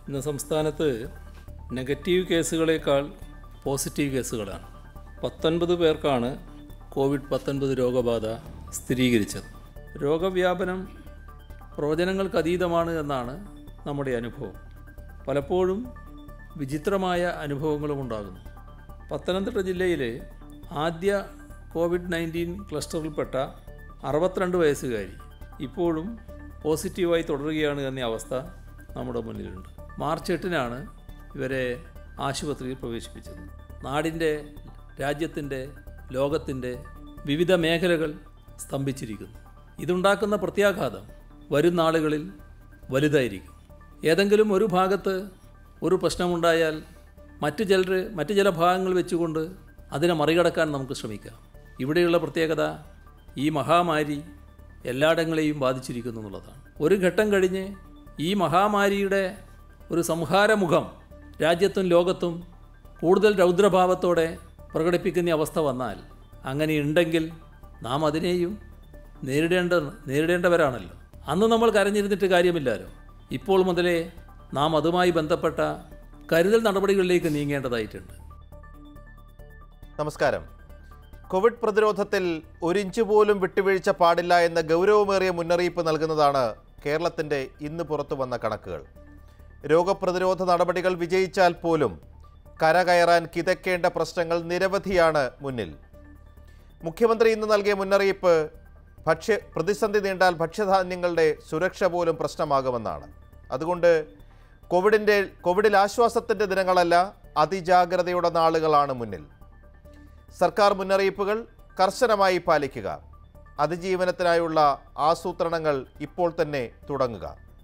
ഇന്ന് സംസ്ഥാനത്ത് negative കേസുകളേക്കാൾ positive കേസുകളാണ് പത്തൊൻപത് പേർക്കാണ് കോവിഡ് പത്തൊൻപത് രോഗബാധ സ്ഥിരീകരിച്ചത് രോഗവ്യാപനം പ്രവചനങ്ങൾക്ക് അതീതമാണ് എന്നാണ് നമ്മുടെ അനുഭവം പലപ്പോഴും വിചിത്രമായ അനുഭവങ്ങളും ഉണ്ടാകുന്നു പത്തനംതിട്ട ജില്ലയിലെ ആദ്യ കോവിഡ് നയൻറ്റീൻ ക്ലസ്റ്ററിൽപ്പെട്ട അറുപത്തിരണ്ട് വയസ്സുകാരി ഇപ്പോഴും പോസിറ്റീവായി തുടരുകയാണ് എന്ന അവസ്ഥ നമ്മുടെ മുന്നിലുണ്ട് മാർച്ച് എട്ടിനാണ് ഇവരെ ആശുപത്രിയിൽ പ്രവേശിപ്പിച്ചത് നാടിൻ്റെ രാജ്യത്തിൻ്റെ ലോകത്തിൻ്റെ വിവിധ മേഖലകൾ സ്തംഭിച്ചിരിക്കുന്നു ഇതുണ്ടാക്കുന്ന പ്രത്യാഘാതം വരും നാളുകളിൽ വലുതായിരിക്കും ഏതെങ്കിലും ഒരു ഭാഗത്ത് ഒരു പ്രശ്നമുണ്ടായാൽ മറ്റു ചിലർ മറ്റു ചില ഭാഗങ്ങൾ വെച്ചുകൊണ്ട് അതിനെ മറികടക്കാൻ നമുക്ക് ശ്രമിക്കാം ഇവിടെയുള്ള പ്രത്യേകത ഈ മഹാമാരി എല്ലായിടങ്ങളെയും ബാധിച്ചിരിക്കുന്നു എന്നുള്ളതാണ് ഒരു ഘട്ടം കഴിഞ്ഞ് ഈ മഹാമാരിയുടെ ഒരു സംഹാരമുഖം രാജ്യത്തും ലോകത്തും കൂടുതൽ രൗദ്രഭാവത്തോടെ പ്രകടിപ്പിക്കുന്ന അവസ്ഥ വന്നാൽ അങ്ങനെ ഉണ്ടെങ്കിൽ നാം അതിനെയും നേരിടേണ്ട നേരിടേണ്ടവരാണല്ലോ അന്ന് നമ്മൾ കരഞ്ഞിരുന്നിട്ട് കാര്യമില്ലല്ലോ ഇപ്പോൾ മുതലേ നാം അതുമായി ബന്ധപ്പെട്ട കരുതൽ നടപടികളിലേക്ക് നീങ്ങേണ്ടതായിട്ടുണ്ട് നമസ്കാരം കോവിഡ് പ്രതിരോധത്തിൽ ഒരിഞ്ച് പോലും വിട്ടുവീഴ്ച പാടില്ല എന്ന ഗൗരവമേറിയ മുന്നറിയിപ്പ് നൽകുന്നതാണ് കേരളത്തിൻ്റെ ഇന്ന് പുറത്തു വന്ന കണക്കുകൾ രോഗപ്രതിരോധ നടപടികൾ വിജയിച്ചാൽ പോലും കരകയറാൻ കിതക്കേണ്ട പ്രശ്നങ്ങൾ നിരവധിയാണ് മുന്നിൽ മുഖ്യമന്ത്രി ഇന്ന് നൽകിയ മുന്നറിയിപ്പ് ഭക്ഷ്യ പ്രതിസന്ധി നീണ്ടാൽ ഭക്ഷ്യധാന്യങ്ങളുടെ സുരക്ഷ പോലും പ്രശ്നമാകുമെന്നാണ് അതുകൊണ്ട് കോവിഡിൻ്റെ കോവിഡിൽ ആശ്വാസത്തിൻ്റെ ദിനങ്ങളല്ല അതിജാഗ്രതയുടെ നാളുകളാണ് മുന്നിൽ സർക്കാർ മുന്നറിയിപ്പുകൾ കർശനമായി പാലിക്കുക അതിജീവനത്തിനായുള്ള ആസൂത്രണങ്ങൾ ഇപ്പോൾ തന്നെ തുടങ്ങുക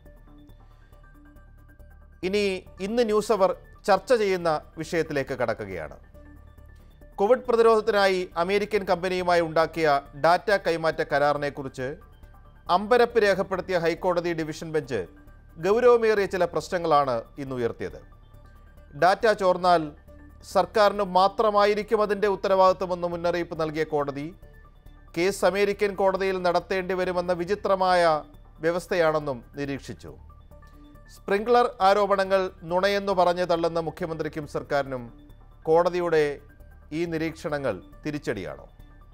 ഇനി ഇന്ന് ന്യൂസ് അവർ ചർച്ച ചെയ്യുന്ന വിഷയത്തിലേക്ക് കടക്കുകയാണ് കോവിഡ് പ്രതിരോധത്തിനായി അമേരിക്കൻ കമ്പനിയുമായി ഉണ്ടാക്കിയ ഡാറ്റ കൈമാറ്റ കരാറിനെക്കുറിച്ച് അമ്പരപ്പ് രേഖപ്പെടുത്തിയ ഹൈക്കോടതി ഡിവിഷൻ ബെഞ്ച് ഗൗരവമേറിയ ചില പ്രശ്നങ്ങളാണ് ഇന്ന് ഉയർത്തിയത് ഡാറ്റ ചോർന്നാൽ സർക്കാരിന് മാത്രമായിരിക്കും അതിൻ്റെ ഉത്തരവാദിത്വമെന്ന് മുന്നറിയിപ്പ് നൽകിയ കോടതി കേസ് അമേരിക്കൻ കോടതിയിൽ നടത്തേണ്ടി വരുമെന്ന വിചിത്രമായ വ്യവസ്ഥയാണെന്നും നിരീക്ഷിച്ചു സ്പ്രിംഗ്ലർ ആരോപണങ്ങൾ നുണയെന്നു പറഞ്ഞ് തള്ളുന്ന മുഖ്യമന്ത്രിക്കും സർക്കാരിനും കോടതിയുടെ ഈ നിരീക്ഷണങ്ങൾ തിരിച്ചടിയാണോ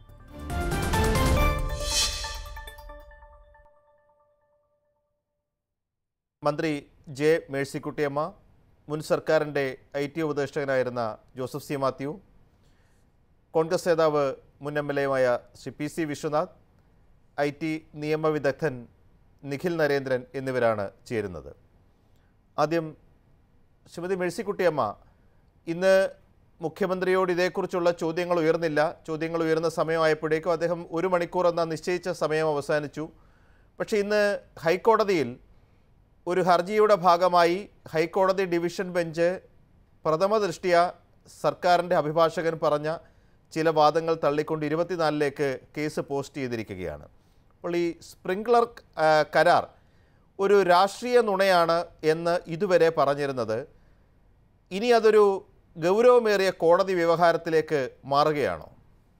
മന്ത്രി ജെ മേഴ്സിക്കുട്ടിയമ്മ മുൻ സർക്കാരിൻ്റെ ഐ ടി ഉപദേഷ്ടകനായിരുന്ന ജോസഫ് സി മാത്യു കോൺഗ്രസ് നേതാവ് മുൻ എം എൽ എയുമായ Shri P C Vishwanath I T നിയമവിദഗ്ധൻ നിഖിൽ നരേന്ദ്രൻ എന്നിവരാണ് ചേരുന്നത് ആദ്യം ശ്രീമതി മേഴ്സിക്കുട്ടിയമ്മ ഇന്ന് മുഖ്യമന്ത്രിയോട് ഇതേക്കുറിച്ചുള്ള ചോദ്യങ്ങൾ ഉയർന്നില്ല ചോദ്യങ്ങൾ ഉയർന്ന സമയമായപ്പോഴേക്കും അദ്ദേഹം ഒരു മണിക്കൂർ എന്ന നിശ്ചയിച്ച സമയം അവസാനിച്ചു പക്ഷേ ഇന്ന് ഹൈക്കോടതിയിൽ ഒരു ഹർജിയുടെ ഭാഗമായി ഹൈക്കോടതി ഡിവിഷൻ ബെഞ്ച് പ്രഥമ ദൃഷ്ടിയ സർക്കാരിൻ്റെ അഭിഭാഷകൻ പറഞ്ഞ ചില വാദങ്ങൾ തള്ളിക്കൊണ്ട് ഇരുപത്തിനാലിലേക്ക് കേസ് പോസ്റ്റ് ചെയ്തിരിക്കുകയാണ് അപ്പോൾ ഈ സ്പ്രിംഗ്ലർ ആ, കരാർ ഒരു രാഷ്ട്രീയ നുണയാണ് എന്ന് ഇതുവരെ പറഞ്ഞിരുന്നത് ഇനി അതൊരു ഗൗരവമേറിയ കോടതി വ്യവഹാരത്തിലേക്ക് മാറുകയാണോ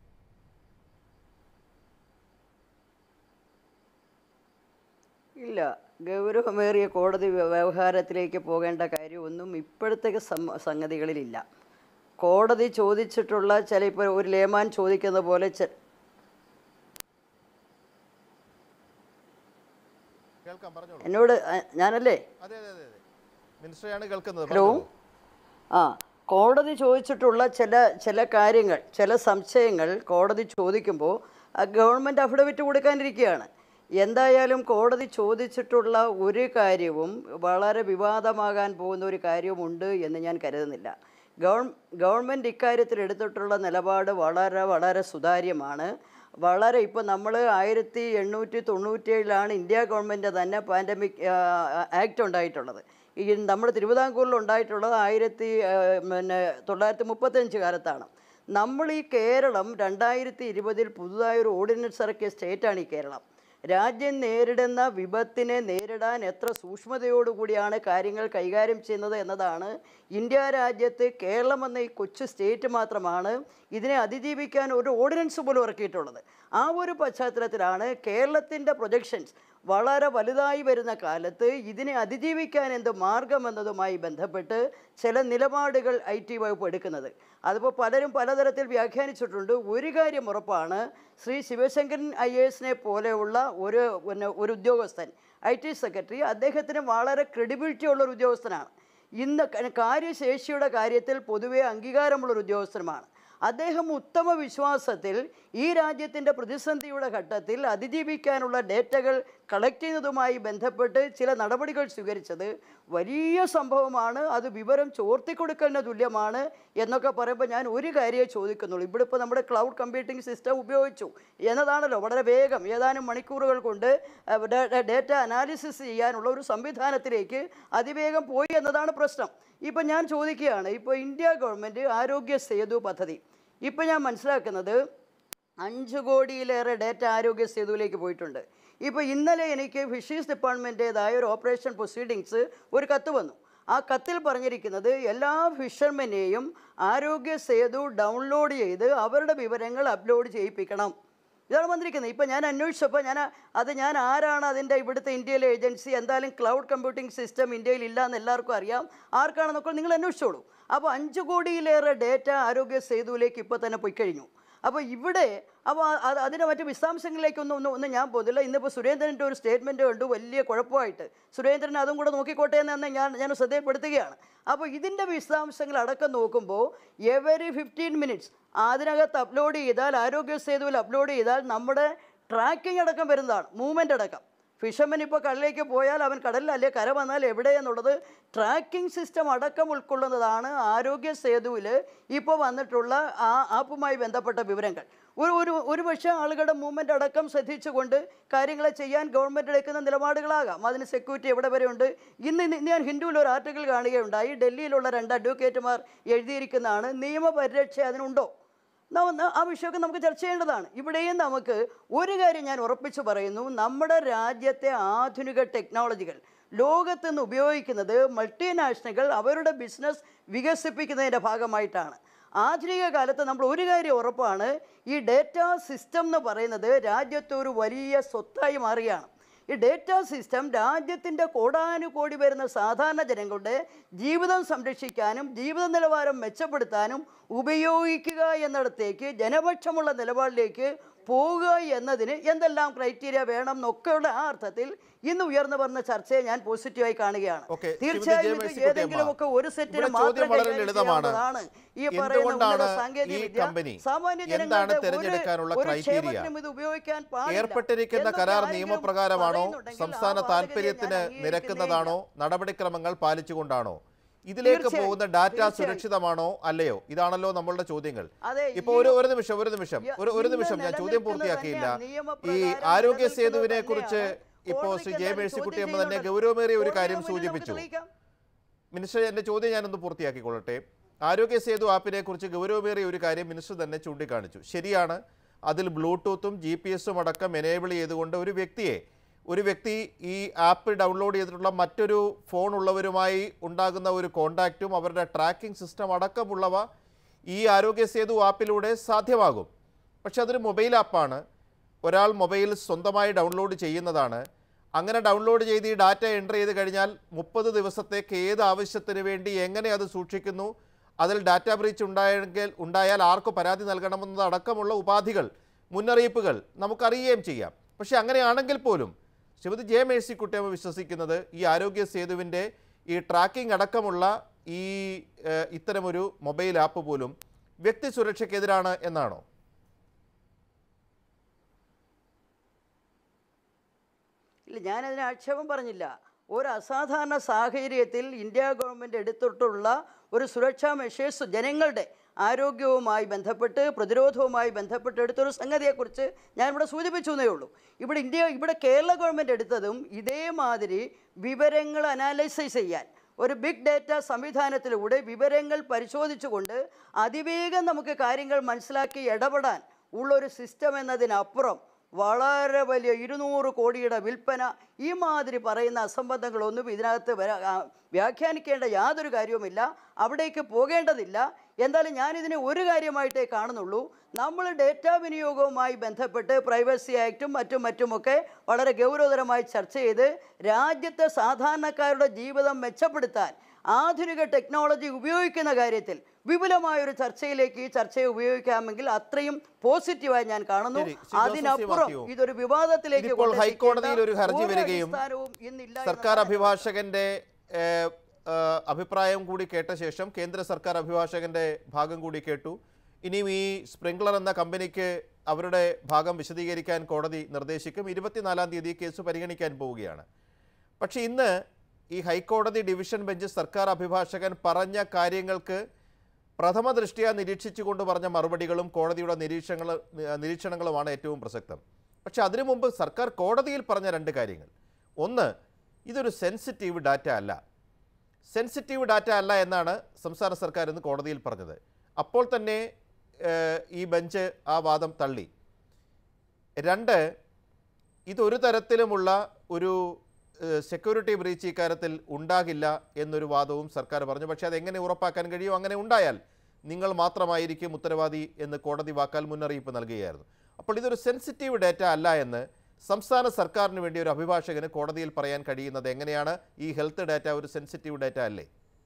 ഇല്ല ഗൗരവമേറിയ കോടതി വ്യ- വ്യവഹാരത്തിലേക്ക് പോകേണ്ട കാര്യമൊന്നും ഇപ്പോഴത്തെ സം- സംഗതികളിലില്ല കോടതി ചോദിച്ചിട്ടുള്ള ചില ഇപ്പോൾ ഒരു ലേമാൻ ചോദിക്കുന്ന പോലെ ചെ- കേൾക്കാം പറഞ്ഞോളൂ എന്നോട് അ- ഞാനല്ലേ അതെ അതെ അതെ അതെ മിനിസ്റ്ററെയാണ് കേൾക്കുന്നത് ഹലോ പറഞ്ഞോളൂ. ആ കോടതി ചോദിച്ചിട്ടുള്ള ചില ചില കാര്യങ്ങൾ ചില സംശയങ്ങൾ കോടതി ചോദിക്കുമ്പോൾ ഗവൺമെൻറ് അഫിഡവിറ്റ് കൊടുക്കാനിരിക്കുകയാണ് എന്തായാലും കോടതി ചോദിച്ചിട്ടുള്ള ഒരു കാര്യവും വളരെ വിവാദമാകാൻ പോകുന്ന ഒരു കാര്യവുമുണ്ട് എന്ന് ഞാൻ കരുതുന്നില്ല ഗവൺ ഗവൺമെൻറ് ഇക്കാര്യത്തിൽ എടുത്തിട്ടുള്ള നിലപാട് വളരെ വളരെ സുതാര്യമാണ് വളരെ ഇപ്പോൾ നമ്മൾ ആയിരത്തി എണ്ണൂറ്റി തൊണ്ണൂറ്റിയേഴിലാണ് ഇന്ത്യ ഗവൺമെൻറ് തന്നെ പാൻഡമിക് ആക്ട് ഉണ്ടായിട്ടുള്ളത് ഈ നമ്മുടെ തിരുവിതാംകൂറിൽ ഉണ്ടായിട്ടുള്ളത് ആയിരത്തി ആ, പിന്നെ തൊള്ളായിരത്തി മുപ്പത്തഞ്ച് കാലത്താണ് നമ്മൾ ഈ കേരളം രണ്ടായിരത്തി ഇരുപതിൽ പുതുതായൊരു ഓർഡിനൻസ് ഇറക്കിയ സ്റ്റേറ്റാണ് ഈ കേരളം രാജ്യം നേരിടുന്ന വിപത്തിനെ നേരിടാൻ എത്ര സൂക്ഷ്മതയോടുകൂടിയാണ് കാര്യങ്ങൾ കൈകാര്യം ചെയ്യുന്നത് എന്നതാണ് ഇന്ത്യ രാജ്യത്ത് കേരളം എന്ന ഈ കൊച്ചു സ്റ്റേറ്റ് മാത്രമാണ് ഇതിനെ അതിജീവിക്കാൻ ഒരു ഓർഡിനൻസ് പോലും ഇറക്കിയിട്ടുള്ളത് ആ ഒരു പശ്ചാത്തലത്തിലാണ് കേരളത്തിൻ്റെ പ്രൊജക്ഷൻസ് വളരെ വലുതായി വരുന്ന കാലത്ത് ഇതിനെ അതിജീവിക്കാൻ എന്ത് മാർഗമെന്നതുമായി ബന്ധപ്പെട്ട് ചില നിലപാടുകൾ ഐ ടി വകുപ്പ് എടുക്കുന്നത് അതിപ്പോൾ പലരും പലതരത്തിൽ വ്യാഖ്യാനിച്ചിട്ടുണ്ട് ഒരു കാര്യം ഉറപ്പാണ് ശ്രീ ശിവശങ്കരൻ ഐ എ എസിനെ പോലെയുള്ള ഒരു പിന്നെ ഒരു ഉദ്യോഗസ്ഥൻ ഐ ടി സെക്രട്ടറി അദ്ദേഹത്തിന് വളരെ ക്രെഡിബിലിറ്റി ഉള്ള ഒരു ഉദ്യോഗസ്ഥനാണ് ഇന്ന് ക- കാര്യശേഷിയുടെ കാര്യത്തിൽ പൊതുവെ അംഗീകാരമുള്ള ഒരു ഉദ്യോഗസ്ഥനുമാണ് അദ്ദേഹം ഉത്തമ വിശ്വാസത്തിൽ ഈ രാജ്യത്തിൻ്റെ പ്രതിസന്ധിയുടെ ഘട്ടത്തിൽ അതിജീവിക്കാനുള്ള ഡേറ്റകൾ കളക്ട് ചെയ്യുന്നതുമായി ബന്ധപ്പെട്ട് ചില നടപടികൾ സ്വീകരിച്ചത് വലിയ സംഭവമാണ് അത് വിവരം ചോർത്തിക്കൊടുക്കലിന് തുല്യമാണ് എന്നൊക്കെ പറയുമ്പോൾ ഞാൻ ഒരു കാര്യമേ ചോദിക്കുന്നുള്ളൂ ഇവിടെ ഇപ്പോൾ നമ്മുടെ ക്ലൗഡ് കമ്പ്യൂട്ടിംഗ് സിസ്റ്റം ഉപയോഗിച്ചു എന്നതാണല്ലോ വളരെ വേഗം ഏതാനും മണിക്കൂറുകൾ കൊണ്ട് ഡേറ്റ അനാലിസിസ് ചെയ്യാനുള്ള ഒരു സംവിധാനത്തിലേക്ക് അതിവേഗം പോയി എന്നതാണ് പ്രശ്നം ഇപ്പം ഞാൻ ചോദിക്കുകയാണ് ഇപ്പോൾ ഇന്ത്യ ഗവൺമെൻറ് ആരോഗ്യ സേതു പദ്ധതി ഇപ്പം ഞാൻ മനസ്സിലാക്കുന്നത് അഞ്ച് കോടിയിലേറെ ഡേറ്റ ആരോഗ്യ സേതുവിലേക്ക് പോയിട്ടുണ്ട് ഇപ്പോൾ ഇന്നലെ എനിക്ക് ഫിഷീസ് ഡിപ്പാർട്ട്മെൻറ്റേതായ ഒരു ഓപ്പറേഷൻ പ്രൊസീഡിങ്സ് ഒരു കത്ത് വന്നു ആ കത്തിൽ പറഞ്ഞിരിക്കുന്നത് എല്ലാ ഫിഷർമെനെയും ആരോഗ്യ സേതു ഡൗൺലോഡ് ചെയ്ത് അവരുടെ വിവരങ്ങൾ അപ്ലോഡ് ചെയ്യിപ്പിക്കണം ഇതാണ് വന്നിരിക്കുന്നത് ഇപ്പം ഞാൻ അന്വേഷിച്ചപ്പോൾ ഞാൻ അത് ഞാൻ ആരാണ് അതിൻ്റെ ഇവിടുത്തെ ഇന്ത്യയിലെ ഏജൻസി എന്തായാലും ക്ലൗഡ് കമ്പ്യൂട്ടിംഗ് സിസ്റ്റം ഇന്ത്യയിൽ ഇല്ല എന്ന് എല്ലാവർക്കും അറിയാം ആർക്കാണെന്നൊക്കെ നിങ്ങൾ അന്വേഷിച്ചോളൂ അപ്പോൾ അഞ്ച് കോടിയിലേറെ ഡേറ്റ ആരോഗ്യ സേതുവിലേക്ക് ഇപ്പോൾ തന്നെ പോയി കഴിഞ്ഞു അപ്പോൾ ഇവിടെ അപ്പോൾ അത് അതിൻ്റെ മറ്റ് വിശദാംശങ്ങളിലേക്കൊന്നും ഒന്നും ഒന്നും ഞാൻ പോകുന്നില്ല ഇന്നിപ്പോൾ സുരേന്ദ്രൻ്റെ ഒരു സ്റ്റേറ്റ്മെൻറ്റ് കണ്ടു വലിയ കുഴപ്പമായിട്ട് സുരേന്ദ്രൻ അതും കൂടെ നോക്കിക്കോട്ടെ എന്ന് തന്നെ ഞാൻ ഞാൻ ശ്രദ്ധയപ്പെടുത്തുകയാണ് അപ്പോൾ ഇതിൻ്റെ വിശദാംശങ്ങൾ അടക്കം നോക്കുമ്പോൾ എവറി ഫിഫ്റ്റീൻ മിനിറ്റ്സ് അതിനകത്ത് അപ്ലോഡ് ചെയ്താൽ ആരോഗ്യ സേതുവിൽ അപ്ലോഡ് ചെയ്താൽ നമ്മുടെ ട്രാക്കിംഗ് അടക്കം വരുന്നതാണ് മൂവ്മെൻ്റ് അടക്കം ഫിഷർമൻ ഇപ്പോൾ കടലിലേക്ക് പോയാൽ അവൻ കടലിൽ അല്ലെ കര വന്നാൽ എവിടെയെന്നുള്ളത് ട്രാക്കിംഗ് സിസ്റ്റം അടക്കം ഉൾക്കൊള്ളുന്നതാണ് ആരോഗ്യ സേതുവിൽ ഇപ്പോൾ വന്നിട്ടുള്ള ആ ആപ്പുമായി ബന്ധപ്പെട്ട വിവരങ്ങൾ ഒരു ഒരു ഒരു പക്ഷേ ആളുകളുടെ മൂവ്മെൻ്റ് അടക്കം ശ്രദ്ധിച്ചുകൊണ്ട് കാര്യങ്ങളെ ചെയ്യാൻ ഗവൺമെൻറ് എടുക്കുന്ന നിലപാടുകളാകാം അതിന് സെക്യൂരിറ്റി എവിടെ വരെ ഉണ്ട് ഇന്ന് ഇന്ന് ഞാൻ ഹിന്ദുവിൽ ഒരു ആർട്ടിക്കിൾ കാണുകയുണ്ടായി ഡൽഹിയിലുള്ള രണ്ട് അഡ്വക്കേറ്റുമാർ എഴുതിയിരിക്കുന്നതാണ് നിയമപരിരക്ഷ അതിനുണ്ടോ നാം ഒന്ന് ആ വിഷയമൊക്കെ നമുക്ക് ചർച്ച ചെയ്യേണ്ടതാണ് ഇവിടെയും നമുക്ക് ഒരു കാര്യം ഞാൻ ഉറപ്പിച്ചു പറയുന്നു നമ്മുടെ രാജ്യത്തെ ആധുനിക ടെക്നോളജികൾ ലോകത്ത് നിന്ന് ഉപയോഗിക്കുന്നത് മൾട്ടിനാഷണലുകൾ അവരുടെ ബിസിനസ് വികസിപ്പിക്കുന്നതിൻ്റെ ഭാഗമായിട്ടാണ് ആധുനിക കാലത്ത് നമ്മൾ ഒരു കാര്യം ഉറപ്പാണ് ഈ ഡേറ്റ സിസ്റ്റം എന്ന് പറയുന്നത് രാജ്യത്തെ ഒരു വലിയ സ്വത്തായി മാറുകയാണ് ഈ ഡേറ്റ സിസ്റ്റം രാജ്യത്തിൻ്റെ കോടാനുകോടി വരുന്ന സാധാരണ ജനങ്ങളുടെ ജീവിതം സംരക്ഷിക്കാനും ജീവിത നിലവാരം മെച്ചപ്പെടുത്താനും ഉപയോഗിക്കുക എന്നിടത്തേക്ക് ജനപക്ഷമുള്ള നിലപാടിലേക്ക് പോവുക എന്നതിന് എന്തെല്ലാം ക്രൈറ്റീരിയ വേണം എന്നൊക്കെയുള്ള ആ അർത്ഥത്തിൽ ഇന്ന് ഉയർന്നു വന്ന ചർച്ചയെ ഞാൻ പോസിറ്റീവായി കാണുകയാണ് ഓക്കെ, ശ്രീമതി തീർച്ചയായും ഇത് ജയമേഴ്സിക്കുട്ടിയമ്മ, ഏതെങ്കിലുമൊക്കെ ഒരു സെറ്റിന് ഇവിടെ മാത്രം ചോദ്യം വളരെ കൈകാര്യം ലളിതമാണ്. ചെയ്യാവുന്നതാണ്. ഈ പറയുന്ന എന്തുകൊണ്ടാണ് ഉന്നത ഈ സാങ്കേതിക വിദ്യ കമ്പനി സാമാന്യ എന്താണ് ജനങ്ങളുടെ ഒരു- തിരഞ്ഞെടുക്കാനുള്ള ഒരു ക്രൈറ്റീരിയ? ക്ഷേമത്തിനും ഇത് ഉപയോഗിക്കാൻ പാടില്ല ഏർപ്പെട്ടിരിക്കുന്ന എന്നൊക്കെ കരാർ ആരെങ്കിലും നിയമപ്രകാരമാണോ പറയുന്നുണ്ടെങ്കിൽ സംസ്ഥാന ആ വാദഗതിയെ ഞാൻ താല്പര്യത്തിന് അംഗീകരിക്കുന്നേ നിരക്കുന്നതാണോ നടപടിക്രമങ്ങൾ പാലിച്ചുകൊണ്ടാണോ ഇതിലേക്ക് തീർച്ചയായും, പോകുന്ന ഡാറ്റ തീർച്ചയായും. സുരക്ഷിതമാണോ അല്ലയോ ഇതാണല്ലോ നമ്മളുടെ ചോദ്യങ്ങൾ അതെ, ഇപ്പൊ ഈ- ഒരു ഒരു നിമിഷം ഒരു നിമിഷം യ- ഒരു ഒരു ഇന്ന് നിമിഷം ഞാൻ ചോദ്യം നിലനിൽക്കുന്നത് പൂർത്തിയാക്കിയില്ല തന്നെയാണ്. ഈ നിയമപ്രകാരം ആരോഗ്യ നിലനിൽക്കുന്നത് സേതുവിനെ കുറിച്ച് തന്നെയാണ്. ഇപ്പോൾ ശ്രീ കോടതിക്ക് ജെ എന്തായാലും മേഴ്സിക്കുട്ടിയമ്മ ചോദ്യം തന്നെ ചെയ്യുന്നുണ്ട്. ഗൗരവമേറിയ ഒരു കോടതിയുടെ കാര്യം മുന്നിൽ നമുക്ക് സൂചിപ്പിച്ചു തെളിയിക്കാം. മിനിസ്റ്റർ എൻ്റെ ചോദ്യം ഞാനൊന്ന് പൂർത്തിയാക്കിക്കൊള്ളട്ടെ ആരോഗ്യ സേതു ആപ്പിനെ കുറിച്ച് ഗൗരവമേറിയ ഒരു കാര്യം മിനിസ്റ്റർ തന്നെ ചൂണ്ടിക്കാണിച്ചു ശരിയാണ് അതിൽ ബ്ലൂടൂത്തും ജി പി എസും അടക്കം എനേബിൾ ചെയ്തുകൊണ്ട് ഒരു വ്യക്തിയെ ഒരു വ്യക്തി ഈ ആപ്പ് ഡൗൺലോഡ് ചെയ്തിട്ടുള്ള മറ്റൊരു ഫോൺ ഉള്ളവരുമായി ഉണ്ടാകുന്ന ഒരു കോണ്ടാക്റ്റും അവരുടെ ട്രാക്കിംഗ് സിസ്റ്റം അടക്കമുള്ളവ ഈ ആരോഗ്യ സേതു ആപ്പിലൂടെ സാധ്യമാകും പക്ഷെ അതൊരു മൊബൈൽ ആപ്പാണ് ഒരാൾ മൊബൈൽ സ്വന്തമായി ഡൗൺലോഡ് ചെയ്യുന്നതാണ് അങ്ങനെ ഡൗൺലോഡ് ചെയ്ത് ഈ ഡാറ്റ എൻ്റർ ചെയ്ത് കഴിഞ്ഞാൽ മുപ്പത് ദിവസത്തേക്ക് ഏത് ആവശ്യത്തിന് വേണ്ടി എങ്ങനെ അത് സൂക്ഷിക്കുന്നു അതിൽ ഡാറ്റ ബ്രീച്ച് ഉണ്ടായെങ്കിൽ ഉണ്ടായാൽ ആർക്ക് പരാതി നൽകണമെന്നത് അടക്കമുള്ള ഉപാധികൾ മുന്നറിയിപ്പുകൾ നമുക്കറിയുകയും ചെയ്യാം പക്ഷേ അങ്ങനെയാണെങ്കിൽ പോലും ശ്രീമതി ജെ മേഴ്സിക്കുട്ടിയമ്മ വിശ്വസിക്കുന്നത് ഈ ആരോഗ്യ സേതുവിൻ്റെ ഈ ട്രാക്കിംഗ് അടക്കമുള്ള ഈ ഏഹ്, ഇത്തരമൊരു മൊബൈൽ ആപ്പ് പോലും വ്യക്തി സുരക്ഷയ്ക്കെതിരാണ് എന്നാണോ ഇല്ല ഞാനതിന് ആക്ഷേപം പറഞ്ഞില്ല ഒരു അസാധാരണ സാഹചര്യത്തിൽ ഇന്ത്യ ഗവൺമെൻറ് എടുത്തിട്ടുള്ള ഒരു സുരക്ഷാ മെഷേഴ്സ് ജനങ്ങളുടെ ആരോഗ്യവുമായി ബന്ധപ്പെട്ട് പ്രതിരോധവുമായി ബന്ധപ്പെട്ട് എടുത്തൊരു സംഗതിയെക്കുറിച്ച് ഞാൻ ഇവിടെ സൂചിപ്പിച്ചു എന്നേ ഉള്ളൂ ഇവിടെ ഇന്ത്യ ഇവിടെ കേരള ഗവൺമെൻറ് എടുത്തതും ഇതേമാതിരി വിവരങ്ങൾ അനാലിസിസ് ചെയ്യാൻ ഒരു ബിഗ് ഡാറ്റ സംവിധാനത്തിലൂടെ വിവരങ്ങൾ പരിശോധിച്ചുകൊണ്ട് അതിവേഗം നമുക്ക് കാര്യങ്ങൾ മനസ്സിലാക്കി ഇടപെടാൻ ഉള്ളൊരു സിസ്റ്റം എന്നതിനപ്പുറം വളരെ വലിയ ഇരുന്നൂറ് കോടിയുടെ വിൽപ്പന ഈ മാതിരി പറയുന്ന അസംബന്ധങ്ങളൊന്നും ഇതിനകത്ത് വരാ ആ, വ്യാഖ്യാനിക്കേണ്ട യാതൊരു കാര്യവുമില്ല അവിടേക്ക് പോകേണ്ടതില്ല എന്തായാലും ഞാനിതിനെ ഒരു കാര്യമായിട്ടേ കാണുന്നുള്ളൂ നമ്മൾ ഡേറ്റാ വിനിയോഗവുമായി ബന്ധപ്പെട്ട് പ്രൈവസി ആക്റ്റും മറ്റും മറ്റുമൊക്കെ വളരെ ഗൗരവതരമായി ചർച്ച ചെയ്ത് രാജ്യത്തെ സാധാരണക്കാരുടെ ജീവിതം മെച്ചപ്പെടുത്താൻ ആധുനിക ടെക്നോളജി ഉപയോഗിക്കുന്ന കാര്യത്തിൽ വിപുലമായൊരു ചർച്ചയിലേക്ക് ഈ ചർച്ചയെ ഉപയോഗിക്കാമെങ്കിൽ അത്രയും പോസിറ്റീവായി ഞാൻ കാണുന്നു ശരി, ശ്രീ ജോസഫ് സി. അതിനപ്പുറം മാത്യു. ഇതൊരു വിവാദത്തിലേക്ക് ഇതിപ്പോൾ കൊണ്ടെത്തിക്കേണ്ട ഹൈക്കോടതിയിൽ ഒരു ഹർജി ഒരു വരികയും അടിസ്ഥാനവും ഇന്നില്ല സർക്കാർ എന്നതാണ് അഭിഭാഷകന്റെ ഏഹ്, ഏഹ്, അഭിപ്രായം കൂടി കേട്ട ശേഷം കേന്ദ്ര സർക്കാർ അഭിഭാഷകന്റെ ഭാഗം കൂടി കേട്ടു ഇനിയും ഈ സ്പ്രിംഗ്ലർ എന്ന കമ്പനിക്ക് അവരുടെ ഭാഗം വിശദീകരിക്കാൻ കോടതി നിർദ്ദേശിക്കും ഇരുപത്തിനാലാം തീയതി കേസ് പരിഗണിക്കാൻ പോവുകയാണ് പക്ഷേ ഇന്ന് ഈ ഹൈക്കോടതി ഡിവിഷൻ ബെഞ്ച് സർക്കാർ അഭിഭാഷകൻ പറഞ്ഞ കാര്യങ്ങൾക്ക് പ്രഥമ ദൃഷ്ടിയ നിരീക്ഷിച്ചുകൊണ്ട് പറഞ്ഞ മറുപടികളും കോടതിയുടെ നിരീക്ഷണങ്ങൾ നിരീക്ഷണങ്ങളുമാണ് ഏറ്റവും പ്രസക്തം പക്ഷേ അതിനു മുമ്പ് സർക്കാർ കോടതിയിൽ പറഞ്ഞ രണ്ട് കാര്യങ്ങൾ ഒന്ന് ഇതൊരു സെൻസിറ്റീവ് ഡാറ്റ അല്ല സെൻസിറ്റീവ് ഡാറ്റ അല്ല എന്നാണ് സംസ്ഥാന സർക്കാർ ഇന്ന് കോടതിയിൽ പറഞ്ഞത് അപ്പോൾ തന്നെ ഏഹ്, ഈ ബെഞ്ച് ആ വാദം തള്ളി രണ്ട് ഇതൊരു തരത്തിലുമുള്ള ഒരു സെക്യൂരിറ്റി ബ്രീച്ച് ഇക്കാര്യത്തിൽ ഉണ്ടാകില്ല എന്നൊരു വാദവും സർക്കാർ പറഞ്ഞു പക്ഷേ അതെങ്ങനെ ഉറപ്പാക്കാൻ കഴിയും അങ്ങനെ ഉണ്ടായാൽ നിങ്ങൾ മാത്രമായിരിക്കും ഉത്തരവാദി എന്ന് കോടതി വാക്കാൽ മുന്നറിയിപ്പ് നൽകുകയായിരുന്നു അപ്പോൾ ഇതൊരു സെൻസിറ്റീവ് ഡാറ്റ അല്ല എന്ന് സംസ്ഥാന സർക്കാരിന് വേണ്ടി ഒരു അഭിഭാഷകന് കോടതിയിൽ പറയാൻ കഴിയുന്നത് എങ്ങനെയാണ് ഈ ഹെൽത്ത് ഡാറ്റ ഒരു സെൻസിറ്റീവ് ഡാറ്റ അല്ലേ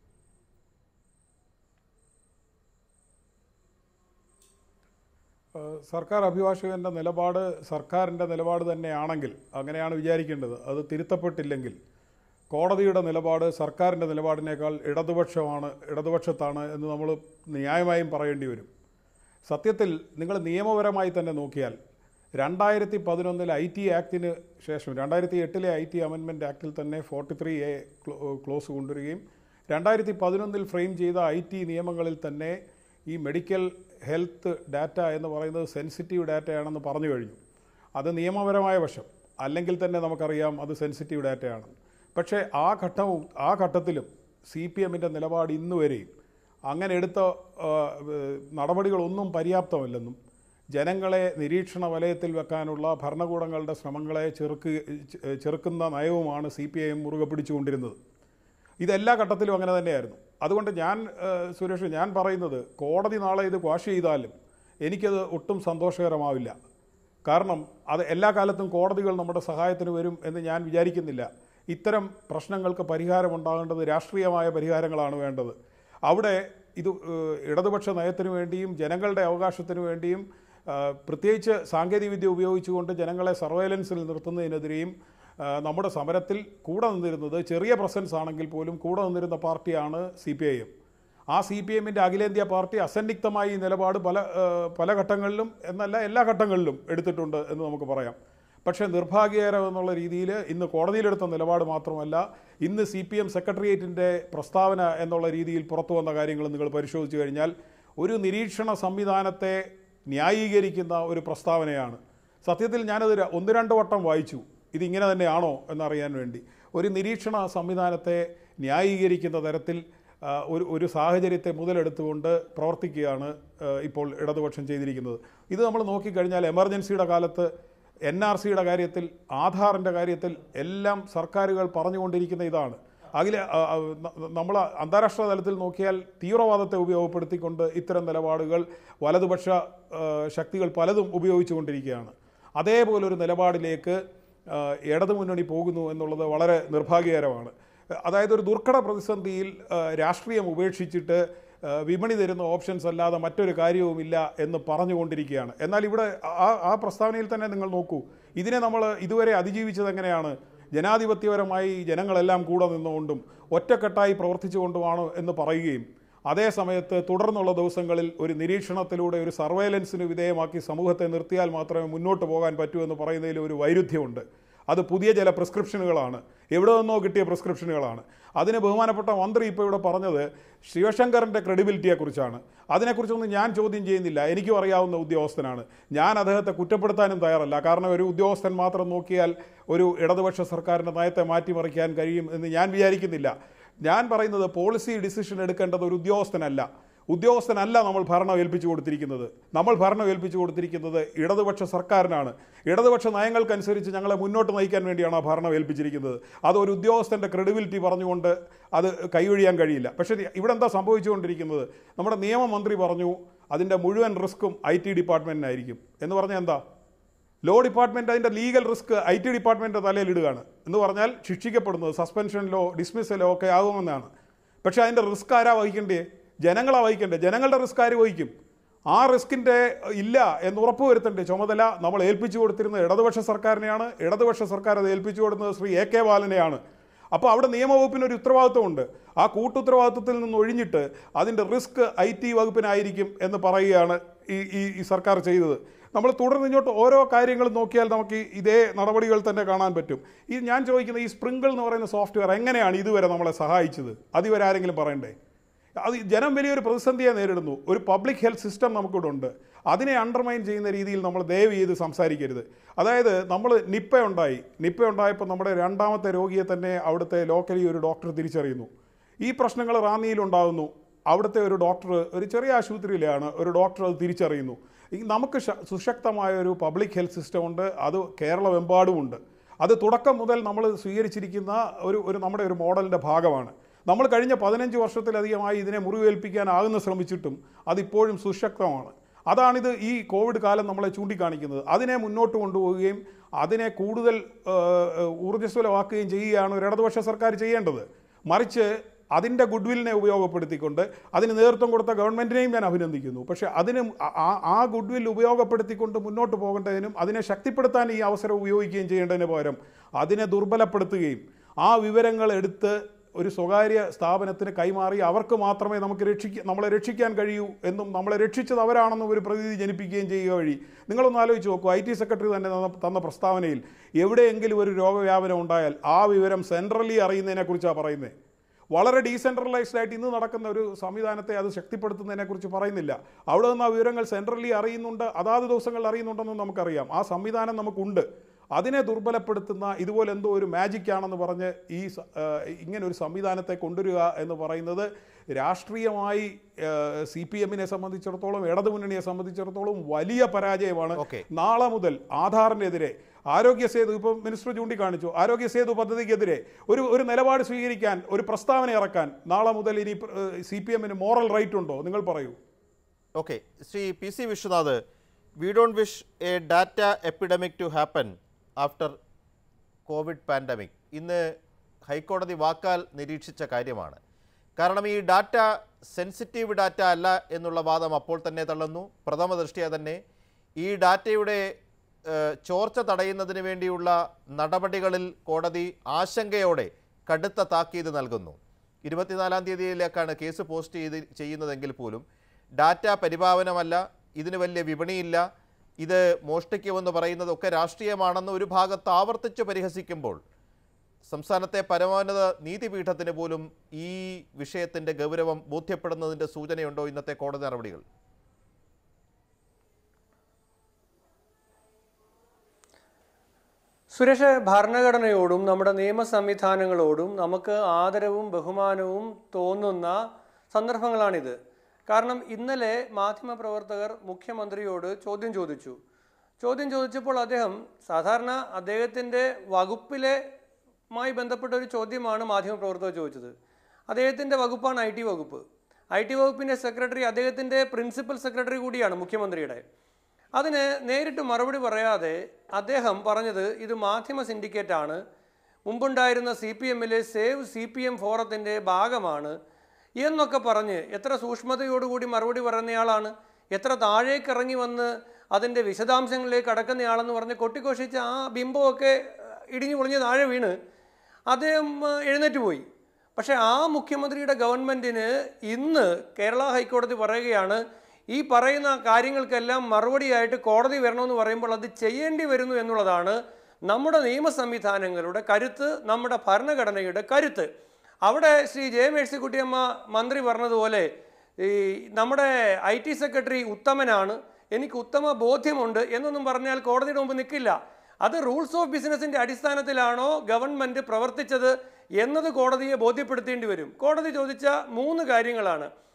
ഏഹ് സർക്കാർ അഭിഭാഷകൻ്റെ നിലപാട് സർക്കാരിൻ്റെ നിലപാട് തന്നെയാണെങ്കിൽ അങ്ങനെയാണ് വിചാരിക്കേണ്ടത് അത് തിരുത്തപ്പെട്ടില്ലെങ്കിൽ കോടതിയുടെ നിലപാട് സർക്കാരിൻ്റെ നിലപാടിനേക്കാൾ ഇടതുപക്ഷമാണ് ഇടതുപക്ഷത്താണ് എന്ന് നമ്മൾ ന്യായമായും പറയേണ്ടി വരും സത്യത്തിൽ നിങ്ങൾ നിയമപരമായി തന്നെ നോക്കിയാൽ രണ്ടായിരത്തി പതിനൊന്നിൽ ഐ ടി ആക്ടിന് ശേഷം രണ്ടായിരത്തി എട്ടിലെ ഐ ടി അമെൻമെൻറ്റ് ആക്ടിൽ തന്നെ ഫോർട്ടി ത്രീ എ ക്ലോസ് കൊണ്ടുവരികയും രണ്ടായിരത്തി പതിനൊന്നിൽ ഫ്രെയിം ചെയ്ത ഐ ടി നിയമങ്ങളിൽ തന്നെ ഈ മെഡിക്കൽ ഹെൽത്ത് ഡാറ്റ എന്ന് പറയുന്നത് സെൻസിറ്റീവ് ഡാറ്റയാണെന്ന് പറഞ്ഞു കഴിഞ്ഞു അത് നിയമപരമായ വശം അല്ലെങ്കിൽ തന്നെ നമുക്കറിയാം അത് സെൻസിറ്റീവ് ഡാറ്റയാണ് പക്ഷേ ആ ഘട്ടവും ആ ഘട്ടത്തിലും സി പി എമ്മിൻ്റെ നിലപാട് ഇന്ന് വരെയും അങ്ങനെ എടുത്ത ആ, ഏഹ്, നടപടികളൊന്നും പര്യാപ്തമല്ലെന്നും ജനങ്ങളെ നിരീക്ഷണ വലയത്തിൽ വെക്കാനുള്ള ഭരണകൂടങ്ങളുടെ ശ്രമങ്ങളെ ചെറുക്ക് ചെറുക്കുന്ന നയവുമാണ് സി പി ഐ എം മുറുകെ പിടിച്ചുകൊണ്ടിരുന്നത് ഇതെല്ലാ ഘട്ടത്തിലും അങ്ങനെ തന്നെയായിരുന്നു അതുകൊണ്ട് ഞാൻ ഏഹ്, സുരേഷ് ഞാൻ പറയുന്നത് കോടതി നാളെ ഇത് ക്വാഷ് ചെയ്താലും എനിക്കത് ഒട്ടും സന്തോഷകരമാവില്ല കാരണം അത് എല്ലാ കാലത്തും കോടതികൾ നമ്മുടെ സഹായത്തിന് വരും എന്ന് ഞാൻ വിചാരിക്കുന്നില്ല ഇത്തരം പ്രശ്നങ്ങൾക്ക് പരിഹാരമുണ്ടാകേണ്ടത് രാഷ്ട്രീയമായ പരിഹാരങ്ങളാണ് വേണ്ടത് അവിടെ ഇത് ഏഹ്, ഇടതുപക്ഷ നയത്തിനു വേണ്ടിയും ജനങ്ങളുടെ അവകാശത്തിനു വേണ്ടിയും ആ, പ്രത്യേകിച്ച് സാങ്കേതികവിദ്യ ഉപയോഗിച്ചുകൊണ്ട് ജനങ്ങളെ സർവൈലൻസിൽ നിർത്തുന്നതിനെതിരെയും ആ, നമ്മുടെ സമരത്തിൽ കൂടെ നിന്നിരുന്നത് ചെറിയ പ്രസൻസ് ആണെങ്കിൽ പോലും കൂടെ നിന്നിരുന്ന പാർട്ടിയാണ് സി പി ഐ എം ആ സി പി എമ്മിൻ്റെ അഖിലേന്ത്യാ പാർട്ടി അസന്നിഗ്ധമായി ഈ നിലപാട് പല ആ, പല ഘട്ടങ്ങളിലും എന്നല്ല എല്ലാ ഘട്ടങ്ങളിലും എടുത്തിട്ടുണ്ട് എന്ന് നമുക്ക് പറയാം പക്ഷേ നിർഭാഗ്യകരം എന്നുള്ള രീതിയിൽ ഇന്ന് കോടതിയിലെടുത്ത നിലപാട് മാത്രമല്ല ഇന്ന് സി പി എം സെക്രട്ടേറിയറ്റിൻ്റെ പ്രസ്താവന എന്നുള്ള രീതിയിൽ പുറത്തു വന്ന കാര്യങ്ങൾ നിങ്ങൾ പരിശോധിച്ചു കഴിഞ്ഞാൽ ഒരു നിരീക്ഷണ സംവിധാനത്തെ ന്യായീകരിക്കുന്ന ഒരു പ്രസ്താവനയാണ് സത്യത്തിൽ ഞാനത് ര- ഒന്ന് രണ്ട് വട്ടം വായിച്ചു ഇതിങ്ങനെ തന്നെയാണോ എന്നറിയാൻ വേണ്ടി ഒരു നിരീക്ഷണ സംവിധാനത്തെ ന്യായീകരിക്കുന്ന തരത്തിൽ ആ, ഒരു ഒരു സാഹചര്യത്തെ മുതലെടുത്തുകൊണ്ട് പ്രവർത്തിക്കുകയാണ് ആ, ഇപ്പോൾ ഇടതുപക്ഷം ചെയ്തിരിക്കുന്നത് ഇത് നമ്മൾ നോക്കിക്കഴിഞ്ഞാൽ എമർജൻസിയുടെ കാലത്ത് എൻ ആർ സിയുടെ കാര്യത്തിൽ ആധാറിൻ്റെ കാര്യത്തിൽ എല്ലാം സർക്കാരുകൾ പറഞ്ഞുകൊണ്ടിരിക്കുന്ന ഇതാണ് അതിൽ നമ്മൾ അന്താരാഷ്ട്ര തലത്തിൽ നോക്കിയാൽ തീവ്രവാദത്തെ ഉപയോഗപ്പെടുത്തിക്കൊണ്ട് ഇത്തരം നിലപാടുകൾ വലതുപക്ഷ ആ, ശക്തികൾ പലതും ഉപയോഗിച്ചുകൊണ്ടിരിക്കുകയാണ് അതേപോലെ ഒരു നിലപാടിലേക്ക് ആ, ഇടതുമുന്നണി പോകുന്നു എന്നുള്ളത് വളരെ നിർഭാഗ്യകരമാണ് അതായത് ഒരു ദുർഘട പ്രതിസന്ധിയിൽ ആ, രാഷ്ട്രീയം ഉപേക്ഷിച്ചിട്ട് ആ, വിപണി തരുന്ന ഓപ്ഷൻസ് അല്ലാതെ മറ്റൊരു കാര്യവുമില്ല എന്ന് പറഞ്ഞുകൊണ്ടിരിക്കുകയാണ് എന്നാൽ ഇവിടെ ആ ആ പ്രസ്താവനയിൽ തന്നെ നിങ്ങൾ നോക്കൂ ഇതിനെ നമ്മൾ ഇതുവരെ അതിജീവിച്ചത് എങ്ങനെയാണ് ജനാധിപത്യപരമായി ജനങ്ങളെല്ലാം കൂടെ നിന്നുകൊണ്ടും ഒറ്റക്കെട്ടായി പ്രവർത്തിച്ചുകൊണ്ടുമാണ് എന്ന് പറയുകയും അതേ സമയത്ത് തുടർന്നുള്ള ദിവസങ്ങളിൽ ഒരു നിരീക്ഷണത്തിലൂടെ ഒരു സർവൈലൻസിന് വിധേയമാക്കി സമൂഹത്തെ നിർത്തിയാൽ മാത്രമേ മുന്നോട്ട് പോകാൻ പറ്റൂ എന്ന് പറയുന്നതിൽ ഒരു വൈരുദ്ധ്യമുണ്ട് അത് പുതിയ ചില പ്രിസ്ക്രിപ്ഷനുകളാണ് എവിടെ നിന്നോ കിട്ടിയ പ്രിസ്ക്രിപ്ഷനുകളാണ് അതിന് ബഹുമാനപ്പെട്ട മന്ത്രി ഇപ്പോൾ ഇവിടെ പറഞ്ഞത് ശിവശങ്കറിൻ്റെ ക്രെഡിബിലിറ്റിയെക്കുറിച്ചാണ് അതിനെക്കുറിച്ചൊന്നും ഞാൻ ചോദ്യം ചെയ്യുന്നില്ല എനിക്കും അറിയാവുന്ന ഉദ്യോഗസ്ഥനാണ് ഞാൻ അദ്ദേഹത്തെ കുറ്റപ്പെടുത്താനും തയ്യാറല്ല കാരണം ഒരു ഉദ്യോഗസ്ഥൻ മാത്രം നോക്കിയാൽ ഒരു ഇടതുപക്ഷ സർക്കാരിൻ്റെ നയത്തെ മാറ്റിമറിക്കാൻ കഴിയും എന്ന് ഞാൻ വിചാരിക്കുന്നില്ല ഞാൻ പറയുന്നത് പോളിസി ഡിസിഷൻ എടുക്കേണ്ടത് ഒരു ഉദ്യോഗസ്ഥനല്ല ഉദ്യോഗസ്ഥനല്ല നമ്മൾ ഭരണം ഏൽപ്പിച്ചു കൊടുത്തിരിക്കുന്നത് നമ്മൾ ഭരണം ഏൽപ്പിച്ചു കൊടുത്തിരിക്കുന്നത് ഇടതുപക്ഷ സർക്കാരിനാണ് ഇടതുപക്ഷ നയങ്ങൾക്കനുസരിച്ച് ഞങ്ങളെ മുന്നോട്ട് നയിക്കാൻ വേണ്ടിയാണ് ആ ഭരണം ഏൽപ്പിച്ചിരിക്കുന്നത് അത് ഒരു ഉദ്യോഗസ്ഥൻ്റെ ക്രെഡിബിലിറ്റി പറഞ്ഞുകൊണ്ട് അത് കൈയൊഴിയാൻ കഴിയില്ല പക്ഷേ ഇവിടെ എന്താ സംഭവിച്ചുകൊണ്ടിരിക്കുന്നത് നമ്മുടെ നിയമമന്ത്രി പറഞ്ഞു അതിൻ്റെ മുഴുവൻ റിസ്ക്കും ഐ ടി ഡിപ്പാർട്ട്മെൻറ്റിനായിരിക്കും എന്ന് പറഞ്ഞാൽ എന്താ ലോ ഡിപ്പാർട്ട്മെന്റ് അതിന്റെ legal risk I T department തലയിലിടുകയാണ് എന്ന് പറഞ്ഞാൽ ശിക്ഷിക്കപ്പെടുന്നത് സസ്പെൻഷനിലോ ഡിസ്മിസലോ ഒക്കെ ആകുമെന്നാണ് പക്ഷേ അതിന്റെ റിസ്ക് ആരാ വഹിക്കണ്ടേ ജനങ്ങളാ വഹിക്കണ്ടേ ജനങ്ങളുടെ റിസ്ക് ആര് വഹിക്കും ആ റിസ്കിന്റെ ഇല്ല എന്ന് ഉറപ്പുവരുത്തേണ്ട ചുമതല നമ്മൾ ഏൽപ്പിച്ചു കൊടുത്തിരുന്നത് ഇടതുപക്ഷ സർക്കാരിനെയാണ് ഇടതുപക്ഷ സർക്കാർ അത് ഏൽപ്പിച്ചു കൊടുക്കുന്നത് ശ്രീ എ കെ ബാലനെയാണ് അപ്പോൾ അവിടെ നിയമവകുപ്പിന് ഒരു ഉത്തരവാദിത്വമുണ്ട് ആ കൂട്ടുത്തരവാദിത്വത്തിൽ നിന്ന് ഒഴിഞ്ഞിട്ട് അതിൻ്റെ റിസ്ക് ഐ ടി വകുപ്പിനായിരിക്കും എന്ന് പറയുകയാണ് ഈ ഈ ഈ സർക്കാർ ചെയ്തത് നമ്മൾ തുടർന്ന് ഇങ്ങോട്ട് ഓരോ കാര്യങ്ങളും നോക്കിയാൽ നമുക്ക് ഈ ഇതേ നടപടികൾ തന്നെ കാണാൻ പറ്റും ഈ ഞാൻ ചോദിക്കുന്ന ഈ സ്പ്രിങ്കിൾ എന്ന് പറയുന്ന സോഫ്റ്റ്വെയർ എങ്ങനെയാണ് ഇതുവരെ നമ്മളെ സഹായിച്ചത് അതിവരെ ആരെങ്കിലും പറയണ്ടേ അത് ജനം വലിയൊരു പ്രതിസന്ധിയെ നേരിടുന്നു ഒരു പബ്ലിക് ഹെൽത്ത് സിസ്റ്റം നമുക്കിവിടെ ഉണ്ട് അതിനെ അണ്ടർമൈൻ ചെയ്യുന്ന രീതിയിൽ നമ്മൾ ദയവ് ചെയ്ത് സംസാരിക്കരുത് അതായത് നമ്മൾ നിപ്പ ഉണ്ടായി നിപ്പ ഉണ്ടായപ്പോൾ നമ്മുടെ രണ്ടാമത്തെ രോഗിയെ തന്നെ അവിടുത്തെ ലോക്കലി ഒരു ഡോക്ടർ തിരിച്ചറിയുന്നു ഈ പ്രശ്നങ്ങൾ റാന്നിയിലുണ്ടാകുന്നു അവിടുത്തെ ഒരു ഡോക്ടർ ഒരു ചെറിയ ആശുപത്രിയിലാണ് ഒരു ഡോക്ടർ അത് തിരിച്ചറിയുന്നു ഈ നമുക്ക് ശ- സുശക്തമായ ഒരു പബ്ലിക് ഹെൽത്ത് സിസ്റ്റം ഉണ്ട് അത് കേരളമെമ്പാടുമുണ്ട് അത് തുടക്കം മുതൽ നമ്മൾ സ്വീകരിച്ചിരിക്കുന്ന ഒരു ഒരു നമ്മുടെ ഒരു മോഡലിൻ്റെ ഭാഗമാണ് നമ്മൾ കഴിഞ്ഞ പതിനഞ്ച് വർഷത്തിലധികമായി ഇതിനെ മുറിവേൽപ്പിക്കാനാകുന്ന ശ്രമിച്ചിട്ടും അതിപ്പോഴും സുശക്തമാണ് അതാണിത് ഈ കോവിഡ് കാലം നമ്മളെ ചൂണ്ടിക്കാണിക്കുന്നത് അതിനെ മുന്നോട്ട് കൊണ്ടുപോവുകയും അതിനെ കൂടുതൽ ആ, ഊർജ്ജസ്വലമാക്കുകയും ചെയ്യുകയാണ് ഒരു ഇടതുപക്ഷ സർക്കാർ ചെയ്യേണ്ടത് മറിച്ച് അതിൻ്റെ ഗുഡ്വില്ലിനെ ഉപയോഗപ്പെടുത്തിക്കൊണ്ട് അതിന് നേതൃത്വം കൊടുത്ത ഗവൺമെൻറ്റിനെയും ഞാൻ അഭിനന്ദിക്കുന്നു പക്ഷേ അതിന് ആ- ആ- ആ ഗുഡ്വിൽ ഉപയോഗപ്പെടുത്തിക്കൊണ്ട് മുന്നോട്ട് പോകേണ്ടതിനും അതിനെ ശക്തിപ്പെടുത്താൻ ഈ അവസരം ഉപയോഗിക്കുകയും ചെയ്യേണ്ടതിന് പകരം അതിനെ ദുർബലപ്പെടുത്തുകയും ആ വിവരങ്ങൾ എടുത്ത് ഒരു സ്വകാര്യ സ്ഥാപനത്തിന് കൈമാറി അവർക്ക് മാത്രമേ നമുക്ക് രക്ഷിക്ക നമ്മളെ രക്ഷിക്കാൻ കഴിയൂ എന്നും നമ്മളെ രക്ഷിച്ചത് അവരാണെന്നും ഒരു പ്രതീതി ജനിപ്പിക്കുകയും ചെയ്യുക വഴി നിങ്ങളൊന്ന് ആലോചിച്ച് നോക്കൂ ഐ ടി സെക്രട്ടറി തന്നെ തന്ന തന്ന പ്രസ്താവനയിൽ എവിടെയെങ്കിലും ഒരു രോഗവ്യാപനം ഉണ്ടായാൽ ആ വിവരം സെൻട്രലി അറിയുന്നതിനെക്കുറിച്ചാണ് പറയുന്നത് വളരെ ഡീസെൻട്രലൈസ്ഡ് ആയിട്ട് ഇന്ന് നടക്കുന്ന ഒരു സംവിധാനത്തെ അത് ശക്തിപ്പെടുത്തുന്നതിനെക്കുറിച്ച് പറയുന്നില്ല അവിടെ നിന്ന് ആ വിവരങ്ങൾ സെൻട്രലി അറിയുന്നുണ്ട് അതാത് ദിവസങ്ങളിൽ അറിയുന്നുണ്ടെന്നും നമുക്കറിയാം ആ സംവിധാനം നമുക്കുണ്ട് അതിനെ ദുർബലപ്പെടുത്തുന്ന ഇതുപോലെ എന്തോ ഒരു മാജിക് ആണെന്ന് പറഞ്ഞ് ഈ സ- ആ, ഇങ്ങനെ ഒരു സംവിധാനത്തെ കൊണ്ടുവരിക എന്ന് പറയുന്നത് രാഷ്ട്രീയമായി സി പി എമ്മിനെ സംബന്ധിച്ചിടത്തോളം ഇടതുമുന്നണിയെ സംബന്ധിച്ചിടത്തോളം വലിയ പരാജയമാണ് Okay. നാളെ നാളെ മുതൽ ആധാറിനെതിരെ ആരോഗ്യ സേതു ഇപ്പം മിനിസ്റ്റർ ചൂണ്ടിക്കാണിച്ചു ആരോഗ്യ സേതു പദ്ധതിക്കെതിരെ ഒരു ഒരു നിലപാട് സ്വീകരിക്കാൻ ഒരു പ്രസ്താവന ഇറക്കാൻ നാളെ മുതൽ ഇനി സി പി എമ്മിന് മോറൽ റൈറ്റ് ഉണ്ടോ നിങ്ങൾ പറയൂ okay Shri P C Vishwanath we don't wish a data epidemic to happen after COVID pandemic ഇന്ന് ഹൈക്കോടതി വാക്കാൽ നിരീക്ഷിച്ച കാര്യമാണ് കാരണം ഈ ഡാറ്റ സെൻസിറ്റീവ് ഡാറ്റ അല്ല എന്നുള്ള വാദം അപ്പോൾ തന്നെ തള്ളുന്നു പ്രഥമ ദൃഷ്ടിയ തന്നെ ഈ ഡാറ്റയുടെ ഏഹ്, ചോർച്ച തടയുന്നതിന് വേണ്ടിയുള്ള നടപടികളിൽ കോടതി ആശങ്കയോടെ കടുത്ത താക്കീത് നൽകുന്നു ഇരുപത്തിനാലാം തീയതിയിലേക്കാണ് കേസ് പോസ്റ്റ് ചെയ്ത് ചെയ്യുന്നതെങ്കിൽ പോലും ഡാറ്റ പരിപാവനമല്ല ഇതിന് വലിയ വിപണിയില്ല ഇത് മോഷ്ടിക്കുമെന്ന് പറയുന്നതൊക്കെ രാഷ്ട്രീയമാണെന്ന് ഒരു ഭാഗത്ത് ആവർത്തിച്ച് പരിഹസിക്കുമ്പോൾ സംസ്ഥാനത്തെ പരമോന്നത നീതിപീഠത്തിന് പോലും ഈ വിഷയത്തിൻ്റെ ഗൗരവം ബോധ്യപ്പെടുന്നതിൻ്റെ സൂചനയുണ്ടോ ഇന്നത്തെ കോടതി നടപടികൾ സുരേഷ് ഭരണഘടനയോടും നമ്മുടെ നിയമ സംവിധാനങ്ങളോടും നമുക്ക് ആദരവും ബഹുമാനവും തോന്നുന്ന സന്ദർഭങ്ങളാണിത് കാരണം ഇന്നലെ മാധ്യമപ്രവർത്തകർ മുഖ്യമന്ത്രിയോട് ചോദ്യം ചോദിച്ചു ചോദ്യം ചോദിച്ചപ്പോൾ അദ്ദേഹം സാധാരണ അദ്ദേഹത്തിൻ്റെ വകുപ്പിലെ മായി ബന്ധപ്പെട്ട ഒരു ചോദ്യമാണ് മാധ്യമപ്രവർത്തകർ ചോദിച്ചത് അദ്ദേഹത്തിൻ്റെ വകുപ്പാണ് ഐ ടി വകുപ്പ് ഐ ടി വകുപ്പിൻ്റെ സെക്രട്ടറി അദ്ദേഹത്തിൻ്റെ പ്രിൻസിപ്പൽ സെക്രട്ടറി കൂടിയാണ് മുഖ്യമന്ത്രിയുടെ അതിന് നേരിട്ട് മറുപടി പറയാതെ അദ്ദേഹം പറഞ്ഞത് ഇത് മാധ്യമ സിൻഡിക്കേറ്റ് ആണ് മുമ്പുണ്ടായിരുന്ന സി പി എമ്മിലെ സേവ് സി പി എം ഫോറത്തിൻ്റെ ഭാഗമാണ് എന്നൊക്കെ പറഞ്ഞ് എത്ര സൂക്ഷ്മതയോടുകൂടി മറുപടി പറയുന്നയാളാണ് എത്ര താഴേക്ക് ഇറങ്ങി വന്ന് അതിൻ്റെ വിശദാംശങ്ങളിലേക്ക് കടക്കുന്നയാളെന്ന് പറഞ്ഞ് കൊട്ടിഘോഷിച്ച ആ ബിംബമൊക്കെ ഏഹ്, ഇടിഞ്ഞു പൊളിഞ്ഞ് താഴെ വീണ് അദ്ദേഹം ഏഹ്, എഴുന്നേറ്റ് പോയി പക്ഷേ ആ മുഖ്യമന്ത്രിയുടെ ഗവൺമെൻറ്റിന് ഇന്ന് കേരള ഹൈക്കോടതി പറയുകയാണ് ഈ പറയുന്ന കാര്യങ്ങൾക്കെല്ലാം മറുപടിയായിട്ട് കോടതി വരണമെന്ന് പറയുമ്പോൾ അത് ചെയ്യേണ്ടി വരുന്നു എന്നുള്ളതാണ് നമ്മുടെ നിയമ സംവിധാനങ്ങളുടെ കരുത്ത് നമ്മുടെ ഭരണഘടനയുടെ കരുത്ത് അവിടെ ശ്രീ ജെ മേഴ്സിക്കുട്ടിയമ്മ മന്ത്രി പറഞ്ഞതുപോലെ ഈ നമ്മുടെ ഐ ടി സെക്രട്ടറി ഉത്തമനാണ് എനിക്ക് ഉത്തമ ബോധ്യമുണ്ട് എന്നൊന്നും പറഞ്ഞാൽ കോടതിയുടെ മുമ്പ് നിൽക്കില്ല അത് റൂൾസ് ഓഫ് ബിസിനസിന്റെ അടിസ്ഥാനത്തിലാണോ ഗവൺമെന്റ് പ്രവർത്തിച്ചത് എന്നത് കോടതിയെ ബോധ്യപ്പെടുത്തേണ്ടി വരും കോടതി ചോദിച്ച മൂന്ന് കാര്യങ്ങളാണ്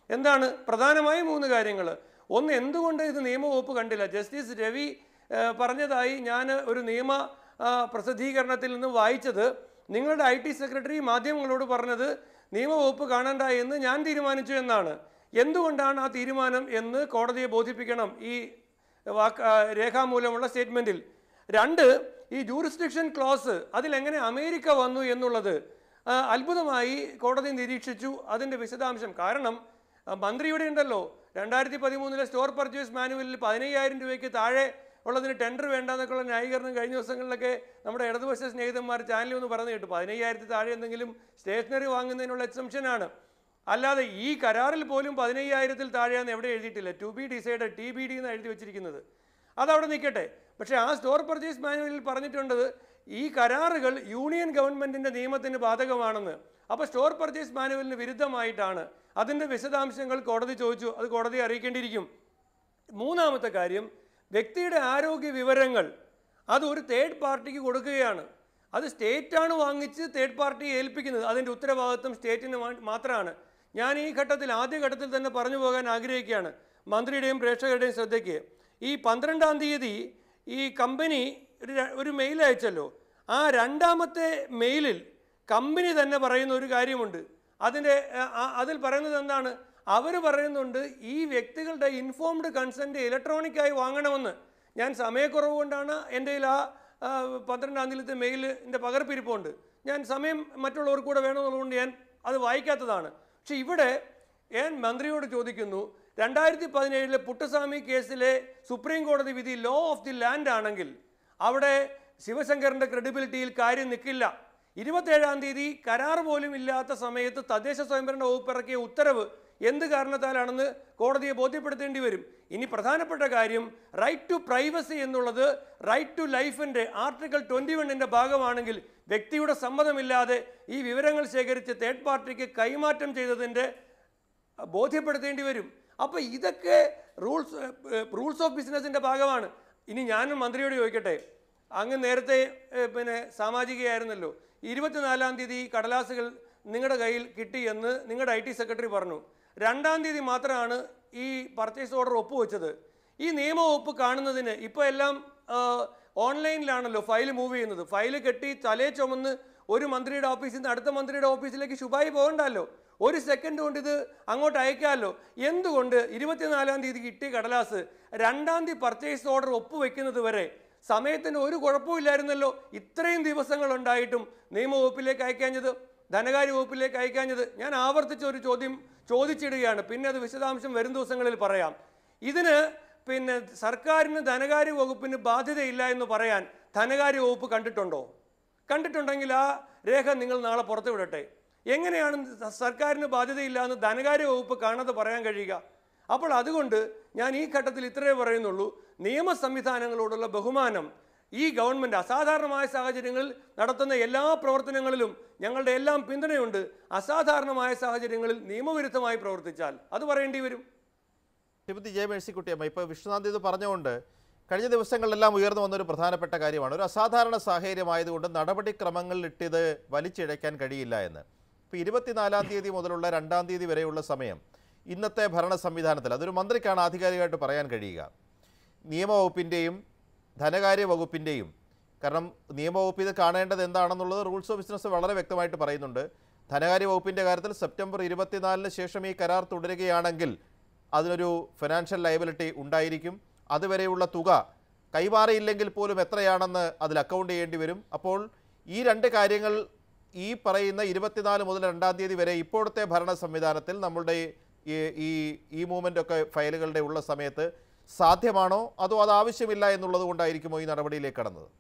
എന്താണ് പ്രധാനമായും മൂന്ന് കാര്യങ്ങൾ ഒന്ന് എന്തുകൊണ്ട് ഇത് നിയമവകുപ്പ് കണ്ടില്ല ജസ്റ്റിസ് രവി ആ, പറഞ്ഞതായി ഞാൻ ഒരു നിയമ ആ, പ്രസിദ്ധീകരണത്തിൽ നിന്ന് വായിച്ചത് നിങ്ങളുടെ ഐ ടി സെക്രട്ടറി മാധ്യമങ്ങളോട് പറഞ്ഞത് നിയമവകുപ്പ് കാണണ്ട എന്ന് ഞാൻ തീരുമാനിച്ചു എന്നാണ് എന്തുകൊണ്ടാണ് ആ തീരുമാനം എന്ന് കോടതിയെ ബോധിപ്പിക്കണം ഈ വാക്ക് ആ, രേഖാമൂലമുള്ള സ്റ്റേറ്റ്മെൻറ്റിൽ രണ്ട് ഈ ജൂറിസ്ഡിക്ഷൻ ക്ലോസ് അതിലെങ്ങനെ അമേരിക്ക വന്നു എന്നുള്ളത് ആ, അത്ഭുതമായി കോടതി നിരീക്ഷിച്ചു അതിൻ്റെ വിശദാംശം കാരണം ആ, മന്ത്രി ഇവിടെ ഉണ്ടല്ലോ രണ്ടായിരത്തി പതിമൂന്നിലെ സ്റ്റോർ പർച്ചേസ് മാനുവലിൽ പതിനയ്യായിരം രൂപയ്ക്ക് താഴെ ഉള്ളതിന് ടെൻഡർ വേണ്ടെന്നൊക്കെയുള്ള ന്യായീകരണം കഴിഞ്ഞ ദിവസങ്ങളിലൊക്കെ നമ്മുടെ ഇടതുപക്ഷ സ്നേഹിതന്മാർ ചാനലിൽ ഒന്ന് പറഞ്ഞു കേട്ടു പതിനയ്യായിരത്തി താഴെ എന്തെങ്കിലും സ്റ്റേഷനറി വാങ്ങുന്നതിനുള്ള എക്സംഷനാണ് അല്ലാതെ ഈ കരാറിൽ പോലും പതിനയ്യായിരത്തിൽ താഴെയാന്ന് എവിടെ എഴുതിയിട്ടില്ല to be decide T B D എന്ന് എഴുതി വെച്ചിരിക്കുന്നത് അതവിടെ നിൽക്കട്ടെ പക്ഷേ ആ സ്റ്റോർ പർച്ചേസ് മാനുവലിൽ പറഞ്ഞിട്ടുണ്ടത് ഈ കരാറുകൾ യൂണിയൻ ഗവൺമെൻറ്റിൻ്റെ നിയമത്തിന് ബാധകമാണെന്ന് അപ്പോൾ സ്റ്റോർ പർച്ചേസ് മാനുവലിന് വിരുദ്ധമായിട്ടാണ് അതിൻ്റെ വിശദാംശങ്ങൾ കോടതി ചോദിച്ചു അത് കോടതിയെ അറിയിക്കേണ്ടിയിരിക്കും മൂന്നാമത്തെ കാര്യം വ്യക്തിയുടെ ആരോഗ്യ വിവരങ്ങൾ അത് ഒരു തേർഡ് പാർട്ടിക്ക് കൊടുക്കുകയാണ് അത് സ്റ്റേറ്റാണ് വാങ്ങിച്ച് തേർഡ് പാർട്ടിയെ ഏൽപ്പിക്കുന്നത് അതിൻ്റെ ഉത്തരവാദിത്വം സ്റ്റേറ്റിന് മാ- മാത്രമാണ് ഞാൻ ഈ ഘട്ടത്തിൽ ആദ്യ ഘട്ടത്തിൽ തന്നെ പറഞ്ഞു പോകാൻ ആഗ്രഹിക്കുകയാണ് മന്ത്രിയുടെയും പ്രേക്ഷകരുടെയും ശ്രദ്ധയ്ക്ക് ഈ പന്ത്രണ്ടാം തീയതി ഈ കമ്പനി ഒരു ര- ഒരു മെയിൽ അയച്ചല്ലോ ആ രണ്ടാമത്തെ മെയിലിൽ കമ്പനി തന്നെ പറയുന്ന ഒരു കാര്യമുണ്ട് അതിൻ്റെ ആ- ആ- അതിൽ പറയുന്നത് എന്താണ് അവർ പറയുന്നുണ്ട് ഈ വ്യക്തികളുടെ ഇൻഫോംഡ് കൺസെൻറ്റ് ഇലക്ട്രോണിക്കായി വാങ്ങണമെന്ന് ഞാൻ സമയക്കുറവ് കൊണ്ടാണ് എൻ്റെ കയ്യിൽ ആ ആ, പന്ത്രണ്ടാം തീയതിയിലത്തെ മെയിലിൻ്റെ പകർപ്പിരിപ്പുണ്ട് ഞാൻ സമയം മറ്റുള്ളവർക്ക് കൂടെ വേണമെന്നുള്ളതുകൊണ്ട് ഞാൻ അത് വായിക്കാത്തതാണ് പക്ഷെ ഇവിടെ ഞാൻ മന്ത്രിയോട് ചോദിക്കുന്നു രണ്ടായിരത്തി പതിനേഴിലെ പുട്ടസ്വാമി കേസിലെ സുപ്രീം കോടതി വിധി ലോ ഓഫ് ദി ലാൻഡ് ആണെങ്കിൽ അവിടെ ശിവശങ്കറിന്റെ ക്രെഡിബിലിറ്റിയിൽ കാര്യം നിൽക്കില്ല ഇരുപത്തേഴാം തീയതി കരാർ പോലും ഇല്ലാത്ത സമയത്ത് തദ്ദേശ സ്വയംഭരണ വകുപ്പ് ഇറക്കിയ ഉത്തരവ് എന്ത് കാരണത്താലാണെന്ന് കോടതിയെ ബോധ്യപ്പെടുത്തേണ്ടി വരും ഇനി പ്രധാനപ്പെട്ട കാര്യം റൈറ്റ് ടു പ്രൈവസി എന്നുള്ളത് റൈറ്റ് ടു ലൈഫിൻ്റെ ആർട്ടിക്കിൾ ട്വൻറ്റി വണ്ണിൻ്റെ ഭാഗമാണെങ്കിൽ വ്യക്തിയുടെ സമ്മതമില്ലാതെ ഈ വിവരങ്ങൾ ശേഖരിച്ച് തേർഡ് പാർട്ടിക്ക് കൈമാറ്റം ചെയ്തതിൻ്റെ ബോധ്യപ്പെടുത്തേണ്ടി വരും അപ്പോൾ ഇതൊക്കെ റൂൾസ് റൂൾസ് ഓഫ് ബിസിനസിൻ്റെ ഭാഗമാണ് ഇനി ഞാനും മന്ത്രിയോട് ചോദിക്കട്ടെ അങ്ങ് നേരത്തെ ഏഹ്, പിന്നെ സാമാജികയായിരുന്നല്ലോ ഇരുപത്തിനാലാം തീയതി ഈ കടലാസുകൾ നിങ്ങളുടെ കയ്യിൽ കിട്ടി എന്ന് നിങ്ങളുടെ ഐ ടി സെക്രട്ടറി പറഞ്ഞു രണ്ടാം തീയതി മാത്രമാണ് ഈ പർച്ചേസ് ഓർഡർ ഒപ്പുവെച്ചത് ഈ നിയമവകുപ്പ് കാണുന്നതിന് ഇപ്പോൾ എല്ലാം ആഹ്, ഓൺലൈനിലാണല്ലോ ഫയൽ മൂവ് ചെയ്യുന്നത് ഫയൽ കെട്ടി തലേ ചുമന്ന് ഒരു മന്ത്രിയുടെ ഓഫീസിൽ നിന്ന് അടുത്ത മന്ത്രിയുടെ ഓഫീസിലേക്ക് ശുഭായി പോകണ്ടല്ലോ ഒരു സെക്കൻഡ് കൊണ്ട് ഇത് അങ്ങോട്ട് അയക്കാമല്ലോ എന്തുകൊണ്ട് ഇരുപത്തിനാലാം തീയതി കിട്ടിയ കടലാസ് രണ്ടാം തീയതി പർച്ചേസ് ഓർഡർ ഒപ്പുവെക്കുന്നത് വരെ സമയത്തിന് ഒരു കുഴപ്പമില്ലായിരുന്നല്ലോ ഇത്രയും ദിവസങ്ങൾ ഉണ്ടായിട്ടും നിയമവകുപ്പിലേക്ക് അയക്കാഞ്ഞത് ധനകാര്യ വകുപ്പിലേക്ക് അയക്കാഞ്ഞത് ഞാൻ ആവർത്തിച്ച ഒരു ചോദ്യം ചോദിച്ചിടുകയാണ് പിന്നെ അത് വിശദാംശം വരും ദിവസങ്ങളിൽ പറയാം ഇതിന് പിന്നെ സർക്കാരിന് ധനകാര്യ വകുപ്പിന് ബാധ്യതയില്ല എന്ന് പറയാൻ ധനകാര്യ വകുപ്പ് കണ്ടിട്ടുണ്ടോ കണ്ടിട്ടുണ്ടെങ്കിൽ ആ രേഖ നിങ്ങൾ നാളെ പുറത്തു വിടട്ടെ എങ്ങനെയാണ് സർക്കാരിന് ബാധ്യതയില്ല എന്ന് ധനകാര്യ വകുപ്പ് കാണാതെ പറയാൻ കഴിയുക അപ്പോൾ അതുകൊണ്ട് ഞാൻ ഈ ഘട്ടത്തിൽ ഇത്രയേ പറയുന്നുള്ളൂ നിയമ സംവിധാനങ്ങളോടുള്ള ബഹുമാനം ഈ ഗവൺമെൻറ് അസാധാരണമായ സാഹചര്യങ്ങളിൽ നടത്തുന്ന എല്ലാ പ്രവർത്തനങ്ങളിലും ഞങ്ങളുടെ എല്ലാം പിന്തുണയുണ്ട് അസാധാരണമായ സാഹചര്യങ്ങളിൽ നിയമവിരുദ്ധമായി പ്രവർത്തിച്ചാൽ അത് പറയേണ്ടി വരും ശ്രീമതി ജയ മേഴ്സിക്കുട്ടിയമ്മ ഇപ്പോൾ വിശ്വനാഥ് ഇത് പറഞ്ഞുകൊണ്ട് കഴിഞ്ഞ ദിവസങ്ങളിലെല്ലാം ഉയർന്നു വന്നൊരു പ്രധാനപ്പെട്ട കാര്യമാണ് ഒരു അസാധാരണ സാഹചര്യമായതുകൊണ്ട് നടപടിക്രമങ്ങളിൽ ഇട്ടിത് വലിച്ചിഴയ്ക്കാൻ കഴിയില്ല എന്ന് ഇപ്പോൾ ഇരുപത്തിനാലാം തീയതി മുതലുള്ള രണ്ടാം തീയതി വരെയുള്ള സമയം ഇന്നത്തെ ഭരണ സംവിധാനത്തിൽ അതൊരു മന്ത്രിക്കാണ് ആധികാരികമായിട്ട് പറയാൻ കഴിയുക നിയമവകുപ്പിൻ്റെയും ധനകാര്യ വകുപ്പിൻ്റെയും കാരണം നിയമവകുപ്പ് ഇത് കാണേണ്ടത് എന്താണെന്നുള്ളത് റൂൾസ് ഓഫ് ബിസിനസ് വളരെ വ്യക്തമായിട്ട് പറയുന്നുണ്ട് ധനകാര്യ വകുപ്പിൻ്റെ കാര്യത്തിൽ സെപ്റ്റംബർ ഇരുപത്തിനാലിന് ശേഷം ഈ കരാർ തുടരുകയാണെങ്കിൽ അതിനൊരു ഫിനാൻഷ്യൽ ലയബിലിറ്റി ഉണ്ടായിരിക്കും അതുവരെയുള്ള തുക കൈമാറിയില്ലെങ്കിൽ പോലും എത്രയാണെന്ന് അതിൽ അക്കൗണ്ട് ചെയ്യേണ്ടി വരും അപ്പോൾ ഈ രണ്ട് കാര്യങ്ങൾ ഈ പറയുന്ന ഇരുപത്തിനാല് മുതൽ രണ്ടാം തീയതി വരെ ഇപ്പോഴത്തെ ഭരണ സംവിധാനത്തിൽ നമ്മളുടെ ഈ ഈ ഈ മൂവ്മെൻ്റ് ഒക്കെ ഫയലുകളുടെ ഉള്ള സമയത്ത് സാധ്യമാണോ അതോ അത് ആവശ്യമില്ല എന്നുള്ളത് കൊണ്ടായിരിക്കുമോ ഈ നടപടിയിലേക്ക് കടന്നത്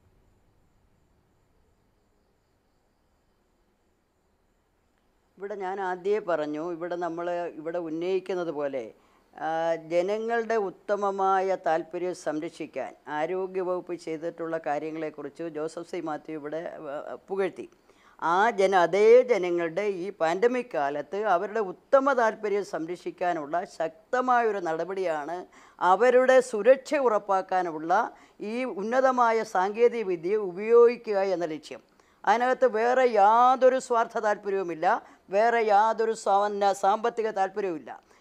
ഇവിടെ ഞാൻ ആദ്യമേ പറഞ്ഞു ഇവിടെ നമ്മൾ ഇവിടെ ഉന്നയിക്കുന്നത് പോലെ ആ, ജനങ്ങളുടെ ഉത്തമമായ താല്പര്യം സംരക്ഷിക്കാൻ ആരോഗ്യവകുപ്പ് ചെയ്തിട്ടുള്ള കാര്യങ്ങളെക്കുറിച്ച് ജോസഫ് സി മാത്യു ഇവിടെ ആ, പുകഴ്ത്തി ആ ജന അതേ ജനങ്ങളുടെ ഈ പാൻഡമിക് കാലത്ത് അവരുടെ ഉത്തമ താല്പര്യം സംരക്ഷിക്കാനുള്ള ശക്തമായൊരു നടപടിയാണ് അവരുടെ സുരക്ഷ ഉറപ്പാക്കാനുള്ള ഈ ഉന്നതമായ സാങ്കേതിക വിദ്യ ഉപയോഗിക്കുക എന്ന ലക്ഷ്യം അതിനകത്ത് വേറെ യാതൊരു സ്വാർത്ഥ താല്പര്യവുമില്ല വേറെ യാതൊരു സാ- സാമ്പത്തിക താല്പര്യവുമില്ല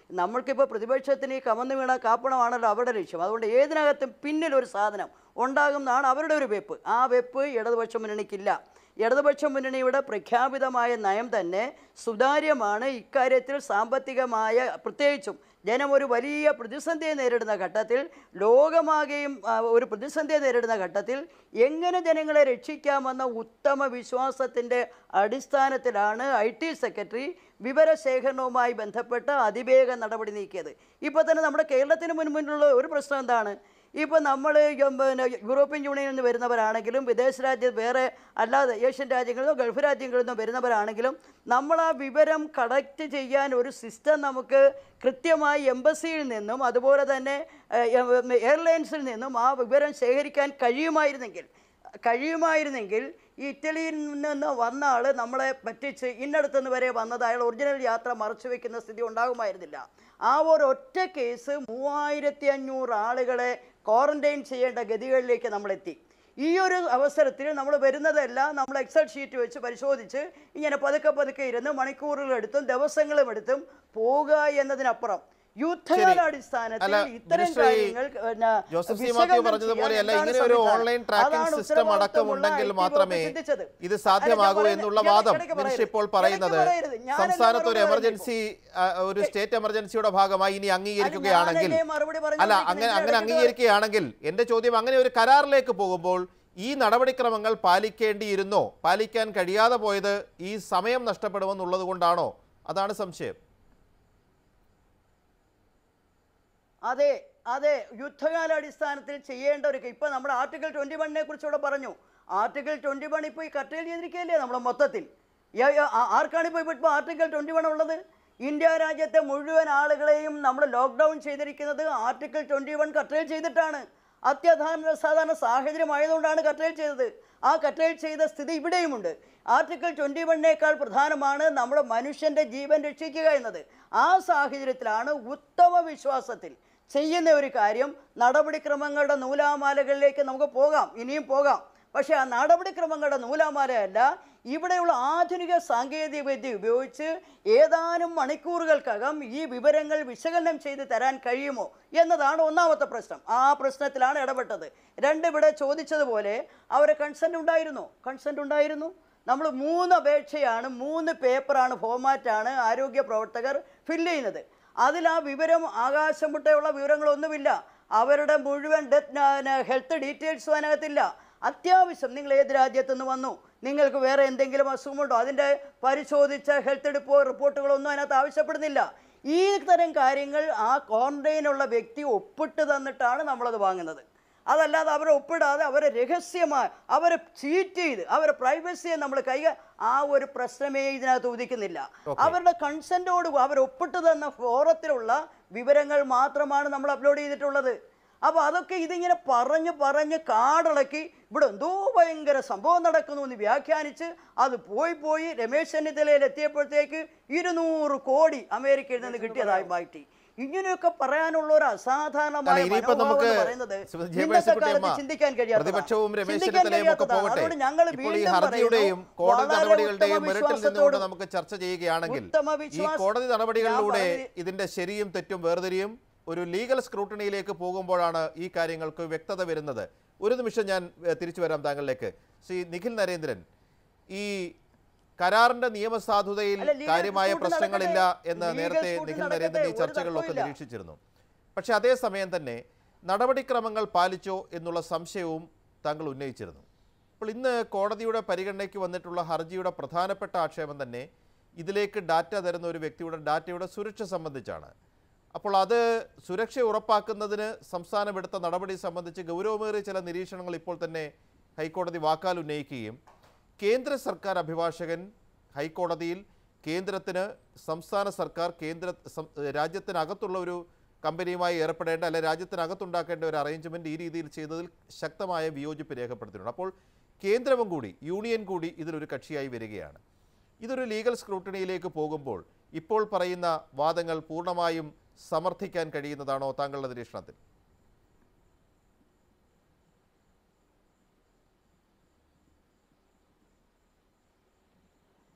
നമ്മൾക്കിപ്പോൾ പ്രതിപക്ഷത്തിന് ഈ കമന്ന് വീണ കാപ്പണമാണല്ലോ അവരുടെ ലക്ഷ്യം അതുകൊണ്ട് ഏതിനകത്തും പിന്നിൽ ഒരു സാധനം ഉണ്ടാകുന്നതാണ് അവരുടെ ഒരു വെപ്പ് ആ വെപ്പ് ഇടതുപക്ഷ മുന്നണിക്കില്ല ഇടതുപക്ഷ മുന്നണിയുടെ പ്രഖ്യാപിതമായ നയം തന്നെ സുതാര്യമാണ് ഇക്കാര്യത്തിൽ സാമ്പത്തികമായ പ്രത്യേകിച്ചും ജനം ഒരു വലിയ പ്രതിസന്ധിയെ നേരിടുന്ന ഘട്ടത്തിൽ ലോകമാകെയും ആ, ഒരു പ്രതിസന്ധിയെ നേരിടുന്ന ഘട്ടത്തിൽ എങ്ങനെ ജനങ്ങളെ രക്ഷിക്കാമെന്ന ഉത്തമ വിശ്വാസത്തിൻ്റെ അടിസ്ഥാനത്തിലാണ് ഐ ടി സെക്രട്ടറി വിവരശേഖരണവുമായി ബന്ധപ്പെട്ട് അതിവേഗ നടപടി നീക്കിയത് ഇപ്പോൾ തന്നെ നമ്മുടെ കേരളത്തിന് മുൻപിലുള്ള ഒരു പ്രശ്നം എന്താണ് ഇപ്പോൾ നമ്മൾ പിന്നെ യൂറോപ്യൻ യൂണിയനിൽ നിന്ന് വരുന്നവരാണെങ്കിലും വിദേശ രാജ്യം വേറെ അല്ലാതെ ഏഷ്യൻ രാജ്യങ്ങളിൽ നിന്നോ ഗൾഫ് രാജ്യങ്ങളിൽ നിന്നോ വരുന്നവരാണെങ്കിലും നമ്മൾ ആ വിവരം കളക്ട് ചെയ്യാൻ ഒരു സിസ്റ്റം നമുക്ക് കൃത്യമായി എംബസിയിൽ നിന്നും അതുപോലെ തന്നെ ഏഹ്, എയർലൈൻസിൽ നിന്നും ആ വിവരം ശേഖരിക്കാൻ കഴിയുമായിരുന്നെങ്കിൽ കഴിയുമായിരുന്നെങ്കിൽ ഈ ഇറ്റലിയിൽ നിന്ന് വന്ന ആൾ നമ്മളെ പറ്റിച്ച് ഇന്നടത്തുനിന്ന് വരെ വന്നത് അയാൾ ഒറിജിനൽ യാത്ര മറച്ചു വെക്കുന്ന സ്ഥിതി ഉണ്ടാകുമായിരുന്നില്ല ആ ഒരൊറ്റ കേസ് മൂവായിരത്തി അഞ്ഞൂറ് ആളുകളെ ക്വാറന്റൈൻ ചെയ്യേണ്ട ഗതികളിലേക്ക് നമ്മളെത്തി ഈ ഒരു അവസരത്തിൽ നമ്മൾ വരുന്നതെല്ലാം നമ്മൾ എക്സൽ ഷീറ്റ് വെച്ച് പരിശോധിച്ച് ഇങ്ങനെ പതുക്കെ പതുക്കെ ഇരുന്ന് മണിക്കൂറുകളെടുത്തും ദിവസങ്ങളും എടുത്തും പോകുക എന്നതിനപ്പുറം യുദ്ധകാലാടിസ്ഥാനത്തിൽ അല്ല, ഇത്തരം മിനിസ്റ്റർ, ഈ കാര്യങ്ങൾ പിന്നെ ജോസഫ് സി വിശകലനം മാത്യു ചെയ്യാൻ പറഞ്ഞതുപോലെയല്ല എന്താണ് ഇങ്ങനെ ഒരു സംവിധാനം? ഓൺലൈൻ ട്രാക്കിംഗ് അതാണ് സിസ്റ്റം അടക്കം ഉത്തരവാദിത്തമുള്ള ഉണ്ടെങ്കിൽ IT വകുപ്പ് മാത്രമേ ചിന്തിച്ചത്. ഇത് അല്ല, സാധ്യമാകൂ ഞാൻ എന്നുള്ള പറയുന്നത് വാദം ഇടയ്ക്ക് മിനിസ്റ്റർ പറയരുത്. ഇപ്പോൾ ഇടയ്ക്ക് പറയുന്നത് പറയരുത്. ഞാനല്ലേ സംസ്ഥാനത്ത് ഒരു മറുപടി എമർജൻസി ആ, ഒരു സ്റ്റേറ്റ് എമർജൻസിയുടെ ഭാഗമായി ഇനി അംഗീകരിക്കുകയാണെങ്കിൽ ഞാനല്ലേ മറുപടി അല്ല പറഞ്ഞുകൊണ്ടിരിക്കുന്നത്. അങ്ങനെ ഇതിന്റെ അങ്ങനെ ഇടയ്ക്ക് അംഗീകരിക്കുകയാണെങ്കിൽ എന്റെ ചോദ്യം അങ്ങനെ ഒരു കരാറിലേക്ക് പോകുമ്പോൾ ഈ നടപടിക്രമങ്ങൾ പാലിക്കേണ്ടിയിരുന്നോ പാലിക്കാൻ കഴിയാതെ പോയത് ഈ സമയം നഷ്ടപ്പെടുമെന്നുള്ളത് കൊണ്ടാണോ അതാണ് സംശയം അതെ അതെ യുദ്ധകാലാടിസ്ഥാനത്തിൽ ചെയ്യേണ്ട ഒരു ഇപ്പൊ നമ്മുടെ ആർട്ടിക്കിൾ ട്വന്റി വണ്ണിനെ കുറിച്ച് ഇവിടെ പറഞ്ഞു ആർട്ടിക്കിൾ ട്വന്റി വൺ ഇപ്പോൾ ഈ കട്ടയിൽ ചെയ്തിരിക്കുകയല്ലേ നമ്മുടെ മൊത്തത്തിൽ യ- യ- ആ- ആർക്കാണ് ഇപ്പോൾ ഇപ്പോൾ ആർട്ടിക്കിൾ ട്വന്റി വൺ ഉള്ളത് ഇന്ത്യ രാജ്യത്തെ മുഴുവൻ ആളുകളെയും നമ്മൾ ലോക്ക്ഡൗൺ ചെയ്തിരിക്കുന്നത് ആർട്ടിക്കിൾ ട്വന്റി വൺ കട്ടയിൽ ചെയ്തിട്ടാണ് അത്യധാരണ സാധാരണ സാഹചര്യമായതുകൊണ്ടാണ് കട്ടയിൽ ചെയ്തത് ആ കട്ടയിൽ ചെയ്ത സ്ഥിതി ഇവിടെയുമുണ്ട് ആർട്ടിക്കിൾ ട്വൻറ്റി വണ്ണേക്കാൾ പ്രധാനമാണ് നമ്മുടെ മനുഷ്യൻ്റെ ജീവൻ രക്ഷിക്കുക എന്നത് ആ സാഹചര്യത്തിലാണ് ഉത്തമ വിശ്വാസത്തിൽ ചെയ്യുന്ന ഒരു കാര്യം നടപടിക്രമങ്ങളുടെ നൂലാമാലകളിലേക്ക് നമുക്ക് പോകാം ഇനിയും പോകാം പക്ഷേ ആ നടപടിക്രമങ്ങളുടെ നൂലാമാലയല്ല ഇവിടെയുള്ള ആധുനിക സാങ്കേതിക വിദ്യ ഉപയോഗിച്ച് ഏതാനും മണിക്കൂറുകൾക്കകം ഈ വിവരങ്ങൾ വിശകലനം ചെയ്ത് തരാൻ കഴിയുമോ എന്നതാണ് ഒന്നാമത്തെ പ്രശ്നം ആ പ്രശ്നത്തിലാണ് ഇടപെട്ടത് രണ്ട് ഇവിടെ ചോദിച്ചതുപോലെ അവരെ കൺസെൻറ്റ് ഉണ്ടായിരുന്നു കൺസെൻറ്റ് ഉണ്ടായിരുന്നു നമ്മൾ മൂന്ന് അപേക്ഷയാണ് മൂന്ന് പേപ്പറാണ് ഫോമാറ്റാണ് ആരോഗ്യ പ്രവർത്തകർ ഫില്ല് ചെയ്യുന്നത് അതിൽ ആ വിവരം ആകാശം മുട്ടയുള്ള വിവരങ്ങളൊന്നുമില്ല അവരുടെ മുഴുവൻ ഡെത്ത് ഹെൽത്ത് ഡീറ്റെയിൽസും അതിനകത്തില്ല അത്യാവശ്യം നിങ്ങൾ ഏത് രാജ്യത്തു നിന്ന് വന്നു നിങ്ങൾക്ക് വേറെ എന്തെങ്കിലും അസുഖമുണ്ടോ അതിൻ്റെ പരിശോധിച്ച ഹെൽത്ത് ഡിപ്പോ റിപ്പോർട്ടുകളൊന്നും അതിനകത്ത് ആവശ്യപ്പെടുന്നില്ല ഈ തരം കാര്യങ്ങൾ ആ ക്വാറന്റൈനുള്ള വ്യക്തി ഒപ്പിട്ട് തന്നിട്ടാണ് നമ്മളത് വാങ്ങുന്നത് അതല്ലാതെ അവരെ ഒപ്പിടാതെ അവരെ രഹസ്യമായി അവരെ ചീറ്റ് ചെയ്ത് അവരെ പ്രൈവസിയെ നമ്മൾ കൈക ആ ഒരു പ്രശ്നമേ ഇതിനകത്ത് ഉദിക്കുന്നില്ല അവരുടെ കൺസെൻറ്റോട് അവർ ഒപ്പിട്ട് തന്ന ഫോറത്തിലുള്ള വിവരങ്ങൾ മാത്രമാണ് നമ്മൾ അപ്ലോഡ് ചെയ്തിട്ടുള്ളത് അപ്പോൾ അതൊക്കെ ഇതിങ്ങനെ പറഞ്ഞ് പറഞ്ഞ് കാടിളക്കി ഇവിടെ എന്തോ ഭയങ്കര സംഭവം നടക്കുന്നു എന്ന് വ്യാഖ്യാനിച്ച് അത് പോയി പോയി രമേശ് ചെന്നിത്തലയിൽ എത്തിയപ്പോഴത്തേക്ക് ഇരുന്നൂറ് കോടി അമേരിക്കയിൽ നിന്ന് കിട്ടിയതായി മാറ്റി ഇങ്ങനെയൊക്കെ പറയാനുള്ള ഒരു അസാധാരണമായ അല്ല, ഇനിയിപ്പോ മനോഭാവം നമുക്ക് എന്ന് പറയുന്നത് ശ്രീമതി ജെ. ഇന്നത്തെ മേഴ്സിക്കുട്ടിയമ്മ, കാലത്ത് ചിന്തിക്കാൻ കഴിയാത്തതാണ്. പ്രതിപക്ഷവും രമേശ് ചിന്തിക്കാൻ ചെന്നിത്തലയും ഒക്കെ കഴിയാത്തതാണ്. പോകട്ടെ അതുകൊണ്ട് ഞങ്ങൾ ഇപ്പോൾ ഈ വീണ്ടും ഹർജിയുടെയും പറയുന്നു, കോടതി വളരെ നടപടികളുടെയും ഉത്തമ മെറിറ്റിൽ നിന്നുകൊണ്ട് വിശ്വാസത്തോടും നമുക്ക് ചർച്ച ചെയ്യുകയാണെങ്കിൽ ഉത്തമ ഈ വിശ്വാസം- കോടതി നടപടികളിലൂടെ ഞാൻ പറഞ്ഞത് ഇതിന്റെ ശരിയും തെറ്റും വേർതിരിയും ഒരു ലീഗൽ സ്ക്രൂട്ടണിയിലേക്ക് പോകുമ്പോഴാണ് ഈ കാര്യങ്ങൾക്ക് വ്യക്തത വരുന്നത് ഒരു നിമിഷം ഞാൻ ഏ, തിരിച്ചു വരാം താങ്കളിലേക്ക് ശ്രീ നിഖിൽ നരേന്ദ്രൻ ഈ കരാറിന്റെ നിയമസാധുതയിൽ അല്ല, legal കാര്യമായ scrutiny പ്രശ്നങ്ങളില്ല നടക്കട്ടെ. എന്ന് Legal നേരത്തെ scrutiny നിഖിൽ നടക്കട്ടെ. നരേന്ദ്രൻ ഈ ഒരു ചർച്ചകളിലൊക്കെ തർക്കവുമില്ല. നിരീക്ഷിച്ചിരുന്നു പക്ഷെ അതേസമയം തന്നെ നടപടിക്രമങ്ങൾ പാലിച്ചോ എന്നുള്ള സംശയവും താങ്കൾ ഉന്നയിച്ചിരുന്നു അപ്പോൾ ഇന്ന് കോടതിയുടെ പരിഗണനയ്ക്ക് വന്നിട്ടുള്ള ഹർജിയുടെ പ്രധാനപ്പെട്ട ആക്ഷേപം തന്നെ ഇതിലേക്ക് ഡാറ്റ തരുന്ന ഒരു വ്യക്തിയുടെ ഡാറ്റയുടെ സുരക്ഷ സംബന്ധിച്ചാണ് അപ്പോൾ അത് സുരക്ഷ ഉറപ്പാക്കുന്നതിന് സംസ്ഥാനം എടുത്ത നടപടി സംബന്ധിച്ച് ഗൗരവമേറിയ ചില നിരീക്ഷണങ്ങൾ ഇപ്പോൾ തന്നെ ഹൈക്കോടതി വാക്കാൽ ഉന്നയിക്കുകയും കേന്ദ്ര സർക്കാർ അഭിഭാഷകൻ ഹൈക്കോടതിയിൽ കേന്ദ്രത്തിന് സംസ്ഥാന സർക്കാർ കേന്ദ്ര സം- രാജ്യത്തിനകത്തുള്ള ഒരു കമ്പനിയുമായി ഏർപ്പെടേണ്ട അല്ലെ രാജ്യത്തിനകത്തുണ്ടാക്കേണ്ട ഒരു അറേഞ്ച്മെൻറ്റ് ഈ രീതിയിൽ ചെയ്തതിൽ ശക്തമായ വിയോജിപ്പ് രേഖപ്പെടുത്തിയിട്ടുണ്ട് അപ്പോൾ കേന്ദ്രവും കൂടി യൂണിയൻ കൂടി ഇതിലൊരു കക്ഷിയായി വരികയാണ് ഇതൊരു ലീഗൽ സ്ക്രൂട്ടണിയിലേക്ക് പോകുമ്പോൾ ഇപ്പോൾ പറയുന്ന വാദങ്ങൾ പൂർണ്ണമായും സമർത്ഥിക്കാൻ കഴിയുന്നതാണോ താങ്കളുടെ നിരീക്ഷണത്തിൽ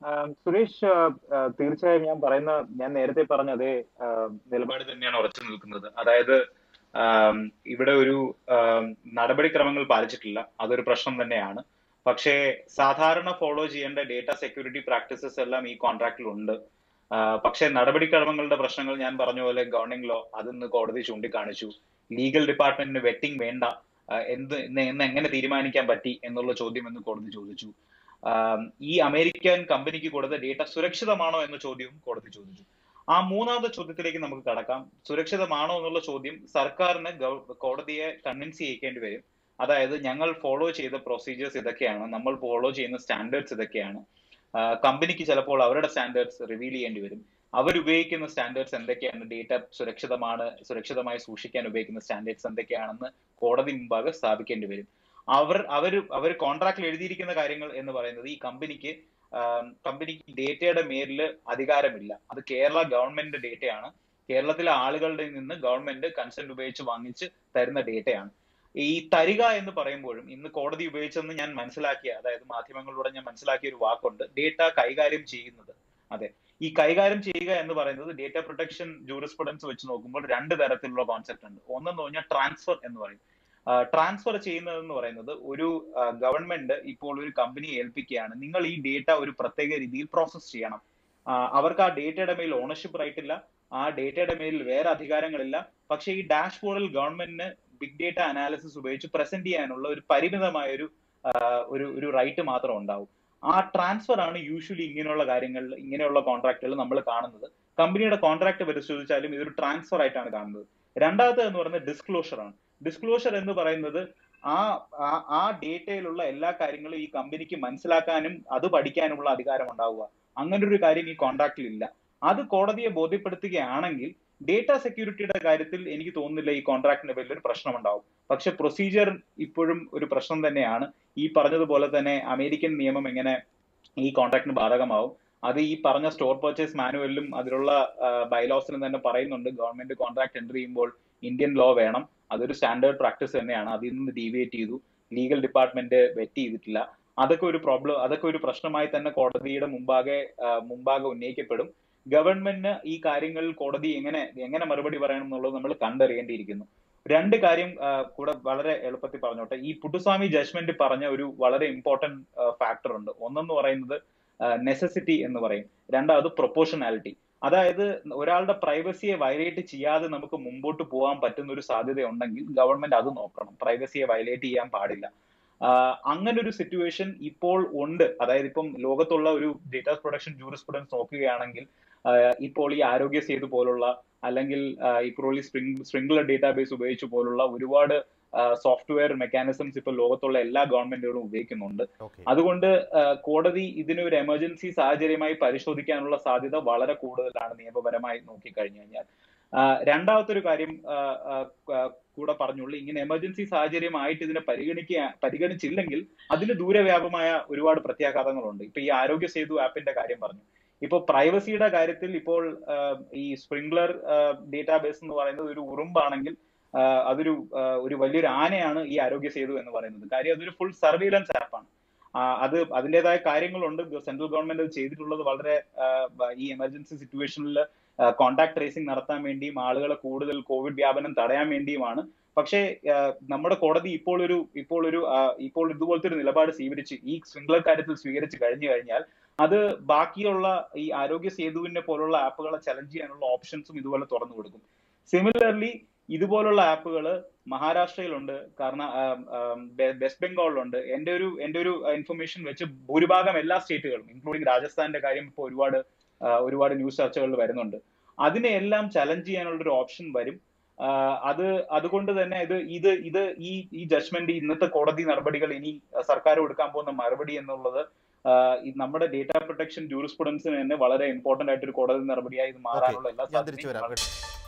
ആം, സുരേഷ് ആ, ആ, തീർച്ചയായും ഞാൻ പറയുന്ന ഞാൻ നേരത്തെ പറഞ്ഞ അതേ ആ, നിലപാട് തന്നെയാണ് ഉറച്ചു നിൽക്കുന്നത് അതായത് ആം, ഇവിടെ ഒരു ആം, നടപടിക്രമങ്ങൾ പാലിച്ചിട്ടില്ല അതൊരു പ്രശ്നം തന്നെയാണ് പക്ഷേ സാധാരണ ഫോളോ ചെയ്യേണ്ട ഡേറ്റ സെക്യൂരിറ്റി പ്രാക്ടീസസ് എല്ലാം ഈ കോൺട്രാക്റ്റിൽ ഉണ്ട് ആ, പക്ഷേ നടപടിക്രമങ്ങളുടെ പ്രശ്നങ്ങൾ ഞാൻ പറഞ്ഞ പോലെ ഗവർണിംഗ് ലോ അതിന്ന് കോടതി ചൂണ്ടിക്കാണിച്ചു ലീഗൽ ഡിപ്പാർട്ട്മെന്റിന് വെറ്റിംഗ് വേണ്ട ആ, എന്ത് എന്ന് എന്ന് എങ്ങനെ തീരുമാനിക്കാൻ പറ്റി എന്നുള്ള ചോദ്യം എന്ന് കോടതി ചോദിച്ചു ആം, ഈ അമേരിക്കൻ കമ്പനിക്ക് കൊടുത്ത ഡേറ്റ സുരക്ഷിതമാണോ എന്ന ചോദ്യവും കോടതി ചോദിച്ചു ആ മൂന്നാമത്തെ ചോദ്യത്തിലേക്ക് നമുക്ക് കടക്കാം സുരക്ഷിതമാണോ എന്നുള്ള ചോദ്യം സർക്കാരിന് ഗവ- കോടതിയെ കൺവിൻസ് ചെയ്യിക്കേണ്ടി വരും അതായത് ഞങ്ങൾ ഫോളോ ചെയ്ത പ്രൊസീജിയേഴ്സ് ഇതൊക്കെയാണ് നമ്മൾ ഫോളോ ചെയ്യുന്ന സ്റ്റാൻഡേർഡ്സ് ഇതൊക്കെയാണ് ആഹ് കമ്പനിക്ക് ചിലപ്പോൾ അവരുടെ സ്റ്റാൻഡേർഡ്സ് റിവീൽ ചെയ്യേണ്ടി വരും അവരുപയോഗിക്കുന്ന സ്റ്റാൻഡേർഡ്സ് എന്തൊക്കെയാണ് ഡേറ്റ സുരക്ഷിതമാണ് സുരക്ഷിതമായി സൂക്ഷിക്കാൻ ഉപയോഗിക്കുന്ന സ്റ്റാൻഡേർഡ്സ് എന്തൊക്കെയാണെന്ന് കോടതി മുമ്പാകെ സ്ഥാപിക്കേണ്ടി വരും അവർ അവർ അവർ കോൺട്രാക്റ്റിൽ എഴുതിയിരിക്കുന്ന കാര്യങ്ങൾ എന്ന് പറയുന്നത് ഈ കമ്പനിക്ക് കമ്പനിക്ക് ഡേറ്റയുടെ മേലിൽ അധികാരമില്ല അത് കേരള ഗവൺമെന്റ് ഡേറ്റയാണ് കേരളത്തിലെ ആളുകളുടെ നിന്ന് ഗവൺമെന്റ് കൺസെന്റ് ഉപയോഗിച്ച് വാങ്ങിച്ച് തരുന്ന ഡേറ്റയാണ് ഈ തരിക എന്ന് പറയുമ്പോഴും ഇന്ന് കോടതി ഉപയോഗിച്ചെന്ന് ഞാൻ മനസ്സിലാക്കിയ അതായത് മാധ്യമങ്ങളിലൂടെ ഞാൻ മനസ്സിലാക്കിയ ഒരു വാക്കുണ്ട് ഡേറ്റ കൈകാര്യം ചെയ്യുന്നത് അതെ ഈ കൈകാര്യം ചെയ്യുക എന്ന് പറയുന്നത് ഡേറ്റ പ്രൊട്ടക്ഷൻ ജൂറിസ്പ്രുഡൻസ് വെച്ച് നോക്കുമ്പോൾ രണ്ട് തരത്തിലുള്ള കോൺസെപ്റ്റ് ഉണ്ട് ഒന്നെന്ന് പറഞ്ഞാൽ ട്രാൻസ്ഫർ എന്ന് പറയും ട്രാൻസ്ഫർ ചെയ്യുന്നത് എന്ന് പറയുന്നത് ഒരു ഗവൺമെന്റ് ഇപ്പോൾ ഒരു കമ്പനിയെ ഏൽപ്പിക്കുകയാണ് നിങ്ങൾ ഈ ഡേറ്റ ഒരു പ്രത്യേക രീതിയിൽ പ്രോസസ് ചെയ്യണം ആ, അവർക്ക് ആ ഡേറ്റയുടെ മേൽ ഓണർഷിപ്പ് റൈറ്റ് ഇല്ല ആ ഡേറ്റയുടെ മേലിൽ വേറെ അധികാരങ്ങളില്ല പക്ഷേ ഈ ഡാഷ്ബോർഡിൽ ഗവൺമെന്റിന് ബിഗ് ഡേറ്റ അനാലിസിസ് ഉപയോഗിച്ച് പ്രസന്റ് ചെയ്യാനുള്ള ഒരു പരിമിതമായ ഒരു ആ, ഒരു ഒരു റൈറ്റ് മാത്രം ഉണ്ടാവും ആ ട്രാൻസ്ഫർ ആണ് യൂഷ്വലി ഇങ്ങനെയുള്ള കാര്യങ്ങളിൽ ഇങ്ങനെയുള്ള കോൺട്രാക്റ്റുകൾ നമ്മൾ കാണുന്നത് കമ്പനിയുടെ കോൺട്രാക്ട് പരിശോധിച്ചാലും ഇതൊരു ട്രാൻസ്ഫർ ആയിട്ടാണ് കാണുന്നത് രണ്ടാമത്തെ എന്ന് പറയുന്നത് ഡിസ്ക്ലോഷർ ആണ് ഡിസ്ക്ലോഷർ എന്ന് പറയുന്നത് ആ ആ- ആ ഡേറ്റയിലുള്ള എല്ലാ കാര്യങ്ങളും ഈ കമ്പനിക്ക് മനസ്സിലാക്കാനും അത് പഠിക്കാനുമുള്ള അധികാരം ഉണ്ടാവുക അങ്ങനെ ഒരു കാര്യം ഈ കോൺട്രാക്റ്റിൽ ഇല്ല അത് കോടതിയെ ബോധ്യപ്പെടുത്തുകയാണെങ്കിൽ ഡേറ്റ സെക്യൂരിറ്റിയുടെ കാര്യത്തിൽ എനിക്ക് തോന്നുന്നില്ല ഈ കോൺട്രാക്ടിന് വലിയൊരു പ്രശ്നമുണ്ടാവും പക്ഷെ പ്രൊസീജിയർ ഇപ്പോഴും ഒരു പ്രശ്നം തന്നെയാണ് ഈ പറഞ്ഞതുപോലെ തന്നെ അമേരിക്കൻ നിയമം എങ്ങനെ ഈ കോൺട്രാക്ടിന് ബാധകമാവും അത് ഈ പറഞ്ഞ സ്റ്റോർ പർച്ചേസ് മാനുവലിലും അതിലുള്ള ബൈലോസിലും തന്നെ പറയുന്നുണ്ട് ഗവൺമെന്റ് കോൺട്രാക്ട് എൻ്റർ ചെയ്യുമ്പോൾ ഇന്ത്യൻ ലോ വേണം അതൊരു സ്റ്റാൻഡേർഡ് പ്രാക്ടീസ് തന്നെയാണ് അതിൽ നിന്ന് ഡീവിയേറ്റ് ചെയ്തു ലീഗൽ ഡിപ്പാർട്ട്മെന്റ് വെറ്റ് ചെയ്തിട്ടില്ല അതൊക്കെ ഒരു പ്രോബ്ലം അതൊക്കെ ഒരു പ്രശ്നമായി തന്നെ കോടതിയുടെ മുമ്പാകെ ആ, മുമ്പാകെ ഉന്നയിക്കപ്പെടും ഗവൺമെന്റിന് ഈ കാര്യങ്ങളിൽ കോടതി എങ്ങനെ എങ്ങനെ മറുപടി പറയണം എന്നുള്ളത് നമ്മൾ കണ്ടറിയേണ്ടിയിരിക്കുന്നു രണ്ട് കാര്യം ആ, കൂടെ വളരെ എളുപ്പത്തിൽ പറഞ്ഞോട്ടെ ഈ പുട്ടുസ്വാമി ജഡ്ജ്മെന്റ് പറഞ്ഞ ഒരു വളരെ ഇമ്പോർട്ടന്റ് ഫാക്ടർ ഉണ്ട് ഒന്നെന്ന് പറയുന്നത് നെസസിറ്റി എന്ന് പറയും രണ്ടാമത് പ്രൊപ്പോർഷനാലിറ്റി അതായത് ഒരാളുടെ പ്രൈവസിയെ വയലേറ്റ് ചെയ്യാതെ നമുക്ക് മുമ്പോട്ട് പോകാൻ പറ്റുന്ന ഒരു സാധ്യത ഉണ്ടെങ്കിൽ ഗവൺമെന്റ് അത് നോക്കണം പ്രൈവസിയെ വയലേറ്റ് ചെയ്യാൻ പാടില്ല ആഹ് അങ്ങനെ ഒരു സിറ്റുവേഷൻ ഇപ്പോൾ ഉണ്ട് അതായത് ഇപ്പം ലോകത്തുള്ള ഒരു ഡേറ്റ പ്രൊഡക്ഷൻ ജൂറിസ്പ്രുഡൻസ് നോക്കുകയാണെങ്കിൽ ആഹ് ഇപ്പോൾ ഈ ആരോഗ്യ സേതു പോലുള്ള അല്ലെങ്കിൽ ആഹ് ഇപ്പോൾ ഈ സ്പ്രിംഗ് സ്പ്രിംഗ്ലർ ഡേറ്റാബേസ് ഉപയോഗിച്ച് പോലുള്ള ഒരുപാട് സോഫ്റ്റ്വെയർ മെക്കാനിസംസ് ഇപ്പോൾ ലോകത്തുള്ള എല്ലാ ഗവൺമെന്റുകളും ഉപയോഗിക്കുന്നുണ്ട് ഓക്കെ അതുകൊണ്ട് ആഹ് കോടതി ഇതിനെ ഒരു എമർജൻസി സാഹചര്യമായി പരിശോധിക്കാനുള്ള സാധ്യത വളരെ കൂടുതലാണ് നിയമപരമായി നോക്കിക്കഴിഞ്ഞു കഴിഞ്ഞാൽ ആഹ് രണ്ടാമത്തെ ഒരു കാര്യം ആഹ് ആഹ് ആഹ് കൂടെ പറഞ്ഞുള്ളൂ ഇങ്ങനെ എമർജൻസി സാഹചര്യമായിട്ട് ഇതിനെ പരിഗണിക്കുക പരിഗണിച്ചില്ലെങ്കിൽ അതിന് ദൂരവ്യാപമായ ഒരുപാട് പ്രത്യാഘാതങ്ങളുണ്ട് ഇപ്പൊ ഈ ആരോഗ്യ സേതു ആപ്പിന്റെ കാര്യം പറഞ്ഞു ഇപ്പൊ പ്രൈവസിയുടെ കാര്യത്തിൽ ഇപ്പോൾ ആഹ് ഈ സ്പ്രിംഗ്ലർ ഡേറ്റാബേസ് എന്ന് പറയുന്നത് ഒരു ഉറുമ്പാണെങ്കിൽ ആഹ് അതൊരു ആഹ് ഒരു വലിയൊരു ആനയാണ് ഈ ആരോഗ്യ സേതു എന്ന് പറയുന്നത് കാര്യം അതൊരു ഫുൾ സർവീലൻസ് ആപ്പാണ് അത് അതിൻ്റെതായ കാര്യങ്ങളുണ്ട് സെൻട്രൽ ഗവൺമെന്റ് അത് ചെയ്തിട്ടുള്ളത് വളരെ ആഹ് ഈ എമർജൻസി സിറ്റുവേഷനിൽ കോണ്ടാക്ട് ട്രേസിംഗ് നടത്താൻ വേണ്ടിയും ആളുകളെ കൂടുതൽ കോവിഡ് വ്യാപനം തടയാൻ വേണ്ടിയുമാണ് പക്ഷേ ആഹ് നമ്മുടെ കോടതി ഇപ്പോൾ ഒരു ഇപ്പോൾ ഒരു ആഹ് ഇപ്പോൾ ഇതുപോലത്തെ ഒരു നിലപാട് സ്വീകരിച്ച് ഈ സ്പ്രിംഗ്ലർ കാര്യത്തിൽ സ്വീകരിച്ച് കഴിഞ്ഞു കഴിഞ്ഞാൽ അത് ബാക്കിയുള്ള ഈ ആരോഗ്യ സേതുവിനെ പോലുള്ള ആപ്പുകളെ ചലഞ്ച് ചെയ്യാനുള്ള ഓപ്ഷൻസും ഇതുപോലെ തുറന്നു കൊടുക്കും സിമിലർലി ഇതുപോലുള്ള ആപ്പുകൾ മഹാരാഷ്ട്രയിലുണ്ട് കാരണം വെസ്റ്റ് ബംഗാളിലുണ്ട് എന്റെ ഒരു എന്റെ ഒരു ഇൻഫർമേഷൻ വെച്ച് ഭൂരിഭാഗം എല്ലാ സ്റ്റേറ്റുകളും ഇൻക്ലൂഡിംഗ് രാജസ്ഥാന്റെ കാര്യം ഇപ്പോൾ ഒരുപാട് ആ, ഒരുപാട് ന്യൂസ് ചർച്ചകളിൽ വരുന്നുണ്ട് അതിനെ എല്ലാം ചലഞ്ച് ചെയ്യാനുള്ള ഒരു ഓപ്ഷൻ വരും ആ, അത് അതുകൊണ്ട് തന്നെ ഇത് ഇത് ഇത് ഈ ഈ ജഡ്ജ്മെന്റ് ഇന്നത്തെ കോടതി നടപടികൾ ഇനി സർക്കാർ കൊടുക്കാൻ പോകുന്ന മറുപടി എന്നുള്ളത് ആ, ഈ നമ്മുടെ ഡേറ്റ പ്രൊട്ടക്ഷൻ ജൂറിസ്പ്രുഡൻസിന് തന്നെ വളരെ ഇമ്പോർട്ടന്റ് ആയിട്ട് ഒരു കോടതി നടപടിയായി ഇത് മാറാനുള്ള എല്ലാ ഞാൻ തിരിച്ചു സാധ്യതയും വരാം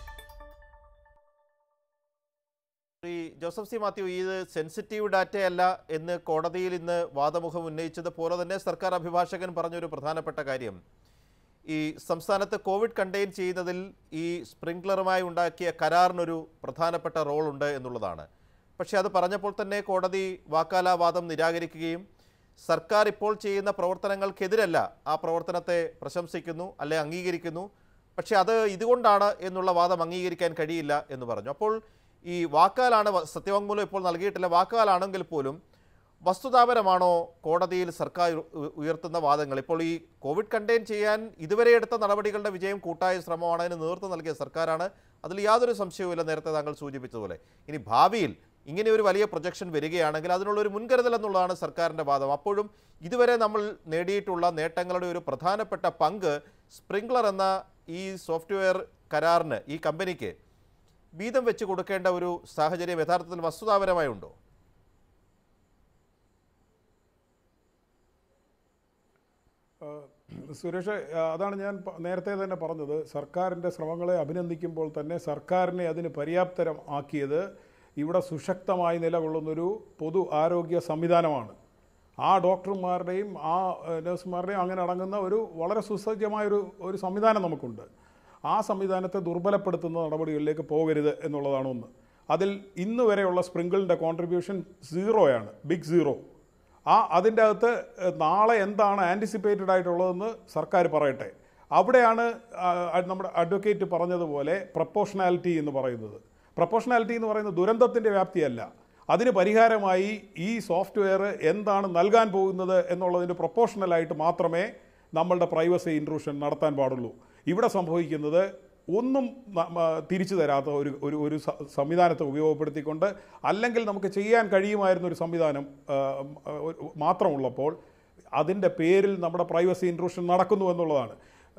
ശ്രീ ജോസഫ് സി മാത്യു ഇത് സെൻസിറ്റീവ് ഡാറ്റയല്ല എന്ന് കോടതിയിൽ ഇന്ന് വാദമുഖം ഉന്നയിച്ചത് പോലെ തന്നെ സർക്കാർ അഭിഭാഷകൻ പറഞ്ഞൊരു പ്രധാനപ്പെട്ട കാര്യം ഈ സംസ്ഥാനത്ത് കോവിഡ് കണ്ടെയ്ൻ ചെയ്യുന്നതിൽ ഈ സ്പ്രിംഗ്ലറുമായി ഉണ്ടാക്കിയ കരാറിനൊരു പ്രധാനപ്പെട്ട റോൾ ഉണ്ട് എന്നുള്ളതാണ് പക്ഷേ അത് പറഞ്ഞപ്പോൾ തന്നെ കോടതി വാക്കാലാവാദം നിരാകരിക്കുകയും സർക്കാർ ഇപ്പോൾ ചെയ്യുന്ന പ്രവർത്തനങ്ങൾക്കെതിരല്ല ആ പ്രവർത്തനത്തെ പ്രശംസിക്കുന്നു അല്ലെ അംഗീകരിക്കുന്നു പക്ഷേ അത് ഇതുകൊണ്ടാണ് എന്നുള്ള വാദം അംഗീകരിക്കാൻ കഴിയില്ല എന്ന് പറഞ്ഞു അപ്പോൾ ഈ വാക്കാലാണ് വ- സത്യവാങ്മൂലം ഇപ്പോൾ നൽകിയിട്ടില്ല വാക്കാലാണെങ്കിൽ പോലും വസ്തുതാപരമാണോ കോടതിയിൽ സർക്കാർ ഉ- ഉയർത്തുന്ന വാദങ്ങൾ ഇപ്പോൾ ഈ കോവിഡ് കണ്ടെയ്ൻ ചെയ്യാൻ ഇതുവരെ എടുത്ത നടപടികളുടെ വിജയം കൂട്ടായ ശ്രമമാണ് അതിന് നേതൃത്വം നൽകിയ സർക്കാരാണ് അതിൽ യാതൊരു സംശയവുമില്ല നേരത്തെ താങ്കൾ സൂചിപ്പിച്ചതുപോലെ ഇനി ഭാവിയിൽ ഇങ്ങനെ ഒരു വലിയ പ്രൊജക്ഷൻ വരികയാണെങ്കിൽ അതിനുള്ളൊരു മുൻകരുതൽ എന്നുള്ളതാണ് സർക്കാരിൻ്റെ വാദം അപ്പോഴും ഇതുവരെ നമ്മൾ നേടിയിട്ടുള്ള നേട്ടങ്ങളുടെ ഒരു പ്രധാനപ്പെട്ട പങ്ക് സ്പ്രിംഗ്ലർ എന്ന ഈ സോഫ്റ്റ്വെയർ കരാറിന് ഈ കമ്പനിക്ക് വീതം വെച്ച് കൊടുക്കേണ്ട ഒരു സാഹചര്യം യഥാർത്ഥത്തിൽ വസ്തുതാപരമായി ഉണ്ടോ സുരേഷ് ആ, അതാണ് ഞാൻ പ- നേരത്തെ തന്നെ പറഞ്ഞത് സർക്കാരിൻ്റെ ശ്രമങ്ങളെ അഭിനന്ദിക്കുമ്പോൾ തന്നെ സർക്കാരിനെ അതിന് പര്യാപ്തരം ആക്കിയത് ഇവിടെ സുശക്തമായി നിലകൊള്ളുന്നൊരു പൊതു ആരോഗ്യ സംവിധാനമാണ് ആ ഡോക്ടർമാരുടെയും ആ ഏഹ്, നഴ്സുമാരുടെയും അങ്ങനെ അടങ്ങുന്ന ഒരു വളരെ സുസജ്ജമായൊരു ഒരു സംവിധാനം നമുക്കുണ്ട് ആ സംവിധാനത്തെ ദുർബലപ്പെടുത്തുന്ന നടപടികളിലേക്ക് പോകരുത് എന്നുള്ളതാണ് ഒന്ന് അതിൽ ഇന്ന് വരെയുള്ള സ്പ്രിങ്കിളിൻ്റെ കോൺട്രിബ്യൂഷൻ സീറോയാണ് ബിഗ് സീറോ ആ അതിൻ്റെ അകത്ത് ഏഹ്, നാളെ എന്താണ് ആൻറ്റിസിപ്പേറ്റഡ് ആയിട്ടുള്ളതെന്ന് സർക്കാർ പറയട്ടെ അവിടെയാണ് ആ, അ- നമ്മുടെ അഡ്വക്കേറ്റ് പറഞ്ഞതുപോലെ പ്രപ്പോർഷണാലിറ്റി എന്ന് പറയുന്നത് പ്രപ്പോർഷണാലിറ്റി എന്ന് പറയുന്നത് ദുരന്തത്തിൻ്റെ വ്യാപ്തിയല്ല അതിന് പരിഹാരമായി ഈ സോഫ്റ്റ്വെയർ എന്താണ് നൽകാൻ പോകുന്നത് എന്നുള്ളതിന് പ്രപ്പോർഷണലായിട്ട് മാത്രമേ നമ്മളുടെ പ്രൈവസി ഇൻട്രൂഷൻ നടത്താൻ പാടുള്ളൂ ഇവിടെ സംഭവിക്കുന്നത് ഒന്നും ന- മ- തിരിച്ചു തരാത്ത ഒരു ഒരു ഒരു സ- സംവിധാനത്തെ ഉപയോഗപ്പെടുത്തിക്കൊണ്ട് അല്ലെങ്കിൽ നമുക്ക് ചെയ്യാൻ കഴിയുമായിരുന്ന ഒരു സംവിധാനം ആ, ആ, ഒരു- മാത്രമുള്ളപ്പോൾ അതിൻ്റെ പേരിൽ നമ്മുടെ പ്രൈവസി ഇൻട്രൂഷൻ നടക്കുന്നു എന്നുള്ളതാണ്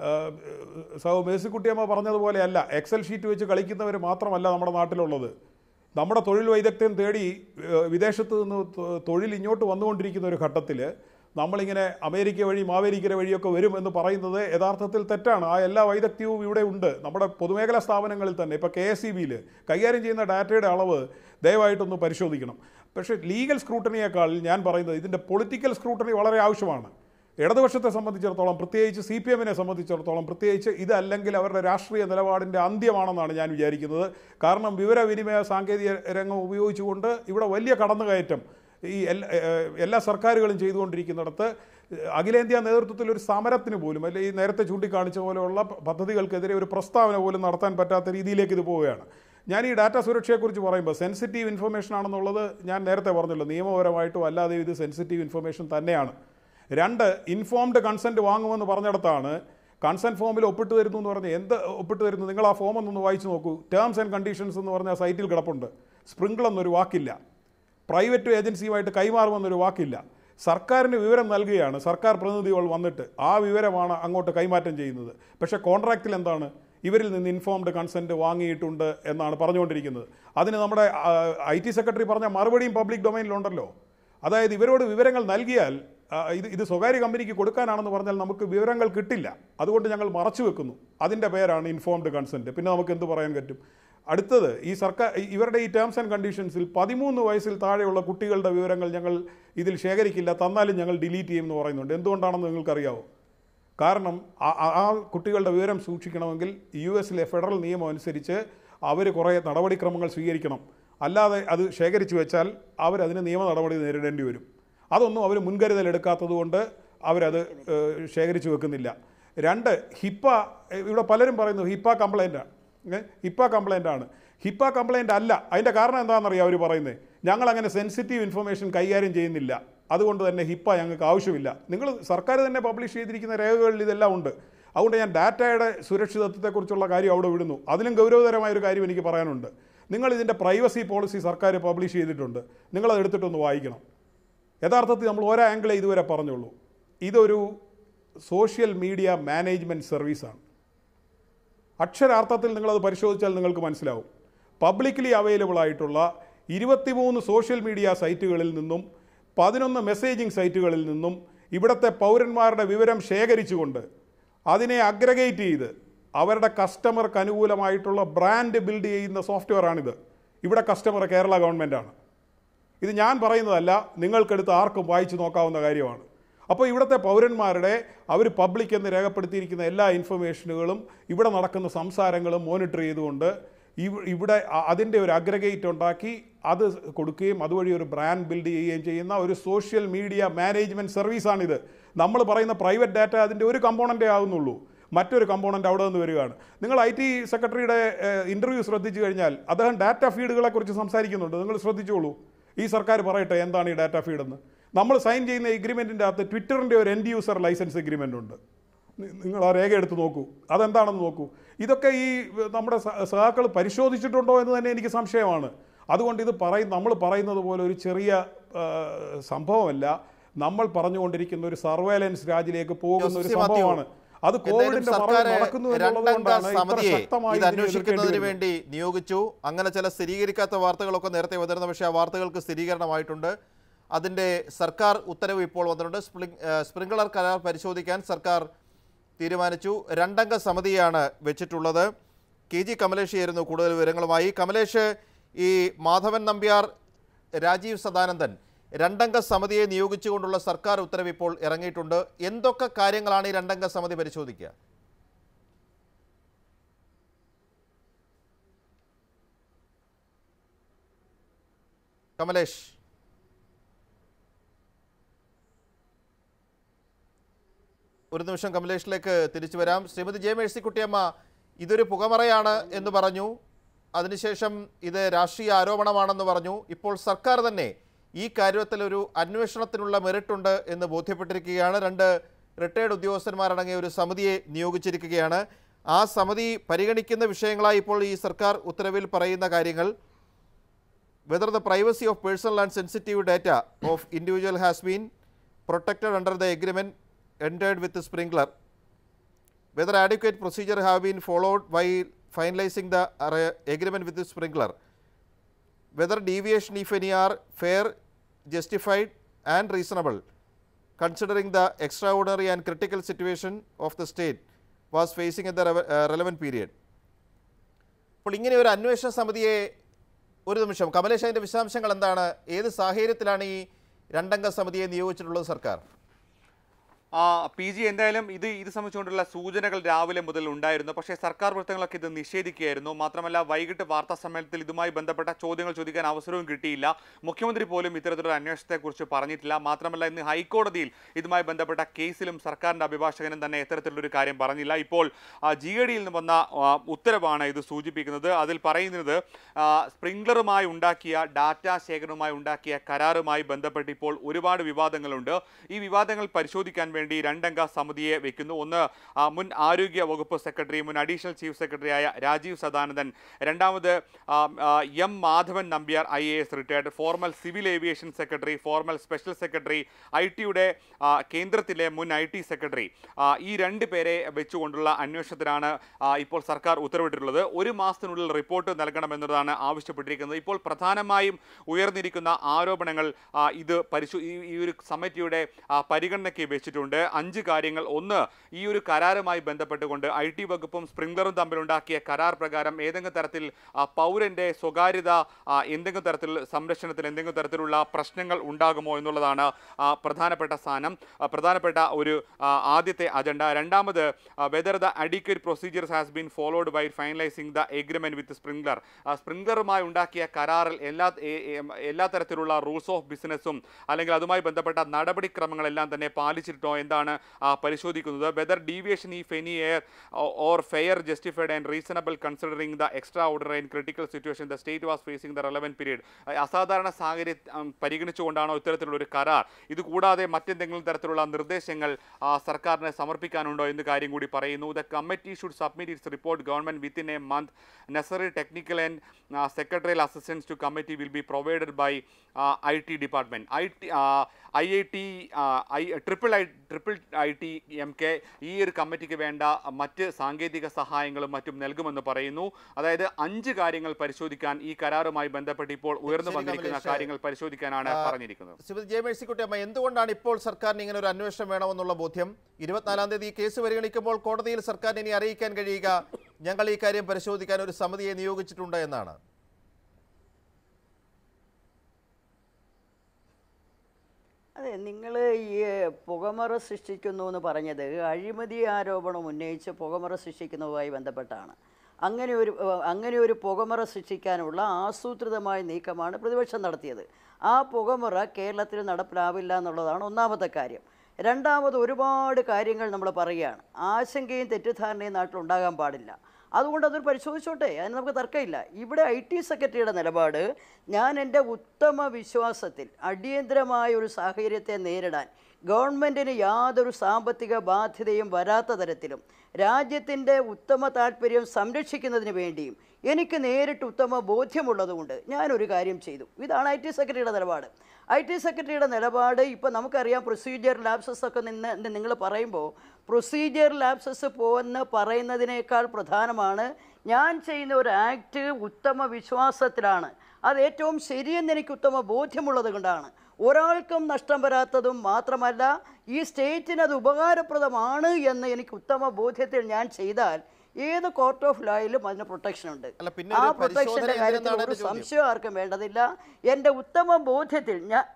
സൗ മേഴ്സിക്കുട്ടിയമ്മ പറഞ്ഞതുപോലെയല്ല എക്സൽ ഷീറ്റ് വെച്ച് കളിക്കുന്നവർ മാത്രമല്ല നമ്മുടെ നാട്ടിലുള്ളത് നമ്മുടെ തൊഴിൽ വൈദഗ്ധ്യം തേടി ഏഹ്, വിദേശത്ത് നിന്ന് തൊ- തൊഴിൽ ഇങ്ങോട്ട് വന്നുകൊണ്ടിരിക്കുന്ന ഒരു ഘട്ടത്തിൽ നമ്മളിങ്ങനെ അമേരിക്ക വഴി മാവേലിക്കര വഴിയൊക്കെ വരും എന്ന് പറയുന്നത് യഥാർത്ഥത്തിൽ തെറ്റാണ് ആ എല്ലാ വൈദഗ്ധ്യവും ഇവിടെ ഉണ്ട് നമ്മുടെ പൊതുമേഖലാ സ്ഥാപനങ്ങളിൽ തന്നെ ഇപ്പോൾ കെ എസ് ഇ ബിയിൽ കൈകാര്യം ചെയ്യുന്ന ഡാറ്റയുടെ അളവ് ദയവായിട്ടൊന്ന് പരിശോധിക്കണം പക്ഷേ ലീഗൽ സ്ക്രൂട്ടണിയേക്കാൾ ഞാൻ പറയുന്നത് ഇതിൻ്റെ പൊളിറ്റിക്കൽ സ്ക്രൂട്ടണി വളരെ ആവശ്യമാണ് ഇടതുപക്ഷത്തെ സംബന്ധിച്ചിടത്തോളം പ്രത്യേകിച്ച് സി പി എമ്മിനെ സംബന്ധിച്ചിടത്തോളം പ്രത്യേകിച്ച് ഇതല്ലെങ്കിൽ അവരുടെ രാഷ്ട്രീയ നിലപാടിൻ്റെ അന്ത്യമാണെന്നാണ് ഞാൻ വിചാരിക്കുന്നത് കാരണം വിവരവിനിമയ സാങ്കേതിക രംഗം ഉപയോഗിച്ചുകൊണ്ട് ഇവിടെ വലിയ കടന്നുകയറ്റം ഈ എല്ലാ ഏഹ് എല്ലാ സർക്കാരുകളും ചെയ്തുകൊണ്ടിരിക്കുന്നിടത്ത് അഖിലേന്ത്യാ നേതൃത്വത്തിൽ ഒരു സമരത്തിന് പോലും അല്ലെ ഈ നേരത്തെ ചൂണ്ടിക്കാണിച്ച പോലെയുള്ള പ- പദ്ധതികൾക്കെതിരെ ഒരു പ്രസ്താവന പോലും നടത്താൻ പറ്റാത്ത രീതിയിലേക്ക് ഇത് പോവുകയാണ് ഞാൻ ഈ ഡാറ്റ സുരക്ഷയെക്കുറിച്ച് പറയുമ്പോൾ സെൻസിറ്റീവ് ഇൻഫർമേഷൻ ആണെന്നുള്ളത് ഞാൻ നേരത്തെ പറഞ്ഞല്ലോ നിയമപരമായിട്ടും അല്ലാതെ ഇത് സെൻസിറ്റീവ് ഇൻഫർമേഷൻ തന്നെയാണ് രണ്ട് ഇൻഫോംഡ് കൺസെൻറ്റ് വാങ്ങുമെന്ന് പറഞ്ഞിടത്താണ് കൺസെൻറ്റ് ഫോമിൽ ഒപ്പിട്ട് തരുന്നു എന്ന് പറഞ്ഞ് എന്ത് ഒപ്പിട്ട് തരുന്നു നിങ്ങൾ ആ ഫോം ഒന്നൊന്ന് വായിച്ചു നോക്കൂ ടേംസ് ആൻഡ് കണ്ടീഷൻസ് എന്ന് പറഞ്ഞ സൈറ്റിൽ കിടപ്പുണ്ട് സ്പ്രിങ്കിൾ എന്നൊരു വാക്കില്ല പ്രൈവറ്റ് ഏജൻസിയുമായിട്ട് കൈമാറുമെന്നൊരു വാക്കില്ല സർക്കാരിന് വിവരം നൽകുകയാണ് സർക്കാർ പ്രതിനിധികൾ വന്നിട്ട് ആ വിവരമാണ് അങ്ങോട്ട് കൈമാറ്റം ചെയ്യുന്നത് പക്ഷേ കോൺട്രാക്റ്റിൽ എന്താണ് ഇവരിൽ നിന്ന് ഇൻഫോംഡ് കൺസെൻറ്റ് വാങ്ങിയിട്ടുണ്ട് എന്നാണ് പറഞ്ഞുകൊണ്ടിരിക്കുന്നത് അതിന് നമ്മുടെ ഐ ടി സെക്രട്ടറി പറഞ്ഞ മറുപടിയും പബ്ലിക് ഡൊമൈനിലുണ്ടല്ലോ അതായത് ഇവരോട് വിവരങ്ങൾ നൽകിയാൽ ആ, ഇത് ഇത് സ്വകാര്യ കമ്പനിക്ക് കൊടുക്കാനാണെന്ന് പറഞ്ഞാൽ നമുക്ക് വിവരങ്ങൾ കിട്ടില്ല അതുകൊണ്ട് ഞങ്ങൾ മറച്ചു വെക്കുന്നു അതിൻ്റെ പേരാണ് ഇൻഫോംഡ് കൺസെൻറ്റ് പിന്നെ നമുക്ക് എന്ത് പറയാൻ പറ്റും അടുത്തത് ഈ സർക്കാർ ഇവരുടെ ഈ ടേംസ് ആൻഡ് കണ്ടീഷൻസിൽ പതിമൂന്ന് വയസ്സിൽ താഴെയുള്ള കുട്ടികളുടെ വിവരങ്ങൾ ഞങ്ങൾ ഇതിൽ ശേഖരിക്കില്ല തന്നാലും ഞങ്ങൾ ഡിലീറ്റ് ചെയ്യും എന്ന് പറയുന്നുണ്ട് എന്തുകൊണ്ടാണെന്ന് നിങ്ങൾക്കറിയാവോ കാരണം ആ- ആ- ആ കുട്ടികളുടെ വിവരം സൂക്ഷിക്കണമെങ്കിൽ യു എസിലെ ഫെഡറൽ നിയമം അനുസരിച്ച് അവർ കുറേ നടപടിക്രമങ്ങൾ സ്വീകരിക്കണം അല്ലാതെ അത് ശേഖരിച്ചു വെച്ചാൽ അവരതിന് നിയമ നടപടി നേരിടേണ്ടി വരും അതൊന്നും അവർ മുൻകരുതൽ എടുക്കാത്തത് കൊണ്ട് അവരത് ഏഹ്, ശേഖരിച്ചു വെക്കുന്നില്ല രണ്ട് ഹിപ്പ ഏഹ്, ഇവിടെ പലരും പറയുന്നു ഹിപ്പ കംപ്ലൈൻ്റാണ് ഹിപ്പ കംപ്ലൈൻ്റ് ആണ് ഹിപ്പ കംപ്ലൈൻ്റ് അല്ല അതിൻ്റെ കാരണം എന്താണെന്നറിയാം അവർ പറയുന്നത് ഞങ്ങൾ അങ്ങനെ സെൻസിറ്റീവ് ഇൻഫർമേഷൻ കൈകാര്യം ചെയ്യുന്നില്ല അതുകൊണ്ട് തന്നെ ഹിപ്പ ഞങ്ങൾക്ക് ആവശ്യമില്ല നിങ്ങൾ സർക്കാർ തന്നെ പബ്ലിഷ് ചെയ്തിരിക്കുന്ന രേഖകളിൽ ഇതെല്ലാം ഉണ്ട് അതുകൊണ്ട് ഞാൻ ഡാറ്റയുടെ സുരക്ഷിതത്വത്തെക്കുറിച്ചുള്ള കാര്യം അവിടെ വിടുന്നു അതിലും ഗൗരവതരമായ ഒരു കാര്യം എനിക്ക് പറയാനുണ്ട് നിങ്ങൾ ഇതിൻ്റെ പ്രൈവസി പോളിസി സർക്കാർ പബ്ലിഷ് ചെയ്തിട്ടുണ്ട് നിങ്ങളത് എടുത്തിട്ടൊന്ന് വായിക്കണം യഥാർത്ഥത്തിൽ നമ്മൾ ഒരേ ആംഗിളേ ഇതുവരെ പറഞ്ഞുള്ളൂ ഇതൊരു സോഷ്യൽ മീഡിയ മാനേജ്മെൻറ്റ് സർവീസാണ് അക്ഷരാർത്ഥത്തിൽ നിങ്ങളത് പരിശോധിച്ചാൽ നിങ്ങൾക്ക് മനസ്സിലാവും പബ്ലിക്കലി അവൈലബിൾ ആയിട്ടുള്ള ഇരുപത്തിമൂന്ന് സോഷ്യൽ മീഡിയ സൈറ്റുകളിൽ നിന്നും പതിനൊന്ന് മെസ്സേജിംഗ് സൈറ്റുകളിൽ നിന്നും ഇവിടുത്തെ പൗരന്മാരുടെ വിവരം ശേഖരിച്ചുകൊണ്ട് അതിനെ അഗ്രഗേറ്റ് ചെയ്ത് അവരുടെ കസ്റ്റമർക്ക് അനുകൂലമായിട്ടുള്ള ബ്രാൻഡ് ബിൽഡ് ചെയ്യുന്ന സോഫ്റ്റ്വെയർ ആണിത് ഇവിടെ കസ്റ്റമർ കേരള ഗവൺമെൻറ്റാണ് ഇത് ഞാൻ പറയുന്നതല്ല നിങ്ങൾക്കെടുത്ത് ആർക്കും വായിച്ചു നോക്കാവുന്ന കാര്യമാണ് അപ്പോൾ ഇവിടുത്തെ പൗരന്മാരുടെ അവർ പബ്ലിക് എന്ന് രേഖപ്പെടുത്തിയിരിക്കുന്ന എല്ലാ ഇൻഫർമേഷനുകളും ഇവിടെ നടക്കുന്ന സംസാരങ്ങളും മോണിറ്റർ ചെയ്തുകൊണ്ട് ഇവ- ഇവിടെ അ- അതിൻ്റെ ഒരു അഗ്രഗേറ്റ് ഉണ്ടാക്കി അത് കൊടുക്കുകയും അതുവഴി ഒരു ബ്രാൻഡ് ബിൽഡ് ചെയ്യുകയും ചെയ്യുന്ന ഒരു സോഷ്യൽ മീഡിയ മാനേജ്മെൻറ്റ് സർവീസാണിത് നമ്മൾ പറയുന്ന പ്രൈവറ്റ് ഡാറ്റ അതിൻ്റെ ഒരു കമ്പോണൻ്റേ ആകുന്നുള്ളൂ മറ്റൊരു കമ്പോണൻ്റ് അവിടെ നിന്ന് വരികയാണ് നിങ്ങൾ ഐ ടി സെക്രട്ടറിയുടെ ഇൻ്റർവ്യൂ ശ്രദ്ധിച്ചു കഴിഞ്ഞാൽ അദ്ദേഹം ഡാറ്റ ഫീഡുകളെ കുറിച്ച് സംസാരിക്കുന്നുണ്ട് നിങ്ങൾ ശ്രദ്ധിച്ചോളൂ ഈ സർക്കാർ പറയട്ടെ എന്താണ് ഈ ഡാറ്റ ഫീഡെന്ന് നമ്മൾ സൈൻ ചെയ്യുന്ന എഗ്രിമെൻറ്റിൻ്റെ അകത്ത് ട്വിറ്ററിൻ്റെ ഒരു എൻഡ് യൂസർ ലൈസൻസ് എഗ്രിമെൻ്റ് ഉണ്ട് നി- നിങ്ങൾ ആ രേഖ എടുത്ത് നോക്കൂ അതെന്താണെന്ന് നോക്കൂ ഇതൊക്കെ ഈ നമ്മുടെ സ- സഹാക്കൾ പരിശോധിച്ചിട്ടുണ്ടോ എന്ന് തന്നെ എനിക്ക് സംശയമാണ് അതുകൊണ്ട് ഇത് പറയും നമ്മൾ പറയുന്നത് പോലെ ഒരു ചെറിയ ആ, സംഭവമല്ല നമ്മൾ പറഞ്ഞുകൊണ്ടിരിക്കുന്ന ഒരു സർവേലൻസ് രാജിലേക്ക് പോകുന്ന ഒരു ജോസഫ് മാത്യു, സംഭവമാണ് അത് എന്തായാലും കോവിഡിന്റെ സർക്കാർ മറവിൽ നടക്കുന്നു എന്നുള്ളത് രണ്ടംഗ കൊണ്ടാണ് ഇത്ര സമിതിയെ ശക്തമായി ഇത് ഇതിനെ അന്വേഷിക്കുന്നതിന് എതിർക്കേണ്ടി വേണ്ടി നിയോഗിച്ചു അങ്ങനെ ചില സ്ഥിരീകരിക്കാത്ത വാർത്തകളൊക്കെ നേരത്തെ വന്നിരുന്ന പക്ഷേ ആ വാർത്തകൾക്ക് സ്ഥിരീകരണമായിട്ടുണ്ട് അതിൻ്റെ സർക്കാർ ഉത്തരവ് ഇപ്പോൾ വന്നിട്ടുണ്ട് സ്പ്രിങ് ഏഹ് സ്പ്രിംഗ്ലർ കരാർ പരിശോധിക്കാൻ സർക്കാർ തീരുമാനിച്ചു രണ്ടംഗ സമിതിയാണ് വെച്ചിട്ടുള്ളത് കെ ജി കമലേഷ് ആയിരുന്നു കൂടുതൽ വിവരങ്ങളുമായി കമലേഷ് ഈ മാധവൻ നമ്പ്യാർ രാജീവ് സദാനന്ദൻ രണ്ടംഗ സമിതിയെ നിയോഗിച്ചുകൊണ്ടുള്ള സർക്കാർ ഉത്തരവ് ഇപ്പോൾ ഇറങ്ങിയിട്ടുണ്ട് എന്തൊക്കെ കാര്യങ്ങളാണ് ഈ രണ്ടംഗ സമിതി പരിശോധിക്കുക കമലേഷ് ഒരു നിമിഷം കമലേഷിലേക്ക് തിരിച്ചു വരാം ശ്രീമതി ജെ മേഴ്സിക്കുട്ടിയമ്മ ഇതൊരു പുകമറയാണ് എന്ന് പറഞ്ഞു അതിനുശേഷം ഇത് രാഷ്ട്രീയ ആരോപണമാണെന്ന് പറഞ്ഞു ഇപ്പോൾ സർക്കാർ തന്നെ ഈ കാര്യത്തിൽ ഒരു അന്വേഷണത്തിനുള്ള മെറിറ്റുണ്ട് എന്ന് ബോധ്യപ്പെട്ടിരിക്കുകയാണ് രണ്ട് റിട്ടയർഡ് ഉദ്യോഗസ്ഥന്മാരടങ്ങിയ ഒരു സമിതിയെ നിയോഗിച്ചിരിക്കുകയാണ് ആ സമിതി പരിഗണിക്കുന്ന വിഷയങ്ങളായി ഇപ്പോൾ ഈ സർക്കാർ ഉത്തരവിൽ പറയുന്ന കാര്യങ്ങൾ whether the privacy of personal and sensitive data of individual has been protected under the agreement entered with the sprinkler, whether adequate procedure have been followed while finalizing the arra- agreement with the sprinkler, whether deviation if any are fair, justified and reasonable, considering the extraordinary and critical situation of the state was facing at the reve- uh, relevant period. അപ്പോൾ ഇങ്ങനെ ഒരു അന്വേഷണ സമിതിയെ ഒരു നിമിഷം കമലേഷ് അതിൻ്റെ വിശദാംശങ്ങൾ എന്താണ് ഏത് സാഹചര്യത്തിലാണ് ഈ രണ്ടംഗ സമിതിയെ നിയോഗിച്ചിട്ടുള്ളത് സർക്കാർ ആ പി ജി എന്തായാലും ഇത് ഇത് സംബന്ധിച്ചുകൊണ്ടുള്ള സൂചനകൾ രാവിലെ മുതൽ ഉണ്ടായിരുന്നു പക്ഷേ സർക്കാർ വൃത്തങ്ങളൊക്കെ ഇത് നിഷേധിക്കുകയായിരുന്നു മാത്രമല്ല വൈകിട്ട് വാർത്താ സമ്മേളനത്തിൽ ഇതുമായി ബന്ധപ്പെട്ട ചോദ്യങ്ങൾ ചോദിക്കാൻ അവസരവും കിട്ടിയില്ല മുഖ്യമന്ത്രി പോലും ഇത്തരത്തിലുള്ള അന്വേഷണത്തെക്കുറിച്ച് പറഞ്ഞിട്ടില്ല മാത്രമല്ല ഇന്ന് ഹൈക്കോടതിയിൽ ഇതുമായി ബന്ധപ്പെട്ട കേസിലും സർക്കാരിന്റെ അഭിഭാഷകനും തന്നെ ഇത്തരത്തിലുള്ളൊരു കാര്യം പറഞ്ഞില്ല ഇപ്പോൾ ജി എ ഡിയിൽ നിന്ന് വന്ന ആ, ഉത്തരവാണ് ഇത് സൂചിപ്പിക്കുന്നത് അതിൽ പറയുന്നത് ആ, സ്പ്രിംഗ്ലറുമായി ഉണ്ടാക്കിയ ഡാറ്റ ശേഖരണവുമായി ഉണ്ടാക്കിയ കരാറുമായി ബന്ധപ്പെട്ട് ഇപ്പോൾ ഒരുപാട് വിവാദങ്ങളുണ്ട് ഈ വിവാദങ്ങൾ പരിശോധിക്കാൻ വേണ്ടി രണ്ടംഗ സമിതിയെ വെക്കുന്നു ഒന്ന് ആ, മുൻ ആരോഗ്യ വകുപ്പ് സെക്രട്ടറി മുൻ അഡീഷണൽ ചീഫ് സെക്രട്ടറിയായ രാജീവ് സദാനന്ദൻ രണ്ടാമത് ആ, ആ, M Madhavan Nambiar I A S retired former civil aviation secretary former special secretary I ടിയുടെ കേന്ദ്രത്തിലെ മുൻ ഐ ടി സെക്രട്ടറി ആ, ഈ രണ്ട് പേരെ വെച്ചുകൊണ്ടുള്ള അന്വേഷണത്തിനാണ് ആ, ഇപ്പോൾ സർക്കാർ ഉത്തരവിട്ടിട്ടുള്ളത് ഒരു മാസത്തിനുള്ളിൽ റിപ്പോർട്ട് നൽകണമെന്നതാണ് ആവശ്യപ്പെട്ടിരിക്കുന്നത് ഇപ്പോൾ പ്രധാനമായും ഉയർന്നിരിക്കുന്ന ആരോപണങ്ങൾ ആ, ഇത് പരിശോ ഈ ഈ ഒരു സമിതിയുടെ ആ, പരിഗണനയ്ക്ക് വെച്ചിട്ടുണ്ട് അഞ്ച് കാര്യങ്ങൾ ഒന്ന് ഈ ഒരു കരാറുമായി ബന്ധപ്പെട്ടുകൊണ്ട് ഐ ടി വകുപ്പും സ്പ്രിംഗ്ലറും തമ്മിലുണ്ടാക്കിയ കരാർ പ്രകാരം ഏതെങ്കിലും തരത്തിൽ ആ, പൗരന്റെ സ്വകാര്യത ആ, എന്തെങ്കിലും തരത്തിൽ സംരക്ഷണത്തിൽ എന്തെങ്കിലും തരത്തിലുള്ള പ്രശ്നങ്ങൾ ഉണ്ടാകുമോ എന്നുള്ളതാണ് ആ, പ്രധാനപ്പെട്ട സ്ഥാനം ആ, പ്രധാനപ്പെട്ട ഒരു ആ, ആദ്യത്തെ അജണ്ട രണ്ടാമത് whether the adequate procedures has been followed by finalising the agreement with Sprinklr സ്പ്രിംഗ്ലറുമായി ഉണ്ടാക്കിയ കരാറിൽ എല്ലാ എ- എ- എല്ലാ തരത്തിലുള്ള റൂൾസ് ഓഫ് ബിസിനസ്സും അല്ലെങ്കിൽ അതുമായി ബന്ധപ്പെട്ട നടപടിക്രമങ്ങളെല്ലാം തന്നെ പാലിച്ചിട്ടോ എന്താണ് ആ, പരിശോധിക്കുന്നത് വെദർ ഡീവിയേഷൻ ഈ ഫെനി എയർ or fair justified and reasonable considering the extraordinary and critical situation the state was facing the relevant period അസാധാരണ സാഹചര്യം ഉം, പരിഗണിച്ചുകൊണ്ടാണോ ഇത്തരത്തിലുള്ള ഒരു കരാർ ഇത് കൂടാതെ മറ്റെന്തെങ്കിലും തരത്തിലുള്ള നിർദ്ദേശങ്ങൾ ആ, സർക്കാരിന് സമർപ്പിക്കാനുണ്ടോ എന്ന് കാര്യം കൂടി പറയുന്നു the committee should submit its report government within a month necessary technical and secretarial assistance to committee will be provided by I T department I T I I T I triple I triple I T M K ഈ ഒരു കമ്മിറ്റിക്ക് വേണ്ട മറ്റ് സാങ്കേതിക സഹായങ്ങളും മറ്റും നൽകുമെന്ന് പറയുന്നു അതായത് അഞ്ച് കാര്യങ്ങൾ പരിശോധിക്കാൻ ഈ കരാറുമായി ബന്ധപ്പെട്ട് ഇപ്പോൾ ഉയർന്നു ശരി, വന്നിരിക്കുന്ന കമലേഷ്. കാര്യങ്ങൾ പരിശോധിക്കാനാണ് ആ, പറഞ്ഞിരിക്കുന്നത് ശ്രീമതി ജെ മേഴ്സിക്കുട്ടിയമ്മ എന്തുകൊണ്ടാണ് ഇപ്പോൾ സർക്കാരിന് ഇങ്ങനെ ഒരു അന്വേഷണം വേണമെന്നുള്ള ബോധ്യം ഇരുപത്തിനാലാം തീയതി ഈ കേസ് പരിഗണിക്കുമ്പോൾ കോടതിയിൽ സർക്കാരിന് ഇനി അറിയിക്കാൻ കഴിയുക ഞങ്ങൾ ഈ കാര്യം പരിശോധിക്കാൻ ഒരു സമിതിയെ നിയോഗിച്ചിട്ടുണ്ട് എന്നാണ് അതെ നിങ്ങൾ ഈ പുകമറ സൃഷ്ടിക്കുന്നു എന്ന് പറഞ്ഞത് അഴിമതി ആരോപണം ഉന്നയിച്ച് പുകമറ സൃഷ്ടിക്കുന്നതുമായി ബന്ധപ്പെട്ടാണ് അങ്ങനെ ഒരു ഏഹ്, അങ്ങനെ ഒരു പുകമറ സൃഷ്ടിക്കാനുള്ള ആസൂത്രിതമായ നീക്കമാണ് പ്രതിപക്ഷം നടത്തിയത് ആ പുകമറ കേരളത്തിൽ നടപ്പിലാവില്ല എന്നുള്ളതാണ് ഒന്നാമത്തെ കാര്യം രണ്ടാമത് ഒരുപാട് കാര്യങ്ങൾ നമ്മൾ പറയുകയാണ് ആശങ്കയും തെറ്റിദ്ധാരണയും നാട്ടിലുണ്ടാകാൻ പാടില്ല അതുകൊണ്ട് അതൊരു പരിശോധിച്ചോട്ടെ അതിന് നമുക്ക് തർക്കമില്ല ഇവിടെ ഐ ടി സെക്രട്ടറിയുടെ നിലപാട് ഞാൻ എൻ്റെ ഉത്തമ വിശ്വാസത്തിൽ അടിയന്തരമായ ഒരു സാഹചര്യത്തെ നേരിടാൻ ഗവൺമെൻറ്റിന് യാതൊരു സാമ്പത്തിക ബാധ്യതയും വരാത്ത തരത്തിലും രാജ്യത്തിൻ്റെ ഉത്തമ താല്പര്യം സംരക്ഷിക്കുന്നതിന് വേണ്ടിയും എനിക്ക് നേരിട്ട് ഉത്തമ ബോധ്യമുള്ളതുകൊണ്ട് ഞാനൊരു കാര്യം ചെയ്തു ഇതാണ് ഐ ടി സെക്രട്ടറിയുടെ നിലപാട് ഐ ടി സെക്രട്ടറിയുടെ നിലപാട് ഇപ്പോൾ നമുക്കറിയാം പ്രൊസീജിയർ ലാപ്സസ് ഒക്കെ നിന്ന് നിങ്ങൾ പറയുമ്പോൾ പ്രൊസീജിയർ ലാപ്സസ് പോകുന്ന പറയുന്നതിനേക്കാൾ പ്രധാനമാണ് ഞാൻ ചെയ്യുന്ന ഒരു ആക്ട് ഉത്തമ വിശ്വാസത്തിലാണ് അത് ഏറ്റവും ശരിയെന്ന് എനിക്ക് ഉത്തമ ബോധ്യമുള്ളത് കൊണ്ടാണ് ഒരാൾക്കും നഷ്ടം വരാത്തതും മാത്രമല്ല ഈ സ്റ്റേറ്റിന് അത് ഉപകാരപ്രദമാണ് എന്ന് എനിക്ക് ഉത്തമ ബോധ്യത്തിൽ ഞാൻ ചെയ്താൽ ഏത് കോർട്ട് ഓഫ് ലോയിലും അതിന് പ്രൊട്ടക്ഷൻ ഉണ്ട് അല്ല, പിന്നെ ആ ഒരു പരിശോധന പ്രൊട്ടക്ഷന്റെ കാര്യത്തിൽ എന്തിനെന്നാണ് ഒരു എൻ്റെ ചോദ്യം? സംശയം ആർക്കും വേണ്ടതില്ല എൻ്റെ ഉത്തമ ബോധ്യത്തിൽ ഞാൻ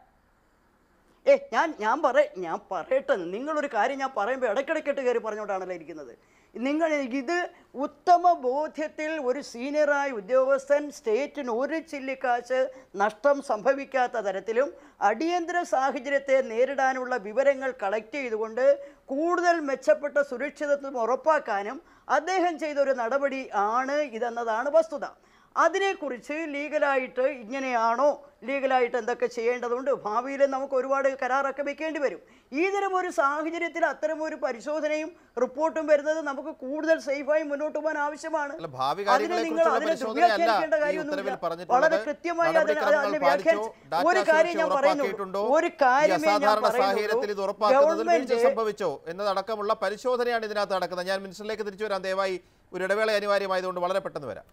ഏ ഞാൻ ഞാൻ പറ ഞാൻ പറയട്ടെ നിങ്ങളൊരു കാര്യം ഞാൻ പറയുമ്പോൾ ഇടയ്ക്കിടയ്ക്കിട്ട് കയറി പറഞ്ഞുകൊണ്ടാണല്ലോ ഇരിക്കുന്നത് നിങ്ങൾ ഇത് ഉത്തമ ബോധ്യത്തിൽ ഒരു സീനിയറായ ഉദ്യോഗസ്ഥൻ സ്റ്റേറ്റിന് ഒരു ചില്ലിക്കാശ് നഷ്ടം സംഭവിക്കാത്ത തരത്തിലും അടിയന്തര സാഹചര്യത്തെ നേരിടാനുള്ള വിവരങ്ങൾ കളക്ട് ചെയ്തുകൊണ്ട് കൂടുതൽ മെച്ചപ്പെട്ട സുരക്ഷിതത്വം ഉറപ്പാക്കാനും അദ്ദേഹം ചെയ്ത ഒരു നടപടി ആണ് ഇതെന്നതാണ് വസ്തുത അതിനെക്കുറിച്ച് ലീഗലായിട്ട് ഇങ്ങനെയാണോ ലീഗലായിട്ട് എന്തൊക്കെ ചെയ്യേണ്ടതുണ്ട് ഭാവിയിൽ നമുക്ക് ഒരുപാട് കരാറൊക്കെ വെക്കേണ്ടി വരും ഈ തരം ഒരു സാഹചര്യത്തിൽ അത്തരം ഒരു പരിശോധനയും റിപ്പോർട്ടും വരുന്നത് നമുക്ക് കൂടുതൽ സേഫായി മുന്നോട്ട് പോകാൻ ആവശ്യമാണ് അല്ല, ഭാവി അതിനെ കാര്യങ്ങളെ നിങ്ങൾ കുറിച്ചുള്ള അതിനെ പരിശോധനയല്ല ദുർവ്യാഖ്യാനിക്കേണ്ട ഈ കാര്യമൊന്നുമില്ല ഉത്തരവിൽ പറഞ്ഞിട്ടുള്ളത്. വളരെ കൃത്യമായി അതിനെ നടപടിക്രമങ്ങൾ അതിനെ പാലിച്ചോ, വ്യാഖ്യാനിച്ച് ഡാറ്റ ഒരു കാര്യം സുരക്ഷ ഞാൻ പറയുന്നുള്ളൂ ഉറപ്പാക്കിയിട്ടുണ്ടോ, ഒരു ഈ കാര്യമേ ഞാൻ അസാധാരണ സാഹചര്യത്തിൽ ഇത് ഉറപ്പാക്കുന്നതിൽ വീഴ്ച ഗവൺമെന്റ് സംഭവിച്ചോ എന്നതടക്കമുള്ള പരിശോധനയാണ് ഇതിനകത്ത് നടക്കുന്നത് ഞാൻ മിനിസ്റ്ററിലേക്ക് തിരിച്ചു വരാം ദയവായി ഒരു ഇടവേള അനിവാര്യമായതുകൊണ്ട് വളരെ പെട്ടെന്ന് വരാം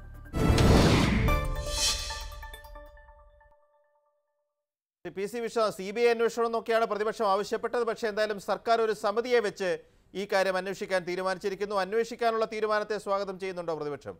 P C Vishwa C B I അന്വേഷണം എന്നൊക്കെയാണ് പ്രതിപക്ഷം ആവശ്യപ്പെട്ടത് പക്ഷേ എന്തായാലും സർക്കാർ ഒരു സമിതിയെ വെച്ച് ഈ കാര്യം അന്വേഷിക്കാൻ തീരുമാനിച്ചിരിക്കുന്നു അന്വേഷിക്കാനുള്ള തീരുമാനത്തെ സ്വാഗതം ചെയ്യുന്നുണ്ടോ പ്രതിപക്ഷം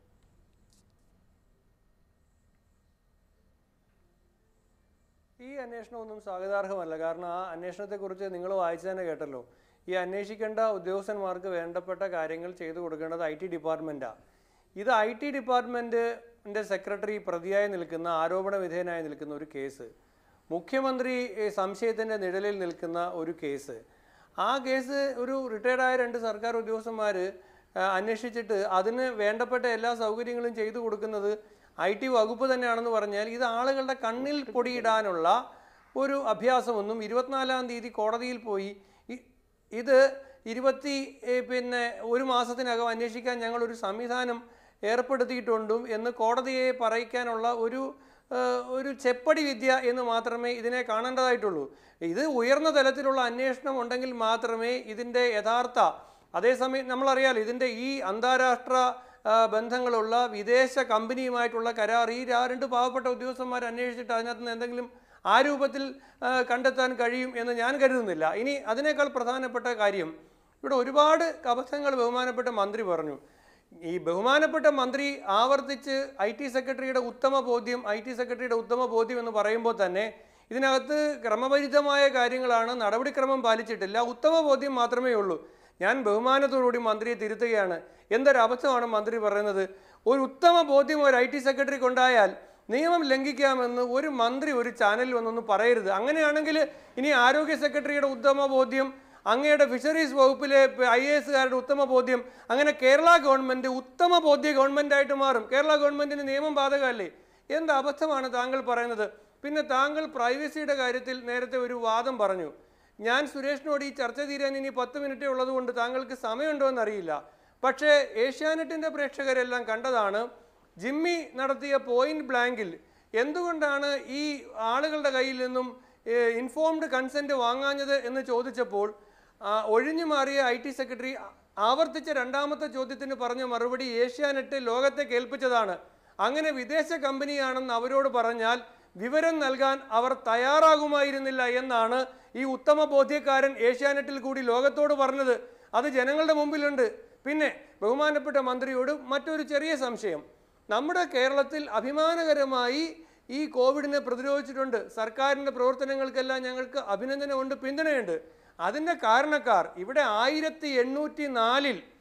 ഈ അന്വേഷണമൊന്നും സ്വാഗതാർഹമല്ല കാരണം ആ അന്വേഷണത്തെക്കുറിച്ച് നിങ്ങൾ വായിച്ചു തന്നെ കേട്ടല്ലോ ഈ അന്വേഷിക്കേണ്ട ഉദ്യോഗസ്ഥന്മാർക്ക് വേണ്ടപ്പെട്ട കാര്യങ്ങൾ ചെയ്തു കൊടുക്കേണ്ടത് ഐ ടി ഡിപ്പാർട്ട്മെൻറ്റാണ് ഇത് ഐ ടി ഡിപ്പാർട്ട്മെൻറ്റിൻ്റെ സെക്രട്ടറി പ്രതിയായി നിൽക്കുന്ന ആരോപണ വിധേയനായി നിൽക്കുന്ന ഒരു കേസ് മുഖ്യമന്ത്രി ഏ, സംശയത്തിൻ്റെ നിഴലിൽ നിൽക്കുന്ന ഒരു കേസ് ആ കേസ് ഒരു റിട്ടയർഡായ രണ്ട് സർക്കാർ ഉദ്യോഗസ്ഥന്മാർ അന്വേഷിച്ചിട്ട് അതിന് വേണ്ടപ്പെട്ട എല്ലാ സൗകര്യങ്ങളും ചെയ്തു കൊടുക്കുന്നത് ഐ ടി വകുപ്പ് തന്നെയാണെന്ന് പറഞ്ഞാൽ ഇത് ആളുകളുടെ കണ്ണിൽ പൊടിയിടാനുള്ള ഒരു അഭ്യാസമൊന്നും ഇരുപത്തിനാലാം തീയതി കോടതിയിൽ പോയി ഇ- ഇത് ഇരുപത്തി ഏ, പിന്നെ ഒരു മാസത്തിനകം അന്വേഷിക്കാൻ ഞങ്ങൾ ഒരു സംവിധാനം ഏർപ്പെടുത്തിയിട്ടുണ്ടും എന്ന് കോടതിയെ പറയിക്കാനുള്ള ഒരു ആ, ഒരു ചെപ്പടി വിദ്യ എന്ന് മാത്രമേ ഇതിനെ കാണേണ്ടതായിട്ടുള്ളൂ ഇത് ഉയർന്ന തലത്തിലുള്ള അന്വേഷണം ഉണ്ടെങ്കിൽ മാത്രമേ ഇതിൻ്റെ യഥാർത്ഥ അതേസമയം നമ്മളറിയാലോ ഇതിൻ്റെ ഈ അന്താരാഷ്ട്ര ആ, ബന്ധങ്ങളുള്ള വിദേശ കമ്പനിയുമായിട്ടുള്ള കരാർ ഈ രാ- രണ്ട് പാവപ്പെട്ട ഉദ്യോഗസ്ഥന്മാർ അന്വേഷിച്ചിട്ട് അതിനകത്ത് നിന്ന് എന്തെങ്കിലും ആ രൂപത്തിൽ ആ, കണ്ടെത്താൻ കഴിയും എന്ന് ഞാൻ കരുതുന്നില്ല ഇനി അതിനേക്കാൾ പ്രധാനപ്പെട്ട കാര്യം ഇവിടെ ഒരുപാട് അബദ്ധങ്ങൾ ബഹുമാനപ്പെട്ട മന്ത്രി പറഞ്ഞു ഈ ബഹുമാനപ്പെട്ട മന്ത്രി ആവർത്തിച്ച് ഐ ടി സെക്രട്ടറിയുടെ ഉത്തമ ബോധ്യം ഐ ടി സെക്രട്ടറിയുടെ ഉത്തമ ബോധ്യം എന്ന് പറയുമ്പോൾ തന്നെ ഇതിനകത്ത് ക്രമപരിതമായ കാര്യങ്ങളാണ് നടപടിക്രമം പാലിച്ചിട്ടില്ല ഉത്തമ ബോധ്യം മാത്രമേ ഉള്ളൂ ഞാൻ ബഹുമാനത്തോടുകൂടി മന്ത്രിയെ തിരുത്തുകയാണ് എന്തൊരു അബദ്ധമാണ് മന്ത്രി പറയുന്നത് ഒരു ഉത്തമ ബോധ്യം ഒരു ഐ ടി സെക്രട്ടറിക്ക് ഉണ്ടായാൽ നിയമം ലംഘിക്കാമെന്ന് ഒരു മന്ത്രി ഒരു ചാനലിൽ വന്നൊന്നും പറയരുത് അങ്ങനെയാണെങ്കിൽ ഇനി ആരോഗ്യ സെക്രട്ടറിയുടെ ഉത്തമ ബോധ്യം അങ്ങയുടെ ഫിഷറീസ് വകുപ്പിലെ ഐ എ എസുകാരുടെ ഉത്തമ ബോധ്യം അങ്ങനെ കേരള ഗവൺമെന്റ് ഉത്തമ ബോധ്യ ഗവൺമെന്റായിട്ട് മാറും കേരള ഗവൺമെന്റിന് നിയമം ബാധകമല്ലേ എന്ത് അബദ്ധമാണ് താങ്കൾ പറയുന്നത് പിന്നെ താങ്കൾ പ്രൈവസിയുടെ കാര്യത്തിൽ നേരത്തെ ഒരു വാദം പറഞ്ഞു ഞാൻ സുരേഷിനോട് ഈ ചർച്ച തീരാൻ ഇനി പത്ത് മിനിറ്റേ ഉള്ളതുകൊണ്ട് താങ്കൾക്ക് സമയമുണ്ടോ എന്നറിയില്ല പക്ഷേ ഏഷ്യാനെറ്റിൻ്റെ പ്രേക്ഷകരെല്ലാം കണ്ടതാണ് ജിമ്മി നടത്തിയ പോയിന്റ് ബ്ലാങ്കിൽ എന്തുകൊണ്ടാണ് ഈ ആളുകളുടെ കയ്യിൽ നിന്നും ഇൻഫോംഡ് കൺസെന്റ് വാങ്ങാഞ്ഞത് എന്ന് ചോദിച്ചപ്പോൾ ആ, ഒഴിഞ്ഞു മാറിയ ഐ ടി സെക്രട്ടറി ആവർത്തിച്ച രണ്ടാമത്തെ ചോദ്യത്തിന് പറഞ്ഞ മറുപടി ഏഷ്യാനെറ്റ് ലോകത്തെ കേൾപ്പിച്ചതാണ് അങ്ങനെ വിദേശ കമ്പനിയാണെന്ന് അവരോട് പറഞ്ഞാൽ വിവരം നൽകാൻ അവർ തയ്യാറാകുമായിരുന്നില്ല എന്നാണ് ഈ ഉത്തമ ബോധ്യക്കാരൻ ഏഷ്യാനെറ്റിൽ കൂടി ലോകത്തോട് പറഞ്ഞത് അത് ജനങ്ങളുടെ മുമ്പിലുണ്ട് പിന്നെ ബഹുമാനപ്പെട്ട മന്ത്രിയോട് മറ്റൊരു ചെറിയ സംശയം നമ്മുടെ കേരളത്തിൽ അഭിമാനകരമായി ഈ കോവിഡിനെ പ്രതിരോധിച്ചിട്ടുണ്ട് സർക്കാരിൻ്റെ പ്രവർത്തനങ്ങൾക്കെല്ലാം ഞങ്ങൾക്ക് അഭിനന്ദനമുണ്ട് പിന്തുണയുണ്ട് അതിൻ്റെ കാരണക്കാർ ഇവിടെ ആയിരത്തി എണ്ണൂറ്റി നാലിൽ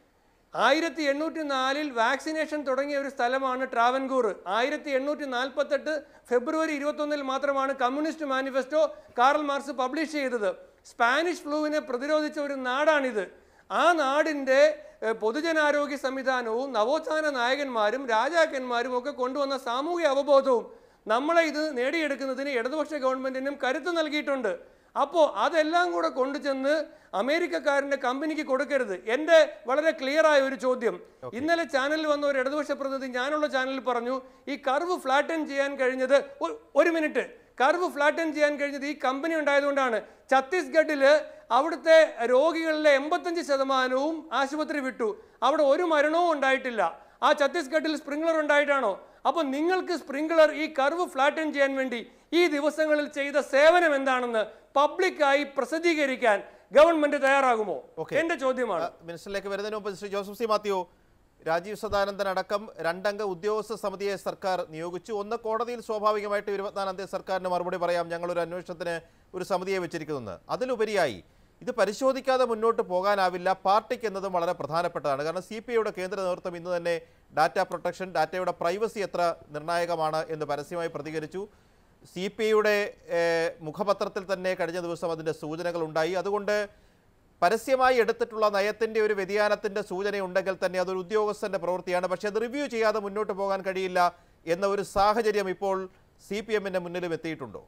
ആയിരത്തി എണ്ണൂറ്റി നാലിൽ വാക്സിനേഷൻ തുടങ്ങിയ ഒരു സ്ഥലമാണ് ട്രാവൻകൂർ ആയിരത്തി എണ്ണൂറ്റി നാൽപ്പത്തെട്ട് ഫെബ്രുവരി ഇരുപത്തൊന്നിൽ മാത്രമാണ് communist manifesto Karl Marx publish ചെയ്തത് സ്പാനിഷ് ഫ്ലൂവിനെ പ്രതിരോധിച്ച ഒരു നാടാണിത് ആ നാടിൻ്റെ ഏഹ്, പൊതുജനാരോഗ്യ സംവിധാനവും നവോത്ഥാന നായകന്മാരും രാജാക്കന്മാരും ഒക്കെ കൊണ്ടുവന്ന സാമൂഹ്യ അവബോധവും നമ്മളെ ഇത് നേടിയെടുക്കുന്നതിന് ഇടതുപക്ഷ ഗവൺമെന്റിനും കരുത്ത് നൽകിയിട്ടുണ്ട് അപ്പോൾ അതെല്ലാം കൂടെ കൊണ്ടുചെന്ന് അമേരിക്കക്കാരൻ്റെ കമ്പനിക്ക് കൊടുക്കരുത് എൻ്റെ വളരെ ക്ലിയർ ആയ ഒരു ചോദ്യം ഇന്നലെ ചാനലിൽ വന്ന ഒരു ഇടതുപക്ഷ പ്രതിനിധി ഞാനുള്ള ചാനലിൽ പറഞ്ഞു ഈ കർവ് ഫ്ലാറ്റൻ ചെയ്യാൻ കഴിഞ്ഞത് ഒ- ഒരു മിനിറ്റ് കർവ് ഫ്ലാറ്റൻ ചെയ്യാൻ കഴിഞ്ഞത് ഈ കമ്പനി ഉണ്ടായതുകൊണ്ടാണ് ഛത്തീസ്ഗഡിൽ അവിടുത്തെ രോഗികളിലെ എൺപത്തഞ്ച് ശതമാനവും ആശുപത്രി വിട്ടു അവിടെ ഒരു മരണവും ഉണ്ടായിട്ടില്ല ആ ഛത്തീസ്ഗഡിൽ സ്പ്രിംഗ്ലർ ഉണ്ടായിട്ടാണോ അപ്പോൾ നിങ്ങൾക്ക് സ്പ്രിംഗ്ലർ ഈ കർവ് ഫ്ലാറ്റൻ ചെയ്യാൻ വേണ്ടി ഈ ദിവസങ്ങളിൽ ചെയ്ത സേവനം എന്താണെന്ന് പബ്ലിക്കായി പ്രസിദ്ധീകരിക്കാൻ ഗവൺമെന്റ് തയ്യാറാകുമോ ഓക്കേ. എന്റെ ചോദ്യമാണ് മിനിസ്റ്ററിലേക്ക് വരുന്നതിന് മുമ്പ് ശ്രീ ജോസഫ് സി മാത്യു രാജീവ് സദാനന്ദൻ അടക്കം രണ്ടംഗ ഉദ്യോഗസ്ഥ സമിതിയെ സർക്കാർ നിയോഗിച്ചു ഒന്ന് കോടതിയിൽ സ്വാഭാവികമായിട്ട് ഇരുപത്തിനാലാം തീയതി സർക്കാരിന് മറുപടി പറയാം ഞങ്ങളൊരു അന്വേഷണത്തിന് ഒരു സമിതിയെ വെച്ചിരിക്കുന്നത് അതിലുപരിയായി ഇത് പരിശോധിക്കാതെ മുന്നോട്ട് പോകാനാവില്ല പാർട്ടിക്ക് എന്നതും വളരെ പ്രധാനപ്പെട്ടതാണ് കാരണം സി പി ഐയുടെ കേന്ദ്ര നേതൃത്വം ഇന്ന് തന്നെ ഡാറ്റ പ്രൊട്ടക്ഷൻ ഡാറ്റയുടെ പ്രൈവസി എത്ര നിർണായകമാണ് എന്ന് പരസ്യമായി പ്രതികരിച്ചു സി പി ഐയുടെ മുഖപത്രത്തിൽ തന്നെ കഴിഞ്ഞ ദിവസം അതിൻ്റെ സൂചനകൾ ഉണ്ടായി അതുകൊണ്ട് പരസ്യമായി എടുത്തിട്ടുള്ള നയത്തിൻ്റെ ഒരു വ്യതിയാനത്തിൻ്റെ സൂചനയുണ്ടെങ്കിൽ തന്നെ അതൊരു ഉദ്യോഗസ്ഥൻ്റെ പ്രവൃത്തിയാണ് പക്ഷേ അത് റിവ്യൂ ചെയ്യാതെ മുന്നോട്ട് പോകാൻ കഴിയില്ല എന്ന ഒരു സാഹചര്യം ഇപ്പോൾ സി പി എമ്മിൻ്റെ മുന്നിലും എത്തിയിട്ടുണ്ടോ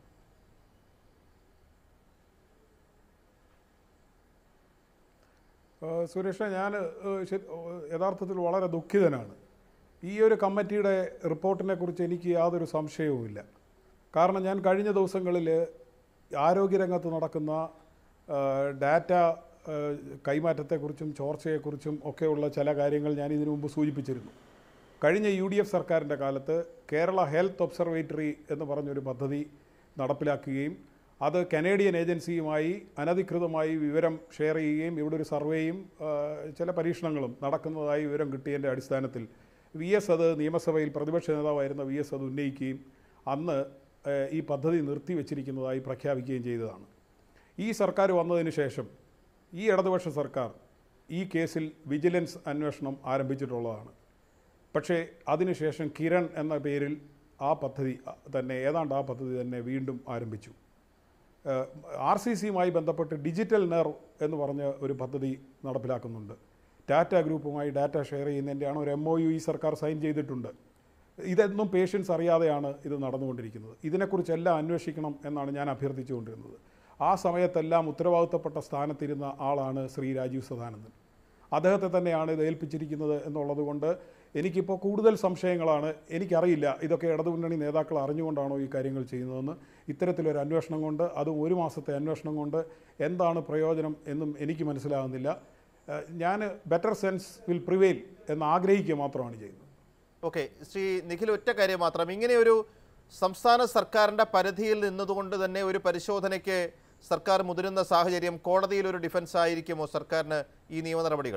ഏഹ് സുരേഷ ഞാൻ ഏഹ് ശരി- ഏഹ് യഥാർത്ഥത്തിൽ വളരെ ദുഃഖിതനാണ് ഈ ഒരു കമ്മിറ്റിയുടെ റിപ്പോർട്ടിനെ കുറിച്ച് എനിക്ക് യാതൊരു സംശയവുമില്ല കാരണം ഞാൻ കഴിഞ്ഞ ദിവസങ്ങളിൽ ആരോഗ്യരംഗത്ത് നടക്കുന്ന ഏഹ് ഡാറ്റ ഏഹ് കൈമാറ്റത്തെക്കുറിച്ചും ചോർച്ചയെക്കുറിച്ചും ഒക്കെയുള്ള ചില കാര്യങ്ങൾ ഞാൻ ഇതിനു മുമ്പ് സൂചിപ്പിച്ചിരുന്നു കഴിഞ്ഞ യു ഡി എഫ് സർക്കാരിൻ്റെ കാലത്ത് കേരള ഹെൽത്ത് ഒബ്സർവേറ്ററി എന്ന് പറഞ്ഞൊരു പദ്ധതി നടപ്പിലാക്കുകയും അത് കനേഡിയൻ ഏജൻസിയുമായി അനധികൃതമായി വിവരം ഷെയർ ചെയ്യുകയും ഇവിടെ ഒരു സർവേയും ആ, ചില പരീക്ഷണങ്ങളും നടക്കുന്നതായി വിവരം കിട്ടിയതിൻ്റെ അടിസ്ഥാനത്തിൽ വി എസ് അത് നിയമസഭയിൽ പ്രതിപക്ഷ നേതാവായിരുന്ന വി എസ് അത് ഉന്നയിക്കുകയും അന്ന് ആ, ഈ പദ്ധതി നിർത്തിവെച്ചിരിക്കുന്നതായി പ്രഖ്യാപിക്കുകയും ചെയ്തതാണ് ഈ സർക്കാർ വന്നതിന് ശേഷം ഈ ഇടതുപക്ഷ സർക്കാർ ഈ കേസിൽ വിജിലൻസ് അന്വേഷണം ആരംഭിച്ചിട്ടുള്ളതാണ് പക്ഷേ അതിനുശേഷം കിരൺ എന്ന പേരിൽ ആ പദ്ധതി തന്നെ ഏതാണ്ട് ആ പദ്ധതി തന്നെ വീണ്ടും ആരംഭിച്ചു ആർ സി സിയുമായി ബന്ധപ്പെട്ട് ഡിജിറ്റൽ നെർവ് എന്ന് പറഞ്ഞ ഒരു പദ്ധതി നടപ്പിലാക്കുന്നുണ്ട് ടാറ്റ ഗ്രൂപ്പുമായി ഡാറ്റ ഷെയർ ചെയ്യുന്നതിൻ്റെയാണ് ഒരു എം ഒ യു ഈ സർക്കാർ സൈൻ ചെയ്തിട്ടുണ്ട് ഇതൊന്നും പേഷ്യൻസ് അറിയാതെയാണ് ഇത് നടന്നുകൊണ്ടിരിക്കുന്നത് ഇതിനെക്കുറിച്ചെല്ലാം അന്വേഷിക്കണം എന്നാണ് ഞാൻ അഭ്യർത്ഥിച്ചുകൊണ്ടിരുന്നത് ആ സമയത്തെല്ലാം ഉത്തരവാദിത്തപ്പെട്ട സ്ഥാനത്തിരുന്ന ആളാണ് ശ്രീ രാജീവ് സദാനന്ദൻ അദ്ദേഹത്തെ തന്നെയാണ് ഇത് ഏൽപ്പിച്ചിരിക്കുന്നത് എന്നുള്ളത് കൊണ്ട് എനിക്കിപ്പോൾ കൂടുതൽ സംശയങ്ങളാണ് എനിക്കറിയില്ല ഇതൊക്കെ ഇടതുമുന്നണി നേതാക്കൾ അറിഞ്ഞുകൊണ്ടാണോ ഈ കാര്യങ്ങൾ ചെയ്യുന്നതെന്ന് ഇത്തരത്തിലൊരു അന്വേഷണം കൊണ്ട് അതും ഒരു മാസത്തെ അന്വേഷണം കൊണ്ട് എന്താണ് പ്രയോജനം എന്നും എനിക്ക് മനസ്സിലാകുന്നില്ല ഏഹ് ഞാൻ ബെറ്റർ സെൻസ് വിൽ പ്രിവെയിൽ എന്ന് ആഗ്രഹിക്കുക മാത്രമാണ് ചെയ്യുന്നത് ഓക്കെ ശ്രീ നിഖിൽ ഒറ്റ കാര്യം മാത്രം ഇങ്ങനെയൊരു സംസ്ഥാന സർക്കാരിൻ്റെ പരിധിയിൽ നിന്നതുകൊണ്ട് തന്നെ ഒരു പരിശോധനയ്ക്ക് സർക്കാർ മുതിരുന്ന സാഹചര്യം കോടതിയിൽ ഒരു ഡിഫൻസ് ആയിരിക്കുമോ സർക്കാരിന് ഈ നിയമ നടപടികൾ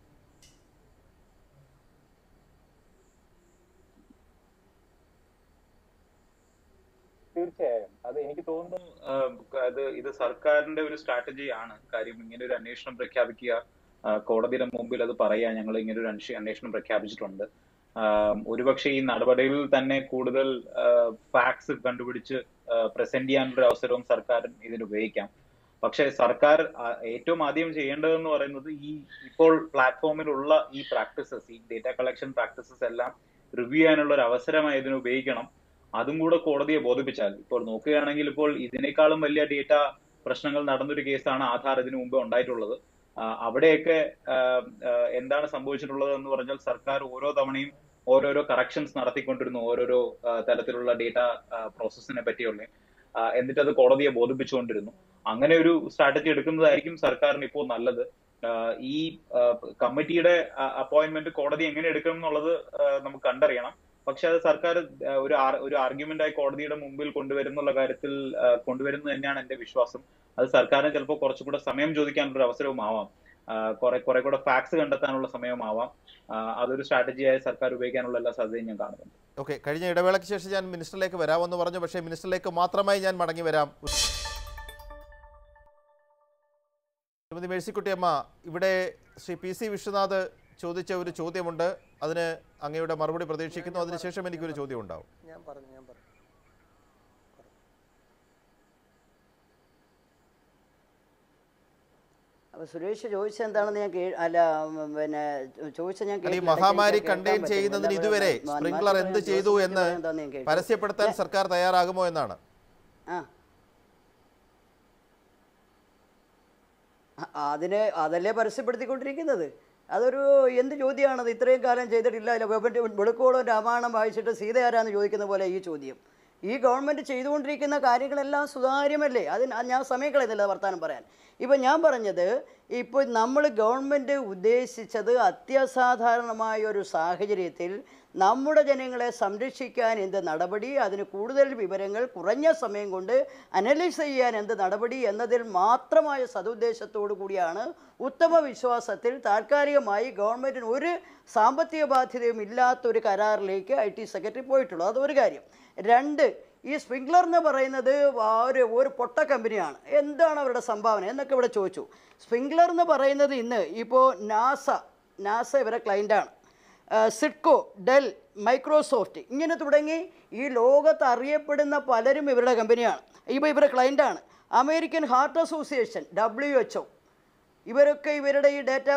തീർച്ചയായും അത് എനിക്ക് തോന്നുന്നു ആഹ് അത് ഇത് സർക്കാരിന്റെ ഒരു സ്ട്രാറ്റജിയാണ് കാര്യം ഇങ്ങനെ ഒരു അന്വേഷണം പ്രഖ്യാപിക്കുക ആഹ് കോടതിയുടെ മുമ്പിൽ അത് പറയാ ഞങ്ങൾ ഇങ്ങനെ ഒരു അന്വേ- അന്വേഷണം പ്രഖ്യാപിച്ചിട്ടുണ്ട് ആഹ് ഒരുപക്ഷെ ഈ നടപടികളിൽ തന്നെ കൂടുതൽ ഫാക്ട്സ് കണ്ടുപിടിച്ച് പ്രസന്റ് ചെയ്യാനുള്ള ഒരു അവസരവും സർക്കാർ ഇതിന് ഉപയോഗിക്കാം പക്ഷെ സർക്കാർ ആഹ് ഏറ്റവും ആദ്യം ചെയ്യേണ്ടതെന്ന് പറയുന്നത് ഈ ഇപ്പോൾ പ്ലാറ്റ്ഫോമിലുള്ള ഈ പ്രാക്ടീസസ് ഈ ഡേറ്റ കളക്ഷൻ പ്രാക്ടീസസ് എല്ലാം റിവ്യൂ ചെയ്യാനുള്ള ഒരു അവസരമായി ഇതിന് ഉപയോഗിക്കണം അതും കൂടെ കോടതിയെ ബോധിപ്പിച്ചാൽ ഇപ്പോൾ നോക്കുകയാണെങ്കിൽ ഇപ്പോൾ ഇതിനേക്കാളും വലിയ ഡേറ്റ പ്രശ്നങ്ങൾ നടന്നൊരു കേസാണ് ആധാർ ഇതിനു മുമ്പ് ഉണ്ടായിട്ടുള്ളത് ആ, അവിടെയൊക്കെ ആ, ആ, എന്താണ് സംഭവിച്ചിട്ടുള്ളത് എന്ന് പറഞ്ഞാൽ സർക്കാർ ഓരോ തവണയും ഓരോരോ കറക്ഷൻസ് നടത്തിക്കൊണ്ടിരുന്നു ഓരോരോ ആ, തരത്തിലുള്ള ഡേറ്റ പ്രോസസ്സിനെ പറ്റിയുള്ള ആ, എന്നിട്ട് അത് കോടതിയെ ബോധിപ്പിച്ചുകൊണ്ടിരുന്നു അങ്ങനെ ഒരു സ്ട്രാറ്റജി എടുക്കുന്നതായിരിക്കും സർക്കാരിന് ഇപ്പോൾ നല്ലത് ആ, ഈ ആ, കമ്മിറ്റിയുടെ അപ്പോയിന്റ്മെന്റ് കോടതി എങ്ങനെ എടുക്കണം എന്നുള്ളത് ആ, നമുക്ക് കണ്ടറിയണം പക്ഷെ അത് സർക്കാർ ആ, ഒരു ആർ- ഒരു ആർഗ്യുമെന്റ് ആയി കോടതിയുടെ മുമ്പിൽ കൊണ്ടുവരുന്നുള്ള കാര്യത്തിൽ ആ, കൊണ്ടുവരുന്നത് തന്നെയാണ് എന്റെ വിശ്വാസം അത് സർക്കാരിന് ചിലപ്പോൾ കുറച്ചുകൂടെ സമയം ചോദിക്കാനുള്ള ഒരു അവസരവും ആവാം ആ, കുറെ കുറെ കൂടെ ഫാക്ട്സ് കണ്ടെത്താനുള്ള സമയമാവാം ആ, അതൊരു സ്ട്രാറ്റജിയായി സർക്കാർ ഉപയോഗിക്കാനുള്ള എല്ലാ സാധ്യതയും ഞാൻ കാണുന്നുണ്ട് ഓക്കെ കഴിഞ്ഞ ഇടവേളയ്ക്ക് ശേഷം ഞാൻ മിനിസ്റ്ററിലേക്ക് വരാമെന്ന് പറഞ്ഞു പക്ഷേ മിനിസ്റ്ററിലേക്ക് മാത്രമായി ഞാൻ മടങ്ങി വരാം ശ്രീമതി മേഴ്സിക്കുട്ടിയമ്മ ഇവിടെ ശ്രീ പി സി വിശ്വനാഥ് ചോദിച്ച ഒരു ചോദ്യമുണ്ട് അതിന് അങ്ങയുടെ മറുപടി പ്രതീക്ഷിക്കുന്നു അതിനുശേഷം എനിക്കൊരു ചോദ്യം ഉണ്ടാവും ഞാൻ പറഞ്ഞു ഞാൻ പറഞ്ഞു അപ്പൊ സുരേഷ് ചോദിച്ചത് എന്താണെന്ന് ഞാൻ കേ- അല്ല ഉം, പിന്നെ ചോദിച്ച ഞാൻ അല്ല, ഈ കേട്ടില്ല. മഹാമാരി എനിക്ക് കേൾക്കാൻ കണ്ടെയ്ൻ പറ്റുന്നില്ല. ചെയ്യുന്നതിന് അപ്പൊ ഇതുവരെ മാ- സ്പ്രിംഗ്ലർ മാറ്റി എന്ത് പറയാൻ ചെയ്തു ജോസഫ് എന്ന് പറയാൻ എന്താന്ന് ഞാൻ കേട്ടു. പരസ്യപ്പെടുത്താൻ സർക്കാർ തയ്യാറാകുമോ എന്നാണ് ആ അ- അതിന് അതല്ലേ പരസ്യപ്പെടുത്തിക്കൊണ്ടിരിക്കുന്നത് അതൊരു എന്ത് ചോദ്യമാണത് ഇത്രയും കാലം ചെയ്തിട്ടില്ല അല്ല വെപ്പ- വെളുക്കോളം രാമായണം വായിച്ചിട്ട് സീത ആരാന്ന് ചോദിക്കുന്ന പോലെ ഈ ചോദ്യം ഈ ഗവൺമെൻറ് ചെയ്തുകൊണ്ടിരിക്കുന്ന കാര്യങ്ങളെല്ലാം സുതാര്യമല്ലേ അതിന് അത് ഞാൻ സമയം കളയുന്നില്ല വർത്തമാനം പറയാൻ ഇപ്പം ഞാൻ പറഞ്ഞത് ഇപ്പോൾ നമ്മൾ ഗവൺമെൻറ് ഉദ്ദേശിച്ചത് അത്യസാധാരണമായ ഒരു സാഹചര്യത്തിൽ നമ്മുടെ ജനങ്ങളെ സംരക്ഷിക്കാൻ എന്ത് നടപടി അതിന് കൂടുതൽ വിവരങ്ങൾ കുറഞ്ഞ സമയം കൊണ്ട് അനലൈസ് ചെയ്യാൻ എന്ത് നടപടി എന്നതിൽ മാത്രമായ സതുദ്ദേശത്തോടു കൂടിയാണ് ഉത്തമ വിശ്വാസത്തിൽ താൽക്കാലികമായി ഗവൺമെൻറ്റിന് ഒരു സാമ്പത്തിക ബാധ്യതയും ഇല്ലാത്തൊരു കരാറിലേക്ക് ഐ ടി സെക്രട്ടറി പോയിട്ടുള്ളത് അതൊരു കാര്യം രണ്ട് ഈ സ്പ്രിംഗ്ലർ എന്ന് പറയുന്നത് ആ ഒരു ഒരു പൊട്ട കമ്പനിയാണ് എന്താണ് അവരുടെ സംഭാവന എന്നൊക്കെ ഇവിടെ ചോദിച്ചു സ്പ്രിംഗ്ലർ എന്ന് പറയുന്നത് ഇന്ന് ഇപ്പോൾ നാസ നാസ ഇവരെ ക്ലൈൻ്റാണ് സിഡ്കോ ഡെൽ മൈക്രോസോഫ്റ്റ് ഇങ്ങനെ തുടങ്ങി ഈ ലോകത്ത് അറിയപ്പെടുന്ന പലരും ഇവരുടെ കമ്പനിയാണ് ഇപ്പോൾ ഇവരുടെ ക്ലൈൻ്റാണ് American Heart Association W H O ഇവരൊക്കെ ഇവരുടെ ഈ ഡാറ്റാ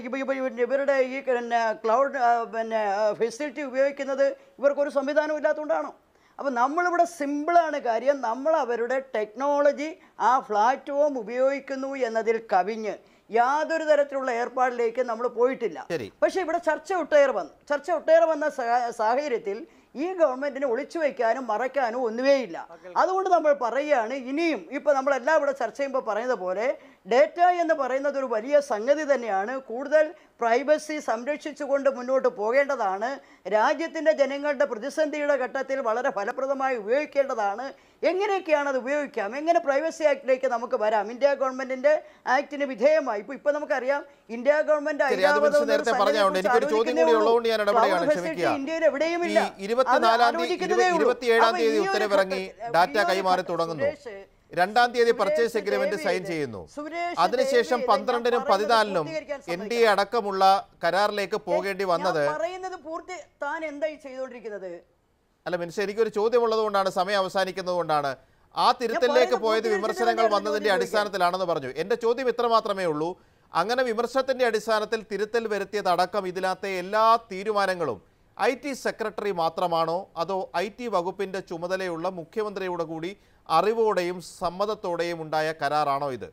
ഇവരുടെ ഈ പിന്നെ ക്ലൗഡ് ആ, പിന്നെ ഫെസിലിറ്റി ഉപയോഗിക്കുന്നത് ഇവർക്കൊരു സംവിധാനം ഇല്ലാത്തതുകൊണ്ടാണോ അപ്പോൾ നമ്മളിവിടെ സിമ്പിളാണ് കാര്യം നമ്മൾ അവരുടെ ടെക്നോളജി ആ പ്ലാറ്റ്ഫോം ഉപയോഗിക്കുന്നു എന്നതിൽ കവിഞ്ഞ് യാതൊരു തരത്തിലുള്ള ഏർപ്പാടിലേക്ക് നമ്മൾ പോയിട്ടില്ല ശരി. പക്ഷേ ഇവിടെ ചർച്ച ഒട്ടേറെ വന്നു ചർച്ച ഒട്ടേറെ വന്ന സാ- സാഹചര്യത്തിൽ ഈ ഗവൺമെന്റിനെ ഒളിച്ചു വയ്ക്കാനും മറയ്ക്കാനും ഒന്നുമേയില്ല അതുകൊണ്ട് നമ്മൾ പറയുകയാണ് ഇനിയും ഇപ്പോൾ നമ്മളെല്ലാം ഇവിടെ ചർച്ച ചെയ്യുമ്പോൾ പറയുന്നത് പോലെ ഡേറ്റ എന്ന് പറയുന്നത് ഒരു വലിയ സംഗതി തന്നെയാണ് കൂടുതൽ പ്രൈവസി സംരക്ഷിച്ചുകൊണ്ട് മുന്നോട്ട് പോകേണ്ടതാണ് രാജ്യത്തിൻ്റെ ജനങ്ങളുടെ പ്രതിസന്ധിയുടെ ഘട്ടത്തിൽ വളരെ ഫലപ്രദമായി ഉപയോഗിക്കേണ്ടതാണ് എങ്ങനെയൊക്കെയാണ് അത് ഉപയോഗിക്കാം എങ്ങനെ പ്രൈവസി ആക്ടിലേക്ക് നമുക്ക് വരാം ഇന്ത്യ ഗവൺമെന്റിന്റെ ആക്ടിന് വിധേയമായി ഇപ്പോൾ ഇപ്പോൾ നമുക്കറിയാം ഇന്ത്യ ഗവൺമെന്റ് ശരി, അത് മനസ്സിൽ നേരത്തെ പറഞ്ഞതുകൊണ്ട് എനിക്കൊരു ചോദ്യം കൂടി ഉള്ളതുകൊണ്ട് ഞാൻ ഇടപെടുകയാണ് ക്ഷമിക്കുക ഇന്ത്യയിൽ എവിടെയുമില്ല ഈ ഇരുപത്തിനാലാം തീയതി ആലോചിക്കുന്നതേ ഉള്ളൂ. ഇരുപത്തിയേഴാം അപ്പോൾ തീയതി ഈ ഒരു ഉത്തരവിറങ്ങി ഘട്ടത്തിൽ- ഡാറ്റ ഈ ഒരു കൈമാറി ഘട്ടത്തിൽ തുടങ്ങുന്നു സുരേഷ്, രണ്ടാം തീയതി സുരേഷ് പർച്ചേസ് എഗ്രിമെന്റ് ദയവ് സൈൻ ചെയ്ത് ചെയ്യുന്നു സുരേഷ് അതിനുശേഷം ദയവ് ചെയ്ത് പന്ത്രണ്ടിനും ഞാൻ പറയുന്നത് പതിനാലിനും പൂർത്തീകരിക്കാൻ എൻ ഡി സമ്മതിക്കണം. എ അടക്കമുള്ള കരാറിലേക്ക് പോകേണ്ടി വന്നത് ഞാൻ പറയുന്നത് പൂർത്തി താൻ എന്തായി ചെയ്തുകൊണ്ടിരിക്കുന്നത് അല്ല മനുഷ്യ എനിക്കൊരു ചോദ്യമുള്ളത് കൊണ്ടാണ് സമയം അവസാനിക്കുന്നത് കൊണ്ടാണ് ആ തിരുത്തലിലേക്ക് പറയുന്നത് പോയത് പൂർത്തീകരിച്ചിട്ട് വിമർശനങ്ങൾ വേണ്ടേ വന്നതിന്റെ ചോദ്യം അടിസ്ഥാനത്തിലാണെന്ന് പറഞ്ഞു എന്റെ ചോദ്യം ഇത്ര മാത്രമേ ഉള്ളൂ അങ്ങനെ വിമർശനത്തിന്റെ അടിസ്ഥാനത്തിൽ തിരുത്തൽ വരുത്തിയതടക്കം ഇതിനകത്തെ എല്ലാ തീരുമാനങ്ങളും ഐ ടി സെക്രട്ടറി മാത്രമാണോ അതോ ഐ ടി വകുപ്പിന്റെ ചുമതലയുള്ള മുഖ്യമന്ത്രിയുടെ കൂടി അറിവോടെയും സമ്മതത്തോടെയും ഉണ്ടായ കരാറാണോ ഇത്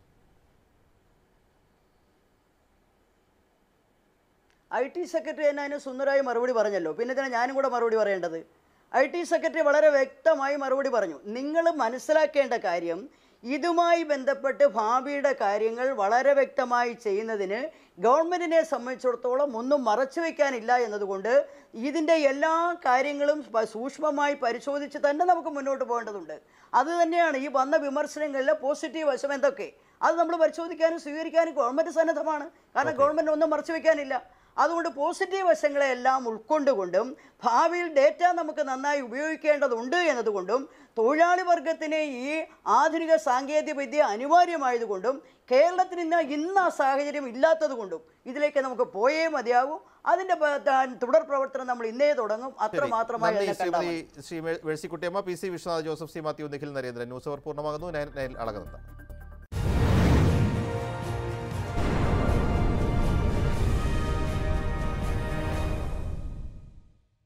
ഐ ടി സെക്രട്ടറി തന്നെ അതിന് സുന്ദരമായി മറുപടി പറഞ്ഞല്ലോ പിന്നെ ഇതിനെ ഞാനും കൂടെ മറുപടി പറയേണ്ടത് ഐ ടി സെക്രട്ടറി വളരെ വ്യക്തമായി മറുപടി പറഞ്ഞു നിങ്ങൾ മനസ്സിലാക്കേണ്ട കാര്യം ഇതുമായി ബന്ധപ്പെട്ട് ഭാവിയുടെ കാര്യങ്ങൾ വളരെ വ്യക്തമായി ചെയ്യുന്നതിന് ഗവൺമെൻറ്റിനെ സംബന്ധിച്ചിടത്തോളം ഒന്നും മറച്ചു വയ്ക്കാനില്ല എന്നതുകൊണ്ട് ഇതിൻ്റെ എല്ലാ കാര്യങ്ങളും പ- സൂക്ഷ്മമായി പരിശോധിച്ച് തന്നെ നമുക്ക് മുന്നോട്ട് പോകേണ്ടതുണ്ട് അത് തന്നെയാണ് ഈ വന്ന വിമർശനങ്ങളിലെ പോസിറ്റീവ് വശം എന്തൊക്കെ അത് നമ്മൾ പരിശോധിക്കാനും സ്വീകരിക്കാനും ഗവൺമെൻറ് സന്നദ്ധമാണ് കാരണം ഗവൺമെൻറ് ഒന്നും മറച്ചു വയ്ക്കാനില്ല അതുകൊണ്ട് പോസിറ്റീവ് വശങ്ങളെ എല്ലാം ഉൾക്കൊണ്ടുകൊണ്ടും ഭാവിയിൽ ഡേറ്റ നമുക്ക് നന്നായി ഉപയോഗിക്കേണ്ടതുണ്ട് എന്നതുകൊണ്ടും തൊഴിലാളി വർഗത്തിന് ഈ ആധുനിക സാങ്കേതിക വിദ്യ അനിവാര്യമായതുകൊണ്ടും കേരളത്തിന് ഇന്ന് ഇന്ന് ആ സാഹചര്യം ഇല്ലാത്തതുകൊണ്ടും ഇതിലേക്ക് നമുക്ക് പോയേ മതിയാകൂ അതിൻ്റെ പ- ത- തുടർ പ്രവർത്തനം നമ്മൾ ഇന്നേ തുടങ്ങും അത്ര ശരി. മാത്രമായി നന്ദി അതിനെ കണ്ടാൽ ശ്രീമതി മതി. Shri Mercykuttyamma P C Vishwanath Joseph C Mathew Nikhil Narendran news അവർ പൂർണ്ണമാകുന്നു നയൻ നയൻ അളകുന്നുണ്ട്